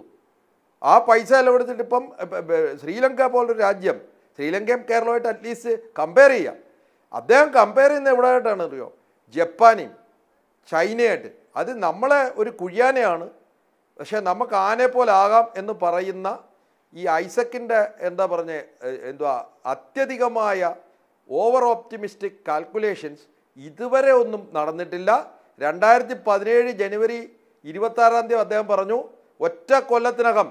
ആ പൈസ എല്ലാം എടുത്തിട്ട് ഇപ്പം ഏഹ്, ഏഹ്, ശ്രീലങ്ക പോലൊരു രാജ്യം ശ്രീലങ്കയും കേരളമായിട്ട് അറ്റ്ലീസ്റ്റ് കമ്പയർ ചെയ്യാം അദ്ദേഹം കമ്പയർ ചെയ്യുന്ന എവിടെയായിട്ടാണ് അറിയോ ജപ്പാനെയും ചൈനയായിട്ട് അത് നമ്മളെ ഒരു കുഴിയാനയാണ് പക്ഷേ നമുക്ക് ആനെ പോലെ ആകാം എന്ന് പറയുന്ന ഈ ഐസക്കിൻ്റെ എന്താ പറഞ്ഞ എന്തുവാ അത്യധികമായ ഓവർ ഓപ്റ്റിമിസ്റ്റിക് കാൽക്കുലേഷൻസ് ഇതുവരെ ഒന്നും നടന്നിട്ടില്ല രണ്ടായിരത്തി പതിനേഴ് ജനുവരി ഇരുപത്താറാം തീയതി അദ്ദേഹം പറഞ്ഞു ഒറ്റ കൊല്ലത്തിനകം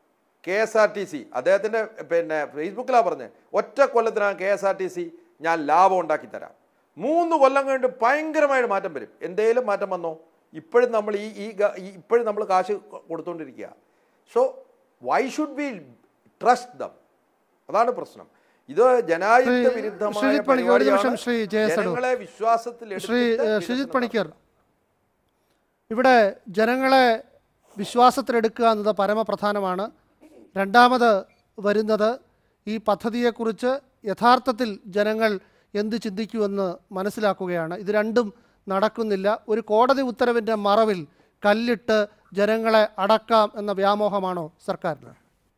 K S R T C അദ്ദേഹത്തിൻ്റെ പിന്നെ ഫേസ്ബുക്കിലാണ് പറഞ്ഞത് ഒറ്റ കൊല്ലത്തിനകം K S R T C ഞാൻ ലാഭം ഉണ്ടാക്കി തരാം മൂന്ന് കൊല്ലം കഴിഞ്ഞ് ഭയങ്കരമായിട്ട് മാറ്റം വരും എന്തേലും മാറ്റം വന്നോ ഇപ്പോഴും നമ്മൾ ഈ ഈ ഗ- ഈ ഇപ്പോഴും നമ്മൾ കാശ് കൊ- കൊടുത്തുകൊണ്ടിരിക്കുക so why should we trust them അതാണ് പ്രശ്നം ഇത് ജനാധിപത്യ ശ്രീ- വിരുദ്ധമായ ശ്രീജിത്ത് പണിക്കർ, ഒരു നിമിഷം പരിപാടിയാണ്. ശ്രീ ജയസഡു. ജനങ്ങളെ വിശ്വാസത്തിൽ ശ്രീ എടുത്തിട്ട് ഏഹ്, ശ്രീജിത്ത് വികസനം പണിക്കർ ഇവിടെ ജനങ്ങളെ വിശ്വാസത്തിലെടുക്കുക എന്നത് പരമപ്രധാനമാണ് രണ്ടാമത് വരുന്നത് ഈ പദ്ധതിയെക്കുറിച്ച് യഥാർത്ഥത്തിൽ ജനങ്ങൾ എന്ത് ചിന്തിക്കുമെന്ന് മനസ്സിലാക്കുകയാണ് ഇത് രണ്ടും നടക്കുന്നില്ല ഒരു കോടതി ഉത്തരവിൻ്റെ മറവിൽ കല്ലിട്ട് ജനങ്ങളെ അടക്കാം എന്ന വ്യാമോഹമാണോ സർക്കാരിന്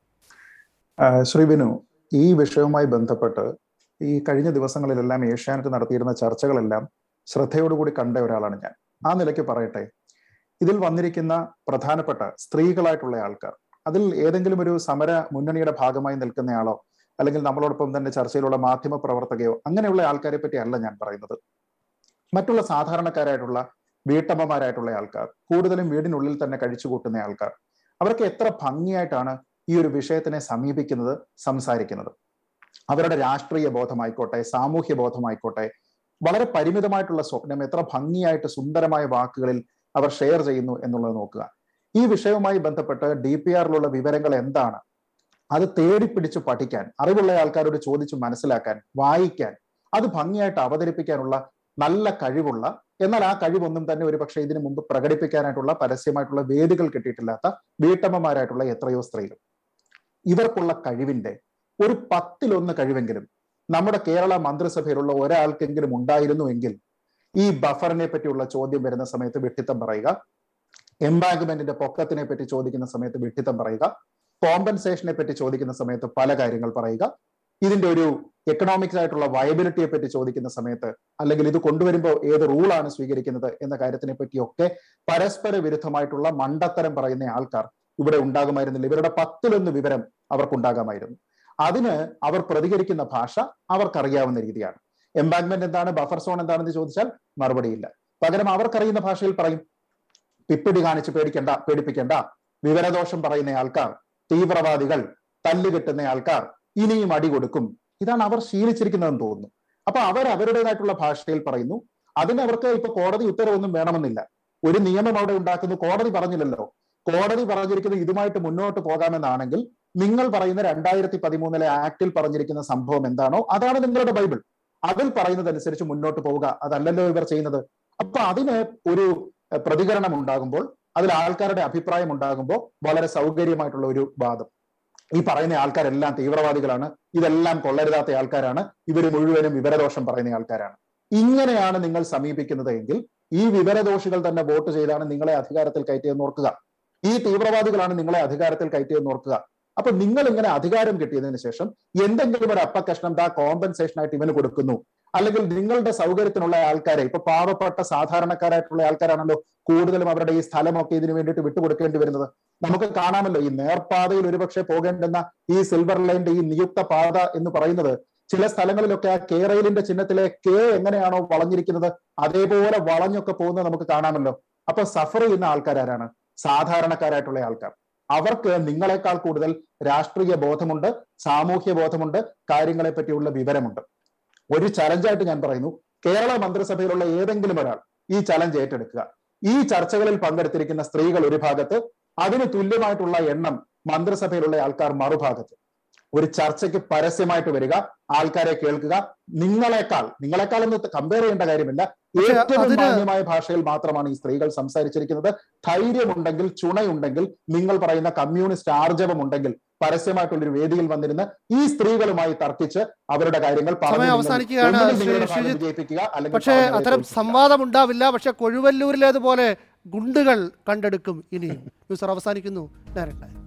ആ, ശ്രീ ബിനു ഈ വിഷയവുമായി ബന്ധപ്പെട്ട് ഈ കഴിഞ്ഞ ദിവസങ്ങളിലെല്ലാം ഏഷ്യാനെറ്റ് നടത്തിയിരുന്ന ചർച്ചകളെല്ലാം ശ്രദ്ധയോടുകൂടി കണ്ട ഒരാളാണ് ഞാൻ ആ നിലയ്ക്ക് പറയട്ടെ ഇതിൽ വന്നിരിക്കുന്ന പ്രധാനപ്പെട്ട സ്ത്രീകളായിട്ടുള്ള ആൾക്കാർ അതിൽ ഏതെങ്കിലും ഒരു സമര മുന്നണിയുടെ ഭാഗമായി നിൽക്കുന്നയാളോ അല്ലെങ്കിൽ നമ്മളോടൊപ്പം തന്നെ ചർച്ചയിലുള്ള മാധ്യമ പ്രവർത്തകയോ അങ്ങനെയുള്ള ആൾക്കാരെ പറ്റി അല്ല ഞാൻ പറയുന്നത് മറ്റുള്ള സാധാരണക്കാരായിട്ടുള്ള വീട്ടമ്മമാരായിട്ടുള്ള ആൾക്കാർ കൂടുതലും വീടിനുള്ളിൽ തന്നെ കഴിച്ചു കൂട്ടുന്ന ആൾക്കാർ അവർക്ക് എത്ര ഭംഗിയായിട്ടാണ് ഈ ഒരു വിഷയത്തിനെ സമീപിക്കുന്നത് സംസാരിക്കുന്നത് അവരുടെ രാഷ്ട്രീയ ബോധമായിക്കോട്ടെ സാമൂഹ്യ ബോധമായിക്കോട്ടെ വളരെ പരിമിതമായിട്ടുള്ള സ്വപ്നം എത്ര ഭംഗിയായിട്ട് സുന്ദരമായ വാക്കുകളിൽ അവർ ഷെയർ ചെയ്യുന്നു എന്നുള്ളത് നോക്കുക ഈ വിഷയവുമായി ബന്ധപ്പെട്ട് ഡി പി ആറിലുള്ള വിവരങ്ങൾ എന്താണ് അത് തേടിപ്പിടിച്ച് പഠിക്കാൻ അറിവുള്ള ആൾക്കാരോട് ചോദിച്ച് മനസ്സിലാക്കാൻ വായിക്കാൻ അത് ഭംഗിയായിട്ട് അവതരിപ്പിക്കാനുള്ള നല്ല കഴിവുള്ള എന്നാൽ ആ കഴിവൊന്നും തന്നെ ഒരുപക്ഷെ ഇതിനു മുമ്പ് പ്രകടിപ്പിക്കാനായിട്ടുള്ള പരസ്യമായിട്ടുള്ള വേദികൾ കിട്ടിയിട്ടില്ലാത്ത വീട്ടമ്മമാരായിട്ടുള്ള എത്രയോ സ്ത്രീകൾ ഇവർക്കുള്ള കഴിവിന്റെ ഒരു പത്തിലൊന്ന് കഴിവെങ്കിലും നമ്മുടെ കേരള മന്ത്രിസഭയിലുള്ള ഒരാൾക്കെങ്കിലും ഉണ്ടായിരുന്നുവെങ്കിൽ ഈ ബഫറിനെ പറ്റിയുള്ള ചോദ്യം വരുന്ന സമയത്ത് വിഡ്ഢിത്തം പറയുക എംബാങ്ക്മെന്റിന്റെ പൊക്കത്തിനെ പറ്റി ചോദിക്കുന്ന സമയത്ത് വിഡ്ഢിത്തം പറയുക കോമ്പൻസേഷനെ പറ്റി ചോദിക്കുന്ന സമയത്ത് പല കാര്യങ്ങൾ പറയുക ഇതിന്റെ ഒരു എക്കണോമിക്സ് ആയിട്ടുള്ള വയബിലിറ്റിയെ പറ്റി ചോദിക്കുന്ന സമയത്ത് അല്ലെങ്കിൽ ഇത് കൊണ്ടുവരുമ്പോൾ ഏത് റൂളാണ് സ്വീകരിക്കുന്നത് എന്ന കാര്യത്തിനെ പറ്റിയൊക്കെ പരസ്പര വിരുദ്ധമായിട്ടുള്ള മണ്ടത്തരം പറയുന്ന ആൾക്കാർ ഇവിടെ ഉണ്ടാകുമായിരുന്നില്ല ഇവരുടെ പത്തിലൊന്ന് വിവരം അവർക്കുണ്ടാകാമായിരുന്നു അതിന് അവർ പ്രതികരിക്കുന്ന ഭാഷ അവർക്കറിയാവുന്ന രീതിയാണ് എംബാങ്ക്മെന്റ് എന്താണ് ബഫർ സോൺ എന്താണെന്ന് ചോദിച്ചാൽ മറുപടിയില്ല പകരം അവർക്കറിയുന്ന ഭാഷയിൽ പറയും പിപ്പിടി കാണിച്ച് പേടിക്കണ്ട പേടിപ്പിക്കണ്ട വിവരദോഷം പറയുന്ന ആൾക്കാർ തീവ്രവാദികൾ തല്ലുകെട്ടുന്ന ആൾക്കാർ ഇനിയും അടി കൊടുക്കും ഇതാണ് അവർ ശീലിച്ചിരിക്കുന്നതെന്ന് തോന്നുന്നു അപ്പൊ അവർ അവരുടേതായിട്ടുള്ള ഭാഷയിൽ പറയുന്നു അതിന് അവർക്ക് ഇപ്പൊ കോടതി ഉത്തരവൊന്നും വേണമെന്നില്ല ഒരു നിയമം അവിടെ ഉണ്ടാക്കുന്നു കോടതി പറഞ്ഞില്ലല്ലോ കോടതി പറഞ്ഞിരിക്കുന്നത് ഇതുമായിട്ട് മുന്നോട്ട് പോകാമെന്നാണെങ്കിൽ നിങ്ങൾ പറയുന്ന രണ്ടായിരത്തി പതിമൂന്നിലെ ആക്ടിൽ പറഞ്ഞിരിക്കുന്ന സംഭവം എന്താണോ അതാണ് നിങ്ങളുടെ ബൈബിൾ അതിൽ പറയുന്നതനുസരിച്ച് മുന്നോട്ട് പോവുക അതല്ലല്ലോ ഇവർ ചെയ്യുന്നത് അപ്പൊ അതിന് ഒരു എഹ്, പ്രതികരണം ഉണ്ടാകുമ്പോൾ അതിൽ ആൾക്കാരുടെ അഭിപ്രായം ഉണ്ടാകുമ്പോൾ വളരെ സൗകര്യമായിട്ടുള്ള ഒരു വാദം ഈ പറയുന്ന ആൾക്കാരെല്ലാം തീവ്രവാദികളാണ് ഇതെല്ലാം കൊള്ളരുതാത്ത ആൾക്കാരാണ് ഇവർ മുഴുവനും വിവരദോഷം പറയുന്ന ആൾക്കാരാണ് ഇങ്ങനെയാണ് നിങ്ങൾ സമീപിക്കുന്നത് എങ്കിൽ ഈ വിവരദോഷികൾ തന്നെ വോട്ട് ചെയ്താണ് നിങ്ങളെ അധികാരത്തിൽ കയറ്റിയെന്ന് ഓർക്കുക ഈ തീവ്രവാദികളാണ് നിങ്ങളെ അധികാരത്തിൽ കയറ്റിയെന്ന് ഓർക്കുക അപ്പൊ നിങ്ങൾ ഇങ്ങനെ അധികാരം കിട്ടിയതിനു ശേഷം എന്തെങ്കിലും ഒരു അപ്പകഷ്ണം ദാ കോമ്പൻസേഷൻ ആയിട്ട് ഇവന് കൊടുക്കുന്നു അല്ലെങ്കിൽ നിങ്ങളുടെ സൗകര്യത്തിനുള്ള ആൾക്കാരെ ഇപ്പൊ പാവപ്പെട്ട സാധാരണക്കാരായിട്ടുള്ള ആൾക്കാരാണല്ലോ കൂടുതലും അവരുടെ ഈ സ്ഥലമൊക്കെ ഇതിനു വേണ്ടിയിട്ട് വിട്ടുകൊടുക്കേണ്ടി വരുന്നത് നമുക്ക് കാണാമല്ലോ ഈ നേർപ്പാതയിൽ ഒരുപക്ഷെ പോകേണ്ടുന്ന ഈ സിൽവർ ലൈൻ്റെ ഈ നിയുക്ത പാത എന്ന് പറയുന്നത് ചില സ്ഥലങ്ങളിലൊക്കെ ആ കേരളിന്റെ ചിഹ്നത്തിലെ കെ എങ്ങനെയാണോ വളഞ്ഞിരിക്കുന്നത് അതേപോലെ വളഞ്ഞൊക്കെ പോകുന്നത് നമുക്ക് കാണാമല്ലോ അപ്പൊ സഫർ ചെയ്യുന്ന ആൾക്കാരാരാണ് സാധാരണക്കാരായിട്ടുള്ള ആൾക്കാർ അവർക്ക് നിങ്ങളെക്കാൾ കൂടുതൽ രാഷ്ട്രീയ ബോധമുണ്ട് സാമൂഹ്യ ബോധമുണ്ട് കാര്യങ്ങളെ പറ്റിയുള്ള വിവരമുണ്ട് ഒരു ചലഞ്ചായിട്ട് ഞാൻ പറയുന്നു കേരള മന്ത്രിസഭയിലുള്ള ഏതെങ്കിലും ഒരാൾ ഈ ചലഞ്ച് ഏറ്റെടുക്കുക ഈ ചർച്ചകളിൽ പങ്കെടുത്തിരിക്കുന്ന സ്ത്രീകൾ ഒരു ഭാഗത്ത് അതിന് തുല്യമായിട്ടുള്ള എണ്ണം മന്ത്രിസഭയിലുള്ള ആൾക്കാർ മറുഭാഗത്ത് ഒരു ചർച്ചയ്ക്ക് പരസ്യമായിട്ട് വരിക ആൾക്കാരെ കേൾക്കുക നിങ്ങളെക്കാൾ നിങ്ങളെക്കാൾ ഒന്ന് കമ്പയർ ചെയ്യേണ്ട കാര്യമില്ല പക്ഷേ ഏറ്റവും അതിന് മാന്യമായ ഭാഷയിൽ മാത്രമാണ് ഈ സ്ത്രീകൾ സംസാരിച്ചിരിക്കുന്നത് ധൈര്യമുണ്ടെങ്കിൽ ചുണയുണ്ടെങ്കിൽ നിങ്ങൾ പറയുന്ന കമ്മ്യൂണിസ്റ്റ് ആർജവം ഉണ്ടെങ്കിൽ പരസ്യമായിട്ടുള്ള ഒരു വേദിയിൽ വന്നിരുന്ന് ഈ സ്ത്രീകളുമായി തർക്കിച്ച് അവരുടെ കാര്യങ്ങൾ പറഞ്ഞു സമയം നിങ്ങൾ അവസാനിക്കുകയാണ് ഒന്നുകിൽ ശ്രീ നിങ്ങളുടെ ഭാഗം ശ്രീജിത്ത്. വിജയിപ്പിക്കുക അല്ലെങ്കിൽ പക്ഷേ പറഞ്ഞവരെ അത്തരം തോൽപ്പിക്കുക. സംവാദം ഉണ്ടാവില്ല പക്ഷെ കൊഴുവല്ലൂരിലേതുപോലെ ഗുണ്ടുകൾ കണ്ടെടുക്കും ഇനിയും ന്യൂസർ അവസാനിക്കുന്നു ഡയറക്റ്റ്